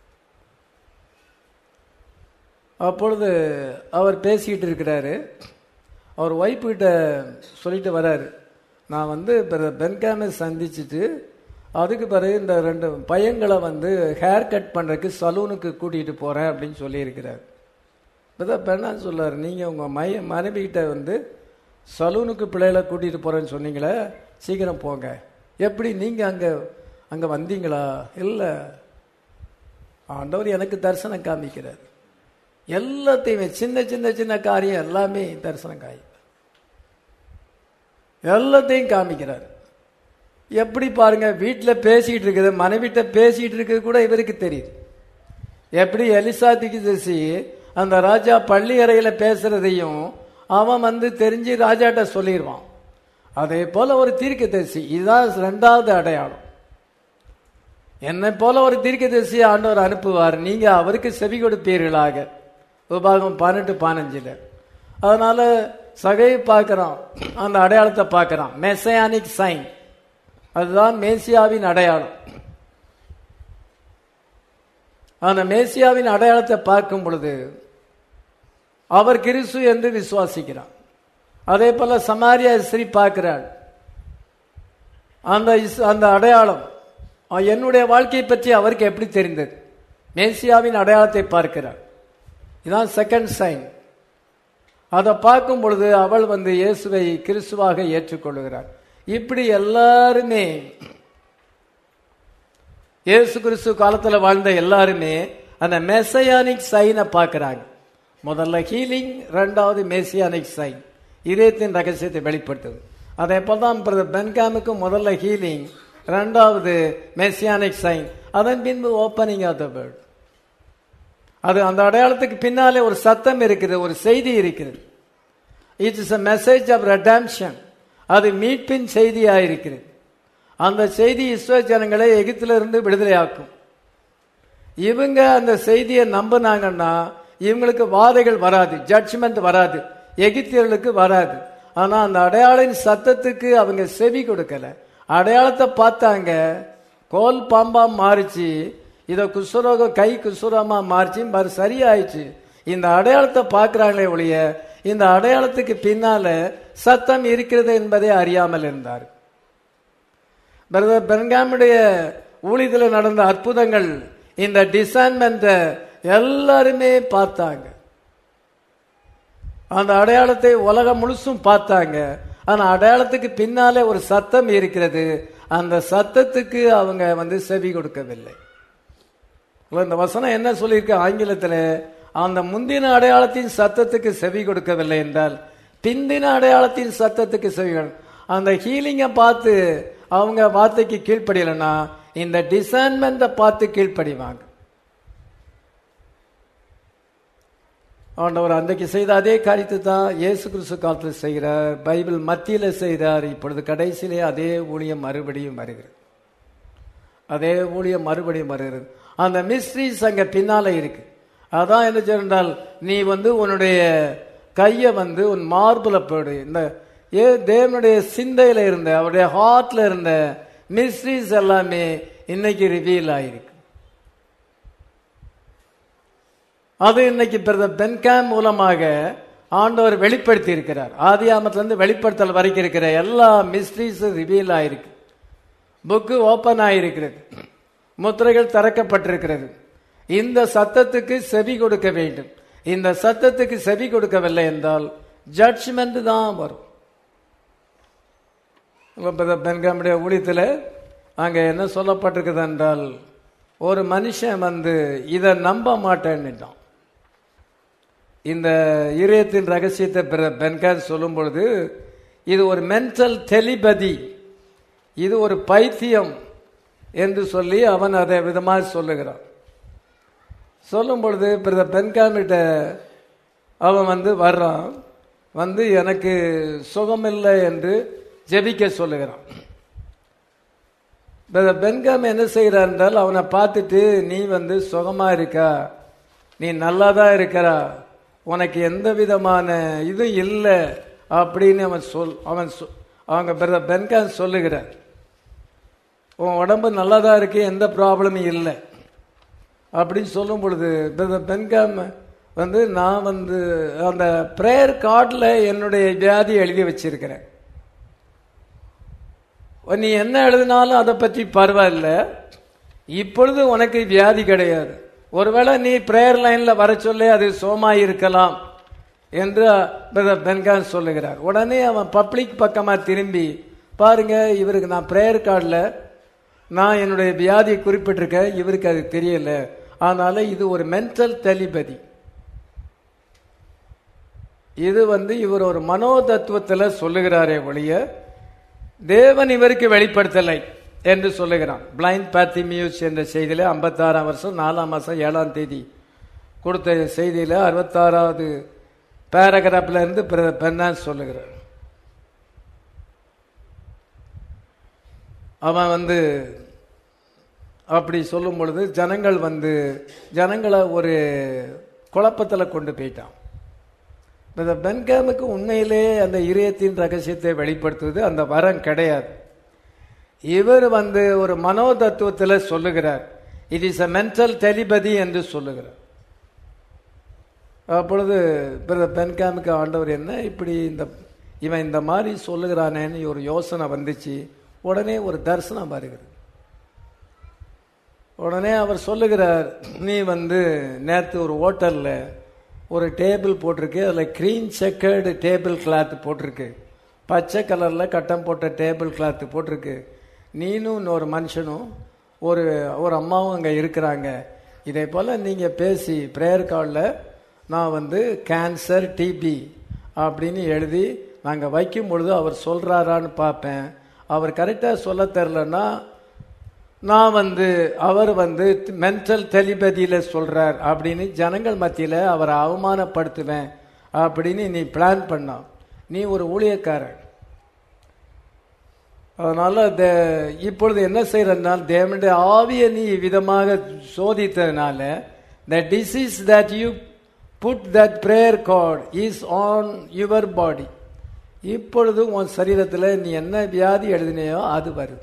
அப்பொழுது அவர் பேசிக்கிட்டு இருக்கிறாரு அவர் ஒய்ஃப் கிட்ட சொல்லிட்டு வராரு நான் வந்து பிரதர் பென்காமை சந்திச்சுட்டு அதுக்கு பிறகு இந்த ரெண்டு பையங்களை வந்து ஹேர் கட் பண்ணுறதுக்கு சலூனுக்கு கூட்டிகிட்டு போகிறேன் அப்படின்னு சொல்லியிருக்கிறார் பிரதர் பெண்ணா சொல்லார் நீங்கள் உங்கள் மைய மனைவிகிட்ட வந்து சலூனுக்கு பிள்ளைகளை கூட்டிகிட்டு போகிறேன்னு சொன்னீங்களே சீக்கிரம் போங்க எப்படி நீங்கள் அங்கே அங்கே வந்தீங்களா இல்லை ஆண்டவர் எனக்கு தரிசனம் காமிக்கிறார் எல்லாத்தையுமே சின்ன சின்ன சின்ன காரியம் எல்லாமே தரிசனம் காய் எல்லாத்தையும் காமிக்கிறார் எப்படி பாருங்க வீட்டில் பேசிக்கிட்டு இருக்குது மனைவிட்ட பேசிக்கிட்டு இருக்கிறது கூட இவருக்கு தெரியுது எப்படி எலிசா திகிதசி அந்த ராஜா பள்ளி அறையில் பேசுறதையும் அவன் வந்து தெரிஞ்சு ராஜாட்ட சொல்லிடுவான் அதே போல ஒரு தீர்க்கதரிசி இதுதான் ரெண்டாவது அடையாளம் என்னை போல ஒரு தீர்க்கதரிசி ஆண்டவர் அனுப்புவார் நீங்க அவருக்கு செவி கொடுப்பீர்களாக உபாகம் பதினெட்டு பதினஞ்சுல அதனால சகை பார்க்கிறான் அந்த அடையாளத்தை பார்க்கிறான் மெசையானிக் சைன் அதுதான் மேசியாவின் அடையாளம் அந்த மேசியாவின் அடையாளத்தை பார்க்கும் பொழுது அவர் கிறிஸ்து என்று விசுவாசிக்கிறான் அதே போல சமாரியா ஸ்ரீ பார்க்கிறாள் அந்த இஸ்- அந்த அடையாளம் அஹ், என்னுடைய வாழ்க்கையை பற்றி அவருக்கு எப்படி தெரிந்தது மேசியாவின் அடையாளத்தை பார்க்கிறார் இதான் செகண்ட் சைன் அதை பார்க்கும் பொழுது அவள் வந்து இயேசுவை கிறிஸ்துவாக ஏற்றுக்கொள்கிறார் இப்படி எல்லாருமே இயேசு கிறிஸ்து காலத்துல வாழ்ந்த எல்லாருமே அந்த மெசையானிக் சைனை பார்க்கறாங்க முதல்ல ஹீலிங் ரெண்டாவது மெசியானிக் சைன் இதயத்தின் ரகசியத்தை வெளிப்படுத்துது அதே போல தான் பிரதர் பென்காமுக்கு முதல்ல ஹீலிங் ரெண்டாவது மெசியானிக் சைன் அதன் பின்பு ஓப்பனிங் ஆஃப் த வேர்ல்ட் அது அந்த அடையாளத்துக்கு பின்னாலே ஒரு சத்தம் இருக்குது ஒரு செய்தி இருக்கிறது it is a message of redemption அது மீட்பின் செய்தியாக இருக்கிறது அந்த செய்தி இஸ்ரோ ஜனங்களை எகிப்திலிருந்து விடுதலையாக்கும் இவங்க அந்த செய்தியை நம்பினாங்கன்னா இவங்களுக்கு வாதைகள் வராது ஜட்ஜ்மெண்ட் வராது எகிப்தியர்களுக்கு வராது ஆனா அந்த அடையாளின் சத்தத்துக்கு அவங்க செவி கொடுக்கல அடையாளத்தை பார்த்தாங்க கோல் பாம்பா மாறிச்சு இதை குசுரோகம் கை குசுரமா மாறிச்சு மறு சரியாயிடுச்சு இந்த அடையாளத்தை பார்க்கறாங்களே ஒழிய இந்த அடையாளத்துக்கு பின்னால சத்தம் இருக்கிறது என்பதை அறியாமல் இருந்தார் பிரதர் பென்காமுடைய ஊழியத்தில் நடந்த அற்புதங்கள் இந்த டிசைன்மெண்ட எல்லாருமே பார்த்தாங்க அந்த அடையாளத்தை உலகம் முழுசும் பார்த்தாங்க ஆனா அடையாளத்துக்கு பின்னாலே ஒரு சத்தம் இருக்கிறது அந்த சத்தத்துக்கு அவங்க வந்து செவி கொடுக்கவில்லை இப்ப இந்த வசனம் என்ன சொல்லியிருக்கு ஆங்கிலத்தில் அந்த முந்தின அடையாளத்தின் சத்தத்துக்கு செவி கொடுக்கவில்லை என்றால் பிந்தின அடையாளத்தின் சத்தத்துக்கு செவி கொடு- அந்த ஹீலிங்கை பார்த்து அவங்க வார்த்தைக்கு கீழ்ப்படியலைன்னா இந்த டிசைன்மெண்ட்டை பார்த்து கீழ்ப்படிவாங்க ஆண்டவர் அன்றைக்கு செய்த அதே காரியத்தை தான் இயேசு கிறிஸ்து காலத்தில் செய்கிறார் பைபிள் மத்தியில செய்கிறார் இப்பொழுது கடைசியிலே அதே ஊழியம் மறுபடியும் வருகிறது அதே ஊழியம் மறுபடியும் வருகிறது அந்த மிஸ்ட்ரிஸ் அங்க பின்னால இருக்கு அதான் என்ன சொன்னால் நீ வந்து உன்னுடைய கையை வந்து உன் மார்புல போடு இந்த ஏ தேவனுடைய சிந்தையில இருந்த அவருடைய ஹார்ட்ல இருந்த மிஸ்ட்ரிஸ் எல்லாமே இன்னைக்கு ரிவீல் ஆயிருக்கு அது இன்னைக்கு பிரதர் பென்காம் மூலமாக ஆண்டவர் வெளிப்படுத்தி இருக்கிறார் ஆதியாமத்திலிருந்து வெளிப்படுத்தல் வரைக்கும் இருக்கிற எல்லா மிஸ்ட்ரிஸும் ரிவீல் ஆயிருக்கு புக்கு ஓபன் ஆயிருக்கிறது முத்திரைகள் திறக்கப்பட்டிருக்கிறது இந்த சத்தத்துக்கு செவி கொடுக்க வேண்டும் இந்த சத்தத்துக்கு செவி கொடுக்கவில்லை என்றால் ஜட்ஜ்மெண்ட் தான் வரும் பெண்காமுடைய ஊழியத்தில் அங்கே என்ன சொல்லப்பட்டிருக்குது என்றால் ஒரு மனுஷன் வந்து இதை நம்ப மாட்டேன்னுட்டான் இந்த இதயத்தின் ரகசியத்தை பிற பென்கான் சொல்லும் பொழுது இது ஒரு மென்டல் டெலிபதி இது ஒரு பைத்தியம் என்று சொல்லி அவன் அதை விதமாக சொல்லுகிறான் சொல்லும் பொழுது பிரதர் பென்காமிட்ட அவன் வந்து வர்றான் வந்து எனக்கு சுகமில்லை என்று ஜெபிக்க சொல்லுகிறான் பிரதர் பென்காம் என்ன செய்கிறார் என்றால் அவனை பார்த்துட்டு நீ வந்து சுகமா இருக்கா நீ நல்லா தான் இருக்கிறா உனக்கு எந்த விதமான இதுவும் இல்லை அப்படின்னு அவன் சொல் அவன் சொ- அவங்க பிரதர் பென்காம் சொல்லுகிறார் உன் உடம்பு நல்லா தான் இருக்கு எந்த ப்ராப்ளமும் இல்லை அப்படின்னு சொல்லும் பொழுது பிரதர் பென்காம் வந்து நான் வந்து அந்த ப்ரேயர் கார்டில் என்னுடைய வியாதி எழுதி வச்சிருக்கிறேன் நீ என்ன எழுதினாலும் அதை பற்றி பரவாயில்ல இப்பொழுது உனக்கு வியாதி கிடையாது ஒருவேளை நீ பிரேயர் லைன்ல வர சொல்லி அது சோமா இருக்கலாம் என்று பிரதர் பென்கான் சொல்லுகிறார் உடனே அவன் பப்ளிக் பக்கமா திரும்பி பாருங்க இவருக்கு நான் பிரேயர் கார்டில் நான் என்னுடைய வியாதியை குறிப்பிட்டிருக்கேன் இவருக்கு அது தெரியல அதனால இது ஒரு மென்டல் டெலிபதி இது வந்து இவர் ஒரு மனோ தத்துவத்தில் சொல்லுகிறாரே ஒழிய தேவன் இவருக்கு வெளிப்படுத்தலை என்று சொல்லுகிறான் பிளைண்ட் பேத்திமியூஸ் என்ற செய்தியில ஐம்பத்தாறாம் வருஷம் நாலாம் மாசம் ஏழாம் தேதி கொடுத்த செய்தியில அறுபத்தாறாவது பேராகிராஃப்ல இருந்து பெண்ணான் சொல்லுகிறார் அவன் வந்து அப்படி சொல்லும் பொழுது ஜனங்கள் வந்து ஜனங்களை ஒரு குழப்பத்தில் கொண்டு போயிட்டான் இந்த பென்காமுக்கு உண்மையிலே அந்த இதயத்தின் ரகசியத்தை வெளிப்படுத்துவது அந்த வரம் கிடையாது இவர் வந்து ஒரு மனோ தத்துவத்தில் சொல்லுகிறார் it is a mental telepathy என்று சொல்லுகிறார் அப்பொழுது பிரதர் பென்காமுக்கு ஆண்டவர் என்ன இப்படி இந்த இவன் இந்த மாதிரி சொல்லுகிறானேன்னு ஒரு யோசனை வந்துச்சு உடனே ஒரு தரிசனம் வருகிறது உடனே அவர் சொல்லுகிறார் நீ வந்து நேற்று ஒரு ஹோட்டலில் ஒரு டேபிள் போட்டிருக்கு அதில் க்ரீன் செக்கர்டு டேபிள் கிளாத் போட்டிருக்கு பச்சை கலரில் கட்டம் போட்ட டேபிள் கிளாத் போட்டிருக்கு நீனும் இன்னொரு மனுஷனும் ஒரு ஒரு அம்மாவும் அங்கே இருக்கிறாங்க இதே போல் நீங்கள் பேசி ப்ரேயர் காலில் நான் வந்து கேன்சர் டிபி அப்படின்னு எழுதி நாங்கள் வைக்கும் பொழுது அவர் சொல்கிறாரான்னு பார்ப்பேன் அவர் கரெக்டாக சொல்ல தெரிலன்னா நான் வந்து அவர் வந்து மென்டல் டெலிபதியில் சொல்கிறார் அப்படின்னு ஜனங்கள் மத்தியில் அவரை அவமானப்படுத்துவேன் அப்படின்னு நீ பிளான் பண்ணான் நீ ஒரு ஊழியக்காரன் அதனால இப்பொழுது என்ன செய்யறதுனால் தேவனுடைய ஆவியை நீ விதமாக சோதித்ததுனால the disease that you put that prayer card is on your body இப்பொழுது உன் சரீரத்தில் நீ என்ன வியாதி எழுதினையோ அது வருது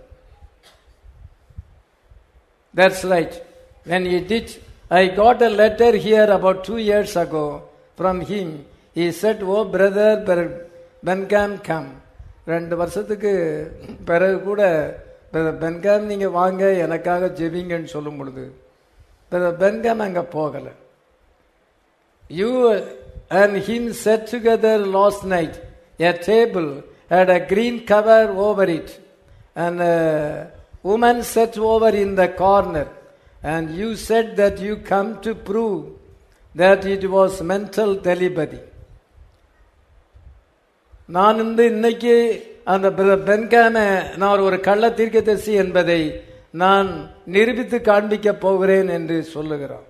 That's right. When he did, I got a letter here about two years ago from him. He said, Oh, brother, Bengham, come. ரெண்டு வருஷத்துக்கு பிறகு கூட பென்காம் நீங்க வாங்க எனக்காக ஜெபிங்கன்னு சொல்லும் பொழுது பென்காம் அங்க போகல you and him set together last night a table had a green cover over it and woman sat over in the corner and you said that you come to prove that it was mental telepathy நான் வந்து இன்னைக்கு அந்த பென்கான நான் ஒரு கள்ள தீர்க்கதரிசி என்பதை நான் நிரூபித்து காண்பிக்க போகிறேன் என்று சொல்லுகிறான்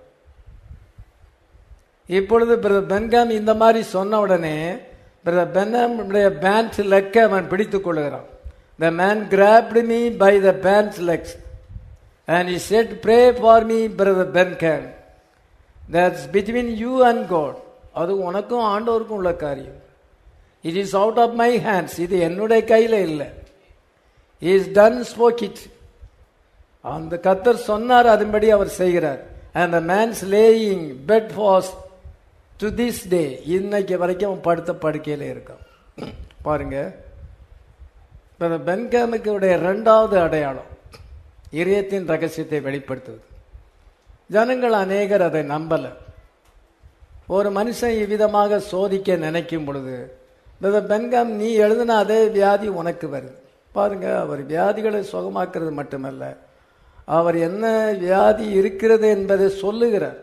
இப்பொழுது பென்காம் இந்த மாதிரி சொன்ன உடனே பென்னாமுடைய பேண்ட் லெக்க அவன் பிடித்துக் கொள்ளுகிறான் The man grabbed me by the pants legs and he said, Pray for me, brother Benkham. That's between you and God. அது உனக்கும் ஆண்டவருக்கும் உள்ள காரியம் it is out of my hands இது என்னுடைய கையில் இல்லை இஸ் டன் ஸ்போக் இட் அந்த கத்தர் சொன்னார் அதன்படி அவர் செய்கிறார் and the man's laying bed fast to this day இன்னைக்கு வரைக்கும் அவன் படுத்த படுக்கையில் இருக்கான் பாருங்க பென்காமுக்குடைய இரண்டாவது அடையாளம் இதயத்தின் ரகசியத்தை வெளிப்படுத்துவது ஜனங்கள் அநேகர் அதை நம்பல ஒரு மனுஷன் இவ்விதமாக சோதிக்க நினைக்கும் பொழுது பென்காம் நீ எழுதின அதே வியாதி உனக்கு வருது பாருங்க அவர் வியாதிகளை சுகமாக்குறது மட்டுமல்ல அவர் என்ன வியாதி இருக்கிறது என்பதை சொல்லுகிறார்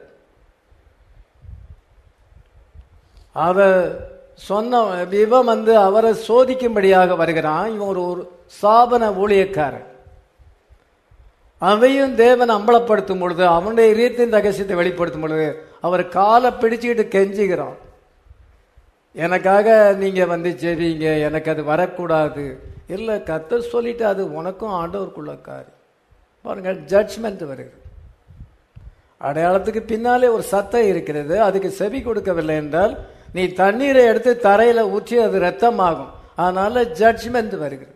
அவர் சொன்ன இவன் வந்து அவரை சோதிக்கும்படியாக வருகிறான் இவன் ஒரு ஒரு சாபன ஊழியக்காரன் அவையும் தேவன் அம்பலப்படுத்தும் பொழுது அவனுடைய இதயத்தின் ரகசியத்தை வெளிப்படுத்தும் பொழுது அவர் காலை பிடிச்சுக்கிட்டு கெஞ்சுகிறான் எனக்காக நீங்க வந்து ஜெபிங்க எனக்கு அது வரக்கூடாது இல்லை கத்த சொல்லிட்டு அது உனக்கும் ஆண்டவருக்குள்ள காரி பாருங்க ஜட்ஜ்மெண்ட் வருகிறது அடையாளத்துக்கு பின்னாலே ஒரு சத்தம் இருக்கிறது அதுக்கு செவி கொடுக்கவில்லை என்றால் நீ தண்ணீரை எடுத்து தரையில ஊற்றி அது ரத்தமாகும் அதனால ஜட்ஜ்மெண்ட் வருகிறது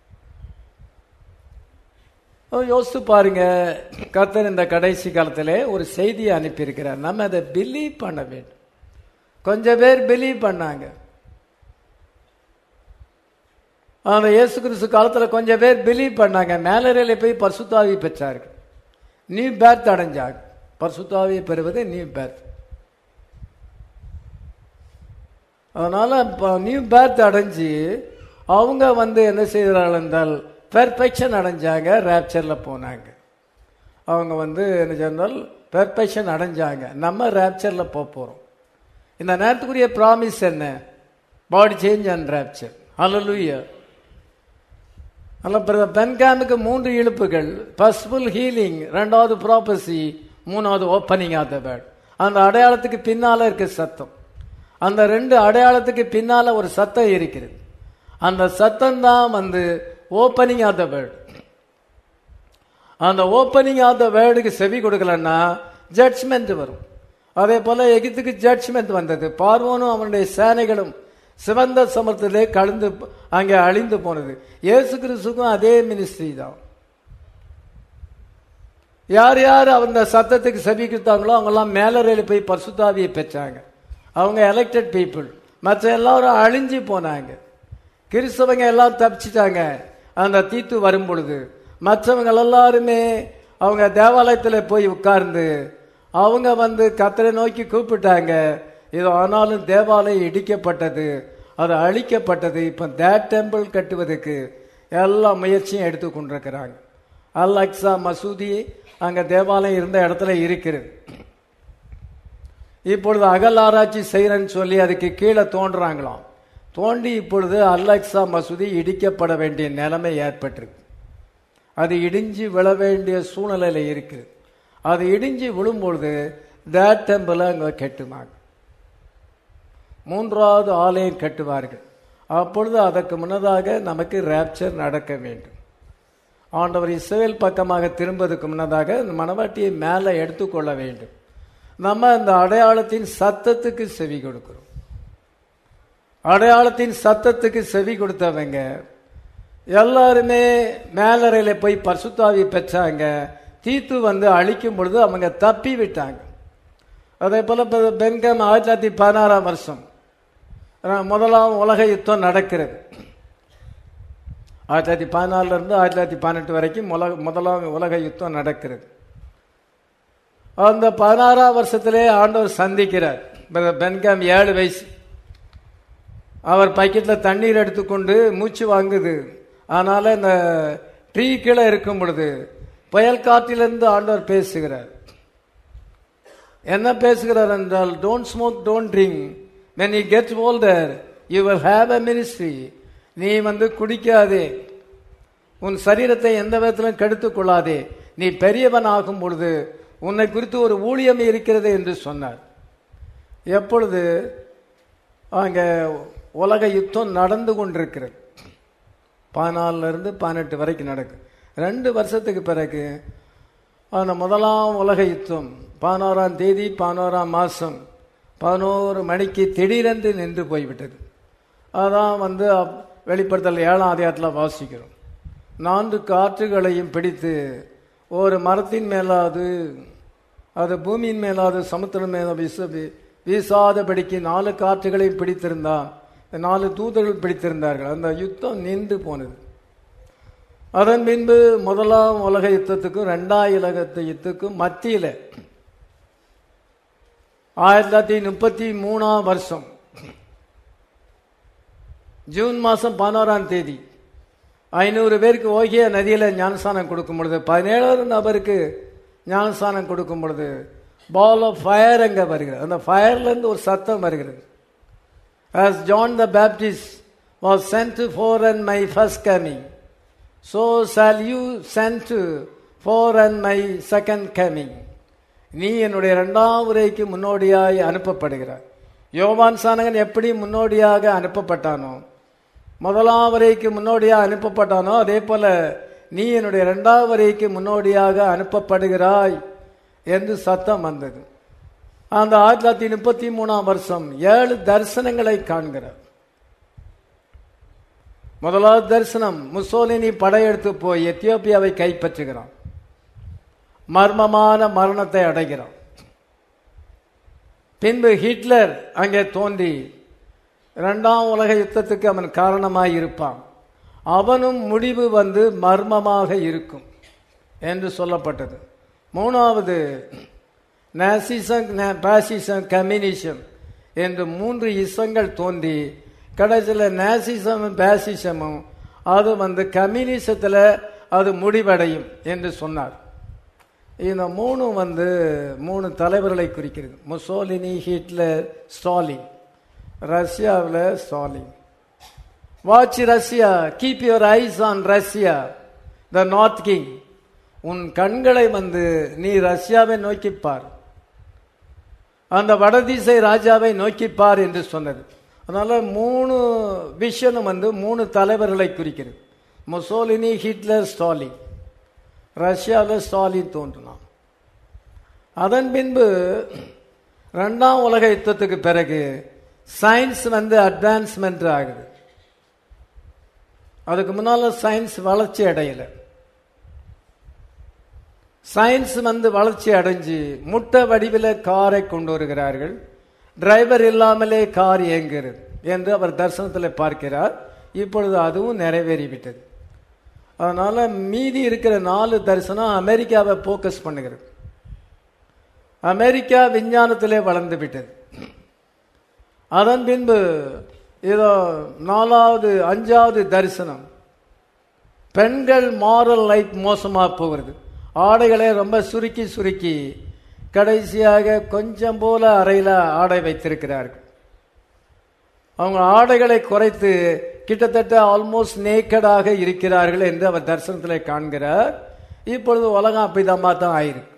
யோசித்து பாருங்க கர்த்தர் இந்த கடைசி காலத்திலே ஒரு செய்தியை அனுப்பியிருக்கிறார் நம்ம அதை பிலீவ் பண்ண வேண்டும் கொஞ்சம் பேர் பிலீவ் பண்ணாங்க அந்த இயேசு கிறிஸ்து காலத்தில் கொஞ்சம் பேர் பிலீவ் பண்ணாங்க மேலரையில போய் பர்சுத்தாவி பெற்றார்கள் நியூ பேர்த் அடைஞ்சாங்க பர்சுத்தாவியை பெறுவது நியூ பேர்த் அதனால நியூ பேர்த் அடைஞ்சு அவங்க வந்து என்ன செய்கிறார்கள் என்றால் பெர்ஃபெக்ஷன் அடைஞ்சாங்க ரேப்சரில் போனாங்க அவங்க வந்து என்ன சொன்னால் பெர்ஃபெக்ஷன் அடைஞ்சாங்க நம்ம ரேப்சரில் போக போகிறோம் இந்த நேரத்துக்குரிய ப்ராமிஸ் என்ன பாடி சேஞ்ச் அண்ட் ரேப்சர் ஹalleluya அல்ல பிரதர் பென்காமுக்கு மூன்று இழுப்புகள் ஃபர்ஸ்ட்ஃபுல் ஹீலிங் ரெண்டாவது ப்ராப்பசி மூணாவது ஓப்பனிங் ஆஃப் த பேர்ட் அந்த அடையாளத்துக்கு பின்னால இருக்க சத்தம் அந்த ரெண்டு அடையாளத்துக்கு பின்னால ஒரு சத்தம் இருக்கிறது அந்த சத்தம் தான் வந்து ஓப்பனிங் ஆஃப் த பேர்ட் அந்த ஓப்பனிங் ஆஃப் த வேர்டுக்கு செவி கொடுக்கலன்னா ஜட்ஜ்மெண்ட் வரும் அதே போல எகிப்துக்கு ஜட்ஜ்மெண்ட் வந்தது பார்வோனும் அவனுடைய சேனைகளும் சிவந்த சமர்த்திலே கலந்து அங்கே அழிந்து போனது இயேசு கிறிஸ்துக்கும் அதே மினிஸ்ட்ரி தான் யார் யார் அந்த சத்தத்துக்கு செவி கொடுத்தாங்களோ அவங்கெல்லாம் மேலறையில் போய் பரிசுத்தாவியை பெற்றாங்க அவங்க எலெக்டட் பீப்புள் மற்ற எல்லாரும் அழிஞ்சு போனாங்க கிறிஸ்தவங்க எல்லாம் தப்பிச்சிட்டாங்க அந்த தீத்து வரும் பொழுது மற்றவங்க எல்லாருமே அவங்க தேவாலயத்தில் போய் உட்கார்ந்து அவங்க வந்து கத்தரை நோக்கி கூப்பிட்டாங்க இது ஆனாலும் தேவாலயம் இடிக்கப்பட்டது அது அழிக்கப்பட்டது இப்போ தேட் டெம்பிள் கட்டுவதற்கு எல்லா முயற்சியும் எடுத்து கொண்டிருக்கிறாங்க அல் அக்ஸா மசூதி அங்கே தேவாலயம் இருந்த இடத்துல இருக்கிறது இப்பொழுது அகல் ஆராய்ச்சி செய்கிறேன்னு சொல்லி அதுக்கு கீழே தோன்றுறாங்களாம் தோண்டி இப்பொழுது அல்லக்ஸா மசூதி இடிக்கப்பட வேண்டிய நிலைமை ஏற்பட்டிருக்கு அது இடிஞ்சு விழ வேண்டிய சூழ்நிலையில் இருக்குது அது இடிஞ்சு விழும்பொழுது தேட் டெம்பிளை அங்கே கட்டுவாங்க மூன்றாவது ஆலயம் கட்டுவார்கள் அப்பொழுது அதற்கு முன்னதாக நமக்கு ரேப்சர் நடக்க வேண்டும் ஆண்டவர் இஸ்ரேல் பக்கமாக திரும்புவதற்கு முன்னதாக இந்த மணவாட்டியை மேலே எடுத்துக்கொள்ள வேண்டும் நம்ம இந்த அடையாளத்தின் சத்தத்துக்கு செவி கொடுக்கிறோம் அடையாளத்தின் சத்தத்துக்கு செவி கொடுத்தவங்க எல்லாருமே மேலறையில போய் பரிசுத்தாவி பெற்றாங்க தீத்து வந்து அழிக்கும் பொழுது அவங்க தப்பி விட்டாங்க அதே போல பெ- பென்காம் ஆயிரத்தி தொள்ளாயிரத்தி பதினாறாம் வருஷம் அஹ், முதலாம் உலக யுத்தம் நடக்கிறது ஆயிரத்தி தொள்ளாயிரத்தி பதினாலுல இருந்து ஆயிரத்தி தொள்ளாயிரத்தி பதினெட்டு வரைக்கும் உலக முதலாம் உலக யுத்தம் நடக்கிறது அந்த பதினாறாம் வருஷத்திலே ஆண்டவர் சந்திக்கிறார் பிரதர் பென்காம் ஏழு வயசு அவர் பக்கெட்டில் தண்ணீர் எடுத்துக்கொண்டு மூச்சு வாங்குது அதனால இந்த ட்ரீ கீழே இருக்கும் பொழுது புயல் காற்றிலிருந்து ஆண்டவர் பேசுகிறார் என்ன பேசுகிறார் என்றால் don't smoke don't drink when you get older you will have a ministry நீ வந்து குடிக்காதே உன் சரீரத்தை எந்த விதத்திலும் கெடுத்துக் கொள்ளாதே நீ பெரியவன் ஆகும் பொழுது உன்னை குறித்து ஒரு ஊழியம் இருக்கிறது என்று சொன்னார் எப்பொழுது அங்கே உலக யுத்தம் நடந்து கொண்டிருக்கிறது பதினாலுல இருந்து பதினெட்டு வரைக்கும் நடக்கும் ரெண்டு வருஷத்துக்கு பிறகு அந்த முதலாம் உலக யுத்தம் பதினோராம் தேதி பதினோராம் மாதம் பதினோரு மணிக்கு திடீரென்று நின்று போய்விட்டது அதான் வந்து அப்- வெளிப்படுத்தல் ஏழாம் அதிகாரத்தில் வாசிக்கிறோம் நான்கு காற்றுகளையும் பிடித்து ஒரு மரத்தின் மேலாவது அது பூமியின் மேலாவது சமுத்திரம் மேல வீச வீ- வீசாதபடிக்கு நாலு காற்றுகளையும் பிடித்திருந்தான் நாலு தூதர்கள் பிடித்திருந்தார்கள் அந்த யுத்தம் நின்று போனது அதன் பின்பு முதலாம் உலக யுத்தத்துக்கும் ரெண்டாம் உலக யுத்தத்துக்கும் மத்தியில் ஆயிரத்தி தொள்ளாயிரத்தி முப்பத்தி மூணாம் வருஷம் ஜூன் மாதம் பதினோராம் தேதி ஐநூறு பேருக்கு ஓகிய நதியில் ஞானஸ்தானம் கொடுக்கும் பொழுது பதினேழாவது நபருக்கு ஞானஸ்தானம் கொடுக்கும் பொழுது பால் ஆஃப் ஃபயர் அங்கே வருகிறது அந்த ஃபயர்லேருந்து ஒரு சத்தம் வருகிறது as John the Baptist was sent for and my first coming, so shall you sent for and my second coming. நீ என்னுடைய இரண்டாம் உரைக்கு முன்னோடியாய் அனுப்பப்படுகிறாய் யோவான் சானகன் எப்படி முன்னோடியாக அனுப்பப்பட்டானோ முதலாம் வரைக்கு முன்னோடியாக அனுப்பப்பட்டானோ அதே போல நீ என்னுடைய இரண்டாம் வரைக்கு முன்னோடியாக அனுப்பப்படுகிறாய் என்று சத்தம் வந்தது அந்த ஆயிரத்தி தொள்ளாயிரத்தி முப்பத்தி மூணாம் வருஷம் ஏழு தரிசனங்களை காண்கிறார் முதலாவது தரிசனம் முசோலினி படையெடுத்து போய் எத்தியோப்பியாவை கைப்பற்றுகிறான் மர்மமான மரணத்தை அடைகிறான் பின்பு ஹிட்லர் அங்கே தோன்றி இரண்டாம் உலக யுத்தத்துக்கு அவன் காரணமாய் இருப்பான் அவனும் முடிவு வந்து மர்மமாக இருக்கும் என்று சொல்லப்பட்டது மூணாவது நேசிசம் பாசிசம் கம்யூனிசம் என்று மூன்று இசங்கள் தோன்றி கடைசியில் நேசிசமும் பாசிசமும் அது வந்து கம்யூனிசத்தில் அது முடிவடையும் என்று சொன்னார் இந்த மூணும் வந்து மூணு தலைவர்களை குறிக்கிறது முசோலினி ஹிட்லர் ஸ்டாலின் ரஷ்யாவில் Stalin watch Russia keep your eyes on Russia the north king உன் கண்களை வந்து நீ ரஷ்யாவை நோக்கிப் பார் அந்த வடதிசை ராஜாவை நோக்கிப் பார் என்று சொன்னது அதனால மூணு விஷனும் வந்து மூணு தலைவர்களை குறிக்கிறது முசோலினி ஹிட்லர் ஸ்டாலின் ரஷ்யாவில் ஸ்டாலின் தோன்றினான் அதன் பின்பு ரெண்டாம் உலக யுத்தத்துக்கு பிறகு சயின்ஸ் வந்து அட்வான்ஸ்மெண்ட் ஆகுது அதுக்கு முன்னால சயின்ஸ் வளர்ச்சி அடையல சயின்ஸ் வந்து வளர்ச்சி அடைஞ்சு முட்டை வடிவில் காரை கொண்டு வருகிறார்கள் டிரைவர் இல்லாமலே கார் இயங்குகிறது என்று அவர் தரிசனத்தில் பார்க்கிறார் இப்பொழுது அதுவும் நிறைவேறிவிட்டது அதனால மீதி இருக்கிற நாலு தரிசனம் அமெரிக்காவை போக்கஸ் பண்ணுகிறது அமெரிக்கா விஞ்ஞானத்திலே வளர்ந்து விட்டது அதன் பின்பு ஏதோ நாலாவது அஞ்சாவது தரிசனம் பெண்கள் மாரல் லைஃப் மோசமா போகிறது ஆடைகளை ரொம்ப சுருக்கி சுருக்கி கடைசியாக கொஞ்சம் போல அறையில ஆடை வைத்திருக்கிறார்கள் அவங்க ஆடைகளை குறைத்து கிட்டத்தட்ட ஆல்மோஸ்ட் நேக்கடாக இருக்கிறார்கள் என்று அவர் தரிசனத்தில் காண்கிறார் இப்பொழுது உலகம் அப்படிதாம்மா தான் ஆயிருக்கு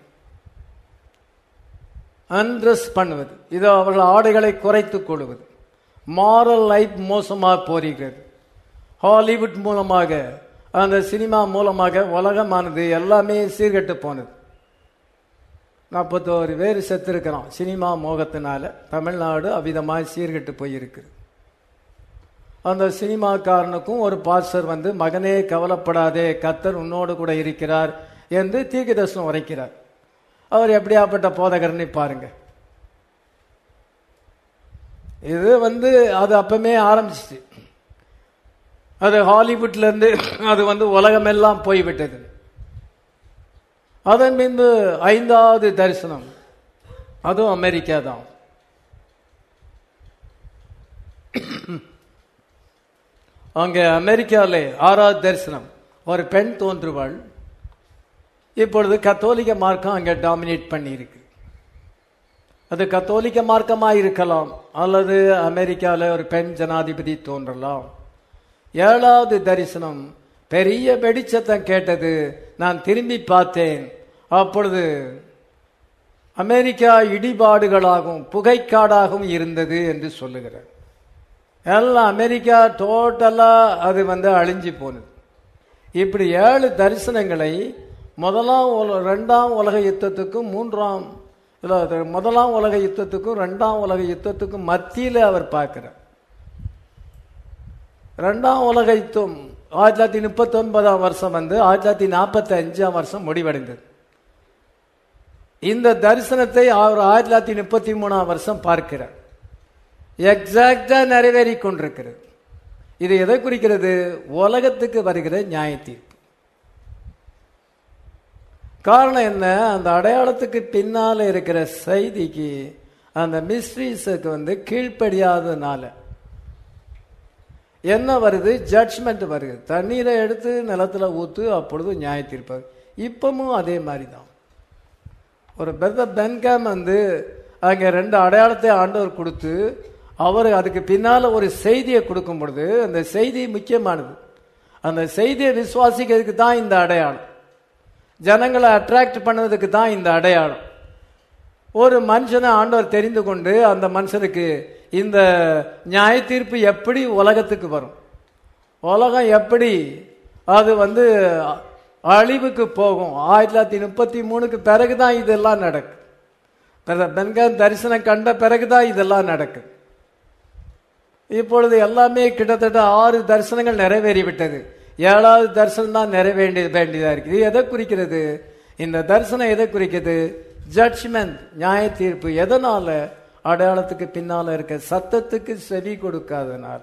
அன்ட்ரெஸ் பண்ணுவது இது அவர்கள் ஆடைகளை குறைத்துக் கொள்வது மாரல் லைஃப் மோசமாக போரிகிறது ஹாலிவுட் மூலமாக அந்த சினிமா மூலமாக உலகமானது எல்லாமே சீர்கெட்டு போனது நாற்பத்தோரு பேர் செத்திருக்கிறோம் சினிமா மோகத்தினால தமிழ்நாடு அவ்விதமாக சீர்கெட்டு போயிருக்குது அந்த சினிமாக்காரனுக்கும் ஒரு பாஸ்டர் வந்து மகனே கவலைப்படாதே கத்தர் உன்னோடு கூட இருக்கிறார் என்று தீர்க்கதர்சனம் உரைக்கிறார் அவர் எப்படியாப்பட்ட போதகர்னு பாருங்க இது வந்து அது அப்பமே ஆரம்பிச்சிச்சு அது ஹாலிவுட்ல இருந்து அது வந்து உலகமெல்லாம் போய்விட்டது அதன் பின்பு ஐந்தாவது தரிசனம் அதுவும் அமெரிக்கா தான் அங்கே அமெரிக்காவிலே ஆறாவது தரிசனம் ஒரு பெண் தோன்றுவாள் இப்பொழுது கத்தோலிக்க மார்க்கம் அங்கே டாமினேட் பண்ணியிருக்கு அது கத்தோலிக்க மார்க்கமாக இருக்கலாம் அல்லது அமெரிக்காவில் ஒரு பெண் ஜனாதிபதி தோன்றலாம் ஏழாவது தரிசனம் பெரிய வெடிச்சத்தம் கேட்டது நான் திரும்பி பார்த்தேன் அப்பொழுது அமெரிக்கா இடிபாடுகளாகவும் புகைக்காடாகவும் இருந்தது என்று சொல்லுகிறார் எல்லாம் அமெரிக்கா டோட்டலா அது வந்து அழிஞ்சு போனது இப்படி ஏழு தரிசனங்களை முதலாம் உல- ரெண்டாம் உலக யுத்தத்துக்கும் மூன்றாம் இல்ல, அது முதலாம் உலக யுத்தத்துக்கும் ரெண்டாம் உலக யுத்தத்துக்கும் மத்தியில் அவர் பார்க்கிறார் ரெண்டாம் உலக யுத்தம் ஆயிரத்தி தொள்ளாயிரத்தி முப்பத்தி ஒன்பதாம் வருஷம் வந்து ஆயிரத்தி தொள்ளாயிரத்தி நாற்பத்தி அஞ்சாம் வருஷம் முடிவடைந்தது இந்த தரிசனத்தை அவர் ஆயிரத்தி தொள்ளாயிரத்தி முப்பத்தி மூணாம் வருஷம் பார்க்கிறார் எக்ஸாக்டா நிறைவேறி கொண்டிருக்கிறது இது எதை குறிக்கிறது உலகத்துக்கு வருகிற நியாய தீர்ப்பு காரணம் என்ன அந்த அடையாளத்துக்கு பின்னால இருக்கிற செய்திக்கு அந்த மிஸ்ட்ரீஸுக்கு வந்து கீழ்ப்படியாததுனால என்ன வருது ஜட்ஜ்மெண்ட் வருது தண்ணீரை எடுத்து நிலத்துல ஊத்து அப்பொழுது நியாய தீர்ப்பு இப்பவும் அதே மாதிரி தான் ஒரு பெத்த பென்காம் வந்து அங்க ரெண்டு அடையாளத்தை ஆண்டவர் கொடுத்து அவர் அதுக்கு பின்னால ஒரு செய்தியை கொடுக்கும் பொழுது அந்த செய்தி முக்கியமானது அந்த செய்தியை விசுவாசிக்கிறதுக்கு தான் இந்த அடையாளம் ஜனங்களை அட்ராக்ட் பண்ணுவதற்கு தான் இந்த அடையாளம் ஒரு மனுஷனை ஆண்டவர் தெரிந்து கொண்டு அந்த மனுஷனுக்கு இந்த நியாய தீர்ப்பு எப்படி உலகத்துக்கு வரும் உலகம் எப்படி அது வந்து அழிவுக்கு போகும் ஆயிரத்தி தொள்ளாயிரத்தி முப்பத்தி மூணுக்கு பிறகுதான் இதெல்லாம் நடக்கும் பிற- பெண்கள் தரிசனம் கண்ட பிறகுதான் இதெல்லாம் நடக்கும் இப்பொழுது எல்லாமே கிட்டத்தட்ட ஆறு தரிசனங்கள் நிறைவேறிவிட்டது ஏழாவது தரிசனம் தான் நிறைவேண்டி வேண்டியதா இருக்கு இது எதை குறிக்கிறது இந்த தரிசனம் எதை குறிக்கிறது ஜட்ஜ்மெண்ட் நியாய தீர்ப்பு எதனால அடையாளத்துக்கு பின்னால இருக்க சத்தத்துக்கு செவி கொடுக்காதனால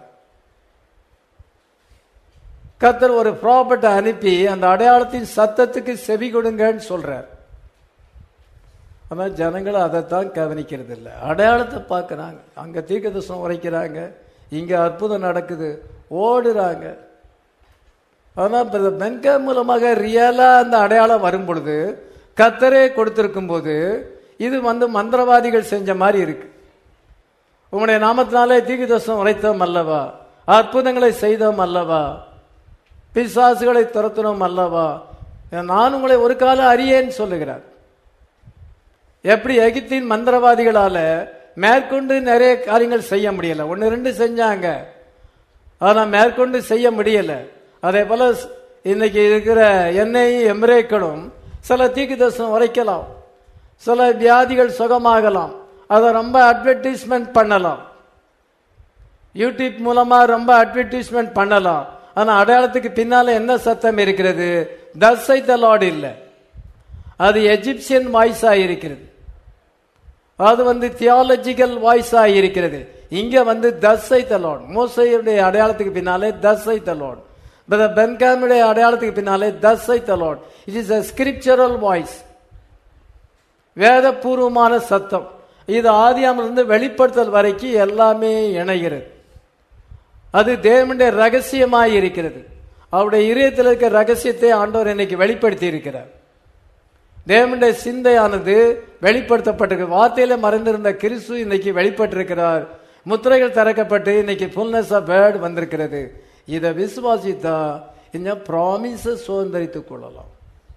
கர்த்தர் ஒரு ப்ராப்பர்ட்டை அனுப்பி அந்த அடையாளத்தின் சத்தத்துக்கு செவி கொடுங்கன்னு சொல்றார் ஆனா ஜனங்கள் அதைத்தான் கவனிக்கிறது இல்லை அடையாளத்தை பார்க்கறாங்க அங்க தீர்க்கதர்சனம் உரைக்கிறாங்க இங்க அற்புதம் நடக்குது ஓடுறாங்க ஆனா பென்கா மூலமாக ரியலா அந்த அடையாளம் வரும் பொழுது கத்தரே கொடுத்திருக்கும் போது இது வந்து மந்திரவாதிகள் செஞ்ச மாதிரி இருக்கு உம்முடைய நாமத்தினாலே தீவிதசம் உரைத்தோம் அல்லவா அற்புதங்களை செய்தோம் அல்லவா பிசாசுகளை துரத்தினோம் அல்லவா நான் உங்களை ஒரு காலம் அறியேன்னு சொல்லுகிறார் எப்படி எகிப்தின் மந்திரவாதிகளால மேற்கொண்டு நிறைய காரியங்கள் செய்ய முடியல ஒன்னு ரெண்டு செஞ்சாங்க ஆனா மேற்கொண்டு செய்ய முடியல அதே போல ஸ்- இன்னைக்கு இருக்கிற எண்ணெய் எம்ரேக்களும் சில தீக்குதர்சனம் உரைக்கலாம் சில வியாதிகள் சுகமாகலாம் அதை ரொம்ப அட்வர்டைஸ்மெண்ட் பண்ணலாம் யூடியூப் மூலமா ரொம்ப அட்வர்டைஸ்மெண்ட் பண்ணலாம் ஆனா அடையாளத்துக்கு பின்னால என்ன சத்தம் இருக்கிறது தசை தலாட் இல்லை அது எஜிப்சியன் வாய்ஸா இருக்கிறது அது வந்து தியாலஜிக்கல் வாய்ஸா இருக்கிறது இங்க வந்து தசை தலோன் மோசையுடைய அடையாளத்துக்கு பின்னாலே தசை தலோன் பென்காமுடைய அடையாளத்துக்கு பின்னாலே தசை தலோன் it is a scriptural voice வேதபூர்வமான சத்தம் இது ஆதியாமிலிருந்து வெளிப்படுத்தல் வரைக்கும் எல்லாமே இணைகிறது அது தேவனுடைய ரகசியமாய் இருக்கிறது அவருடைய இதயத்தில் இருக்க ரகசியத்தை ஆண்டவர் இன்னைக்கு வெளிப்படுத்தி இருக்கிறார் தேவனுடைய சிந்தையானது வெளிப்படுத்தப்பட்டிருக்கு வார்த்தையில மறைந்திருந்த கிறிஸ்து இன்னைக்கு வெளிப்பட்டிருக்கிறார் முத்திரைகள் திறக்கப்பட்டு இன்னைக்கு ஃபுல்னஸ் ஆஃப் வேர்ட் வந்திருக்கிறது இதை விசுவாசித்தா இந்த ப்ராமிஸ சுதந்திரித்துக் கொள்ளலாம்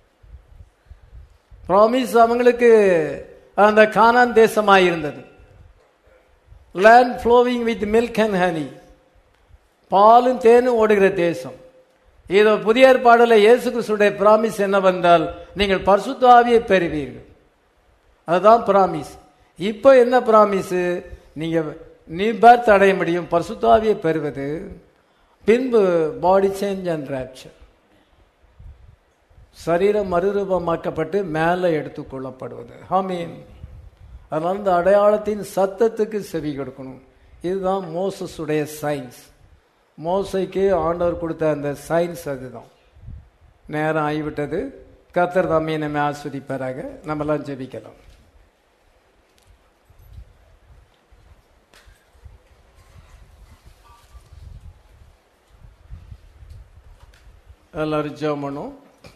ப்ராமிஸ் அவங்களுக்கு அந்த கானான் தேசமாய் இருந்தது land flowing with milk and honey பாலும் தேனும் ஓடுகிற தேசம் இதோ புதிய ஏற்பாடுல இயேசு கிறிஸ்துடைய பிராமிஸ் என்னவென்றால் நீங்கள் பரிசுத்த ஆவியை பெறுவீர்கள் அதுதான் பிராமிஸ் இப்போ என்ன பிராமிஸ் நீங்க நீ பேர்த் அடைய முடியும் பரிசுத்த ஆவியை பெறுவது பின்பு பாடி சேஞ்ச் அண்ட் ராப்சர் சரீரம் மறுரூபமாக்கப்பட்டு மேலே எடுத்துக்கொள்ளப்படுவது ஆமீன் அதனால இந்த அடையாளத்தின் சத்தத்துக்கு செவி கொடுக்கணும் இதுதான் மோசஸுடைய சயின்ஸ் மோசைக்கு ஆண்டவர் கொடுத்த அந்த சயின்ஸ் அதுதான் நேரம் ஆகிவிட்டது கத்தர் தம்மையை நம்ம ஆஸ்வதிப்பாராக நம்மலாம் ஜெபிக்கலாம் எல்லாரும் ஜெபம் பண்ணும்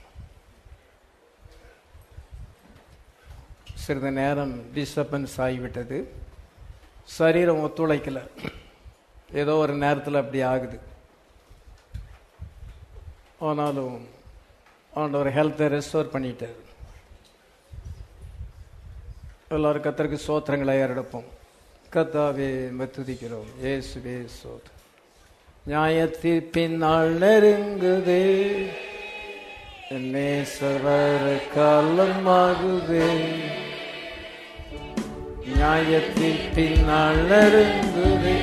சிறிது நேரம் டிஸ்டர்பன்ஸ் ஆகிவிட்டது சரீரம் ஒத்துழைக்கல ஏதோ ஒரு நேரத்தில் அப்படி ஆகுது ஆனாலும் ஆண்டவர் ஹெல்த்தை ரெஸ்டோர் பண்ணிட்டார் எல்லாரும் கத்தருக்கு சோத்திரங்களை ஏறெடுப்போம் கத்தாவே துதிக்கிறோம் இயேசுவே சோத் நியாயத்தில் பின்னால் நெருங்குதே நேசவர் காலமாகுதே நியாயத்தில் பின்னால் நெருங்குதே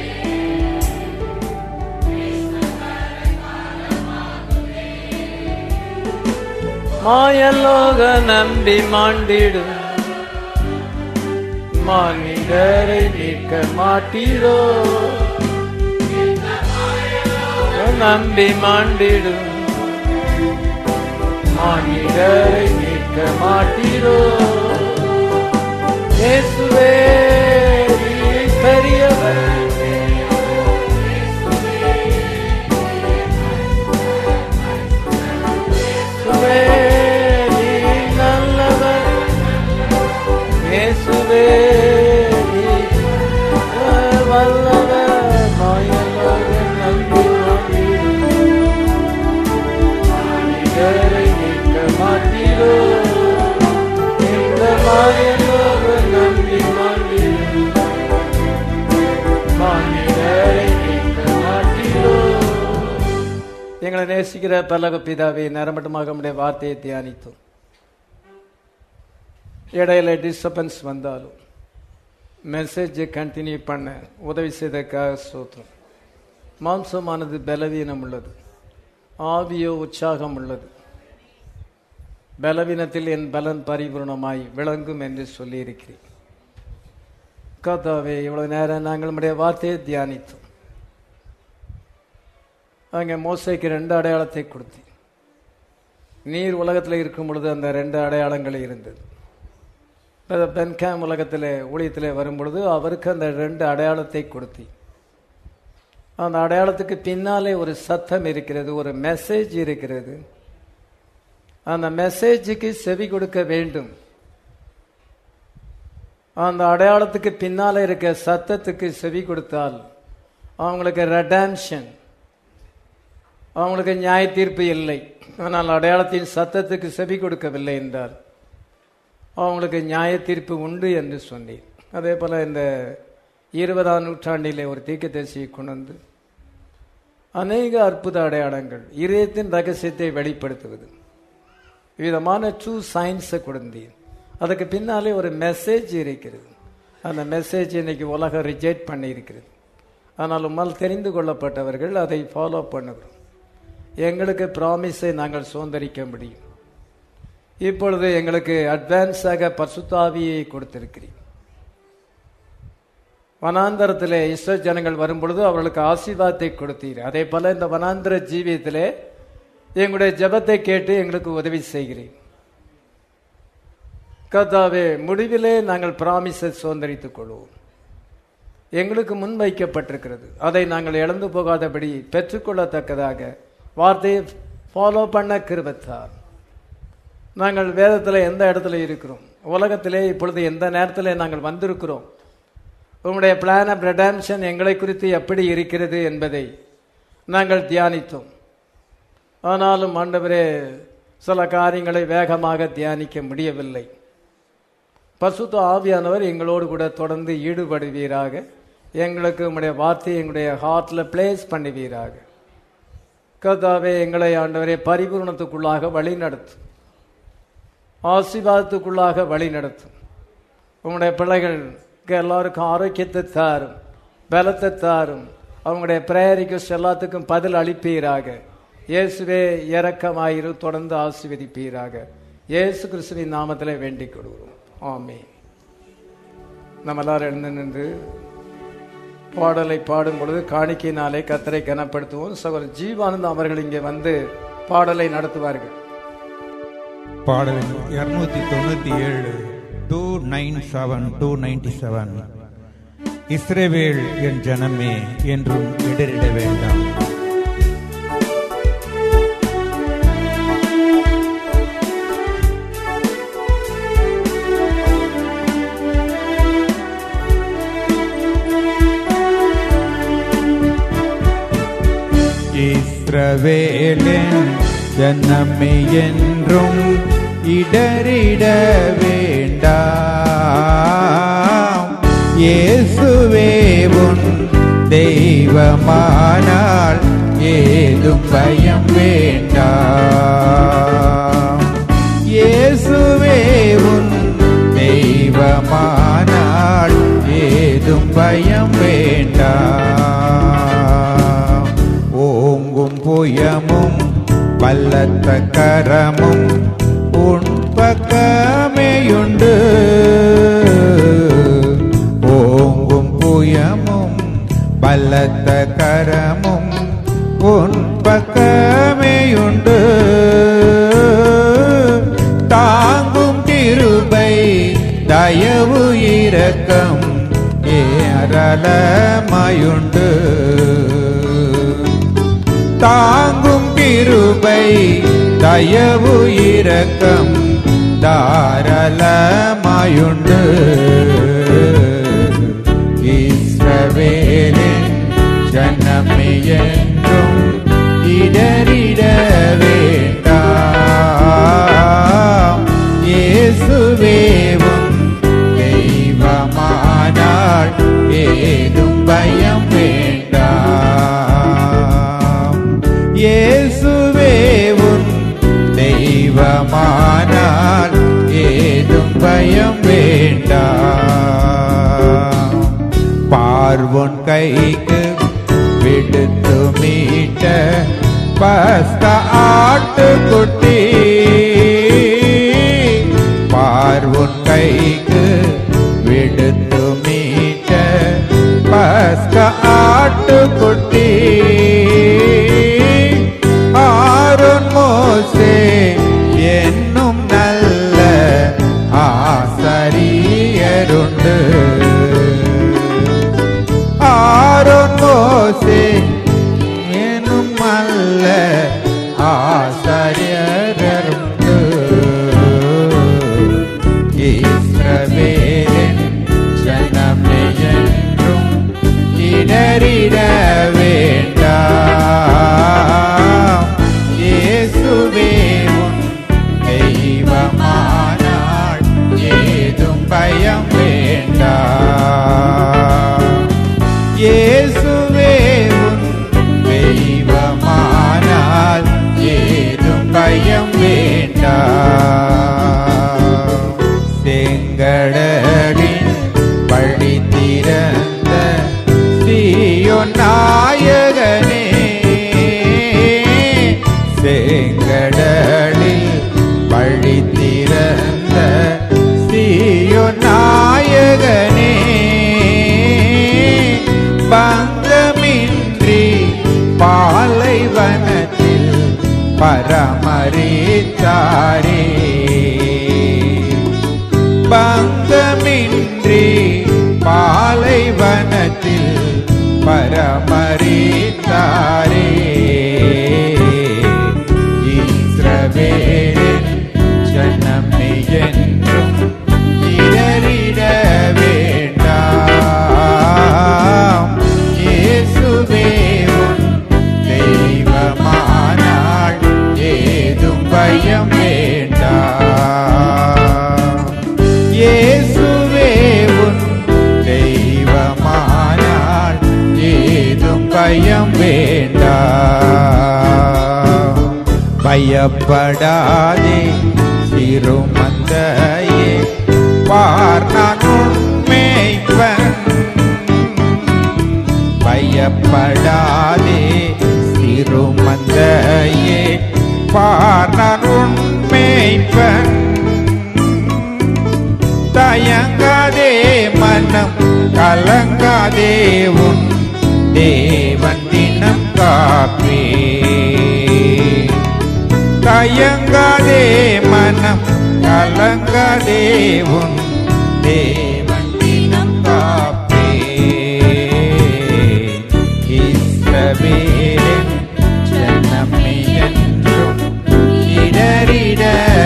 மாயலோக நம்பி மாண்டிடும் மானிடரை மீட்க மாட்டீரோ நம்பி மாண்டிடும் மானிடரை மீட்க மாட்டீரோ இயேசுவே நீர் பெரியவர் இயேசுவே நீர் நல்லவர் இயேசுவே நீர் வல்லவர் மாயலோக நம்பி மாட்டீரோ நிற்க மாட்டீரோ இந்த மாயலோக நம்பி மாட்டீரோ மானிடரை நிற்க மாட்டீரோ எங்களை நேசிக்கிற பல்லக பிதாவை நேரமட்டமாக நம்முடைய வார்த்தையை தியானித்தோம் இடையில டிஸ்டர்பன்ஸ் வந்தாலும் மெசேஜை கண்டினியூ பண்ண உதவி செய்ததுக்காக சோத்திரம் மாம்சமானது பலவீனம் உள்ளது ஆவியோ உற்சாகம் உள்ளது பலவீனத்தில் என் பலன் பரிபூர்ணமாய் விளங்கும் என்று சொல்லியிருக்கிறேன் கதாவே இவ்வளவு நேரம் நாங்கள் நம்முடைய வார்த்தையை தியானித்தோம் அங்கே மோசைக்கு ரெண்டு அடையாளத்தை கொடுத்தேன் நீர் உலகத்தில் இருக்கும் பொழுது அந்த ரெண்டு அடையாளங்கள் இருந்தது இப்ப பென்காம் உலகத்தில் ஊழியத்தில் வரும் பொழுது அவருக்கு அந்த ரெண்டு அடையாளத்தை கொடுத்தி அந்த அடையாளத்துக்கு பின்னாலே ஒரு சத்தம் இருக்கிறது ஒரு மெசேஜ் இருக்கிறது அந்த மெசேஜுக்கு செவி கொடுக்க வேண்டும் அந்த அடையாளத்துக்கு பின்னால இருக்க சத்தத்துக்கு செவி கொடுத்தால் அவங்களுக்கு ரெடாம்ஷன் அவங்களுக்கு நியாய தீர்ப்பு இல்லை ஆனால் அடையாளத்தின் சத்தத்துக்கு செவி கொடுக்கவில்லை என்றார் அவங்களுக்கு நியாய தீர்ப்பு உண்டு என்று சொன்னேன் அதே போல இந்த இருபதாம் நூற்றாண்டிலே ஒரு தீர்க்கதரிசியை கொண்டு வந்து அநேக அற்புத அடையாளங்கள் இதயத்தின் ரகசியத்தை வெளிப்படுத்துவது விதமான ட்ரூ சயின்ஸை கொடுந்தேன் அதுக்கு பின்னாலே ஒரு மெசேஜ் இருக்கிறது அந்த மெசேஜ் இன்னைக்கு உலகம் ரிஜெக்ட் பண்ணி இருக்கிறது ஆனால் உம்மால் தெரிந்து கொள்ளப்பட்டவர்கள் அதை ஃபாலோ பண்ணுகிறோம் எங்களுக்கு ப்ராமிஸை நாங்கள் சுதந்திரிக்க முடியும் இப்பொழுது எங்களுக்கு அட்வான்ஸாக பசுத்தாவியை கொடுத்திருக்கிறீர் வனாந்தரத்திலே இஸ்ரோ ஜனங்கள் வரும்பொழுது அவர்களுக்கு ஆசீர்வாதத்தை கொடுத்தீர் அதே போல இந்த வனாந்தர ஜீவியத்திலே எங்களுடைய ஜெபத்தை கேட்டு எங்களுக்கு உதவி செய்கிறேன் கர்த்தாவே முடிவிலே நாங்கள் பிராமிஸை சுதந்திரித்துக் கொள்வோம் எங்களுக்கு முன் வைக்கப்பட்டிருக்கிறது அதை நாங்கள் இழந்து போகாதபடி பெற்றுக்கொள்ளத்தக்கதாக வார்த்தையை ஃபாலோ பண்ண கிருபத்தார் நாங்கள் வேதத்தில் எந்த இடத்துல இருக்கிறோம் உலகத்திலே இப்பொழுது எந்த நேரத்தில் நாங்கள் வந்திருக்கிறோம் உங்களுடைய பிளான் ஆஃப் ரெடாம்ஷன் எங்களை குறித்து எப்படி இருக்கிறது என்பதை நாங்கள் தியானித்தோம் ஆனாலும் ஆண்டவரே சில காரியங்களை வேகமாக தியானிக்க முடியவில்லை பசுத்த ஆவியானவர் எங்களோடு கூட தொடர்ந்து ஈடுபடுவீராக எங்களுக்கு உங்களுடைய வார்த்தையை எங்களுடைய ஹார்ட்டில் பிளேஸ் பண்ணுவீராக கர்த்தாவே எங்களை ஆண்டவரே பரிபூர்ணத்துக்குள்ளாக வழி நடத்தும் ஆசீர்வாதத்துக்குள்ளாக வழி நடத்தும் உங்களுடைய பிள்ளைகளுக்கு எல்லாருக்கும் ஆரோக்கியத்தை தாரும் பலத்தை தாரும் அவங்களுடைய பிரேயரிக்கு எல்லாத்துக்கும் பதில் அளிப்பீராக இயேசுவே இரக்கமாயிரு தொடர்ந்து ஆசீர்வதிப்பீராக இயேசு கிறிஸ்துவின் நாமத்திலே வேண்டிக் கொள்கிறோம் ஆமே நம்ம எல்லாரும் எழுந்து நின்று பாடலை பாடும் பொழுது காணிக்கையினாலே கத்தரை கனப்படுத்துவோம் சகோதரர் ஜீவானந்த் அவர்கள் இங்கே வந்து பாடலை நடத்துவார்கள் பாடல் இருநூத்தி தொண்ணூத்தி ஏழு two nine seven two ninety seven இஸ்ரேவேல் என் ஜனமே என்றும் இடரிட வேண்டாம் இஸ்ரவேலின் ஜனமே என்றும் இடரிட வேண்டாம் இயேசுவே உன் தெய்வமானால் ஏதும் பயம் வேண்டாம் இயேசுவே உன் தெய்வமானால் ஏதும் பயம் வேண்டாம் ஓங்கும் புயமும் பல்லத்த கரமும் உன் பக்கமேயுண்டு ஓங்கும் புயமும் பல்லத்த கரமும் உன் பக்கமேயுண்டு தாங்கும் திருபை தயவு இரக்கம் ஏரளமாயுண்டு தாங்கும் கிருபை தயவு இரக்கம் தாராளமாயுண்டு இஸ்ரவேலின் ஜனமே என்றும் இடரிட வேண்டாம் இயேசுவேவும் தெய்வமானால் ஏதும் பயம் வேண்டாம் இயேசுவே உன் தெய்வமானால் ஏதும் பயம் வேண்டாம் பார்வன் கைக்கு விடுத்து மீட்ட பஸ்த ஆட்டுக்குட்டி பார்வன் கைக்கு விடுத்து மீட்ட பஸ்க ஆட்டுக்குட்டி ஆரோன் மோசே என்னும் நல்ல ஆசரியருண்டு ஆரோன் மோசே என்னும் நல்ல ஆசரியருண்டு பரமரித்தாரே பங்கமின்றி பாலைவனத்தில் பரமரித்தாரே இஸ்ரவேலின் ஜனமே என்றும் இடறிட வேண்டாம் இயேசுவே உன் தெய்வமானாள் ஏதும் பயம் வேண்டாம் இயேசுவே உன் தெய்வமானாள் ஏதும் பயம் வேண்டாம் பயப்படாதே சிறுமந்தையே பார் நான் உண்மைப்பன் பயப்படாதே சிறுமந்தையே பார் நான் உண்மைப்பன் தயங்காதே மனம் கலங்காதே உன் தேவன் தினம் காப்பே தயங்காதே மனம் கலங்காதே உன் தேவன் தினம் காப்பே இஸ்ரவேலின் ஜனமே என்றும் இடறிட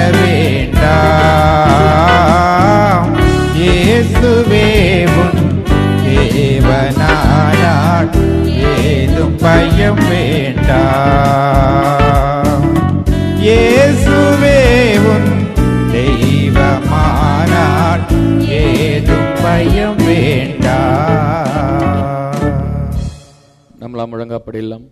வேண்டாம் இயேசுவே உன் தேவனானாள் ஏதும் பயம் வேண்டாம் இயேசுவே உன் தெய்வமானாள் ஏதும் பயம் வேண்டாம் நம்மளாம் முழங்கப்படலாம்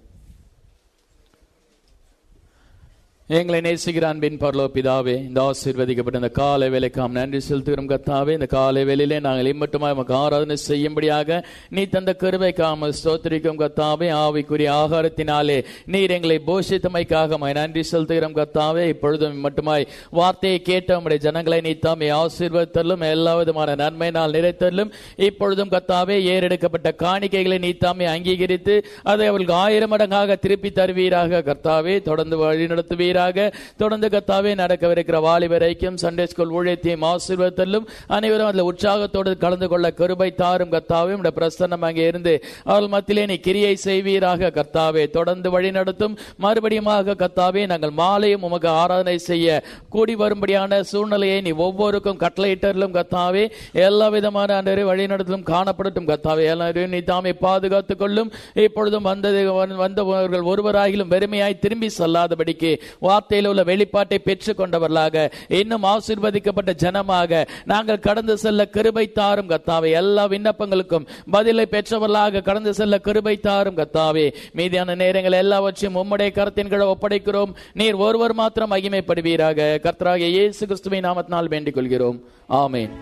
எங்களை நேசிக்கிற அன்பின் பரலோ பிதாவே இந்த ஆசீர்வதிக்கப்பட்ட இந்த காலை வேலைக்காம் நன்றி செலுத்துகிறோம் கத்தாவே இந்த காலை வேலையிலே நாங்கள் இம்மட்டுமாய் உமக்கு ஆராதனை செய்யும்படியாக நீ தந்த கருவைக்காம ஸ்தோத்திரிக்கும் கத்தாவே ஆவிக்குரிய ஆகாரத்தினாலே நீர் எங்களை போஷித்தமைக்காக உம்மை நன்றி செலுத்துகிறோம் கத்தாவே இப்பொழுதும் மட்டுமாய் வார்த்தையை கேட்ட உம்முடைய ஜனங்களை நீ தாமே ஆசீர்வதித்தலும் எல்லா விதமான நன்மையினால் நிறைத்தலும் இப்பொழுதும் கத்தாவே ஏறெடுக்கப்பட்ட காணிக்கைகளை நீ தாமே அங்கீகரித்து அதை அவர்களுக்கு ஆயிரம் மடங்காக திருப்பி தருவீராக கர்த்தாவே தொடர்ந்து வழி நடத்துவீராக தொடர்ந்து கர்த்தாவே நடக்கவிருக்கிற வாலிபர் ஐக்கியம் சண்டே ஸ்கூல் ஊழியத்தையும் ஆசீர்வதித்தலும் அனைவரும் அதில் உற்சாகத்தோடு கலந்து கொள்ள கருபை தாரும் கர்த்தாவே உடைய பிரசன்னம் அங்கே இருந்து அவள் மத்தியிலே நீ கிரியை செய்வீராக கர்த்தாவே தொடர்ந்து வழி நடத்தும் மறுபடியுமாக கர்த்தாவே நாங்கள் மாலையும் உமக்கு ஆராதனை செய்ய கூடி வரும்படியான சூழ்நிலையை நீ ஒவ்வொருக்கும் கட்டளையிட்டரிலும் கர்த்தாவே எல்லா விதமான அன்றரை வழி நடத்தலும் காணப்படட்டும் கர்த்தாவே எல்லாரையும் நீ தாமே பாதுகாத்துக் கொள்ளும் இப்பொழுதும் வந்தது வந்தவர்கள் ஒருவராகிலும் வெறுமையாய் திரும்பி செல்லாதபடிக்கு வார்த்தையில் உள்ள வெளிப்பாட்டை பெற்றுக் கொண்டவர்களாக இன்னும் ஆசீர்வதிக்கப்பட்ட ஜனமாக நாங்கள் கடந்து செல்ல கிருபை தாரும் கத்தாவே எல்லா விண்ணப்பங்களுக்கும் பதிலை பெற்றவர்களாக கடந்து செல்ல கிருபை தாரும் கத்தாவே மீதியான நேரங்கள் எல்லாவற்றையும் உம்முடைய கருத்தின் கீழ் ஒப்படைக்கிறோம் நீர் ஒருவர் மாத்திரம் மகிமைப்படுவீராக கர்த்தராகிய இயேசு கிறிஸ்துவின் நாமத்தினால் வேண்டிக் கொள்கிறோம் ஆமென்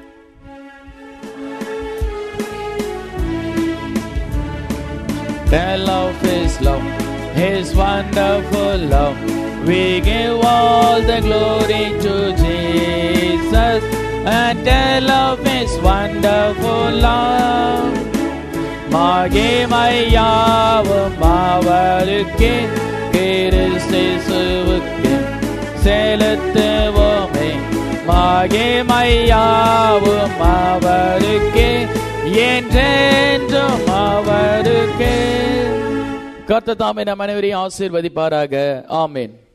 Tell of His love, His wonderful love. We give all the glory to Jesus and tell of His wonderful love. மகிமையாவும் அவருக்கே கிறிஸ்துவுக்கே செலுத்துவோமே மகிமையாவும் அவருக்கே என்றென்றும் அவருக்கே கர்த்தர் தாமே நம் அனைவரையும் ஆசீர்வதிப்பாராக ஆமென்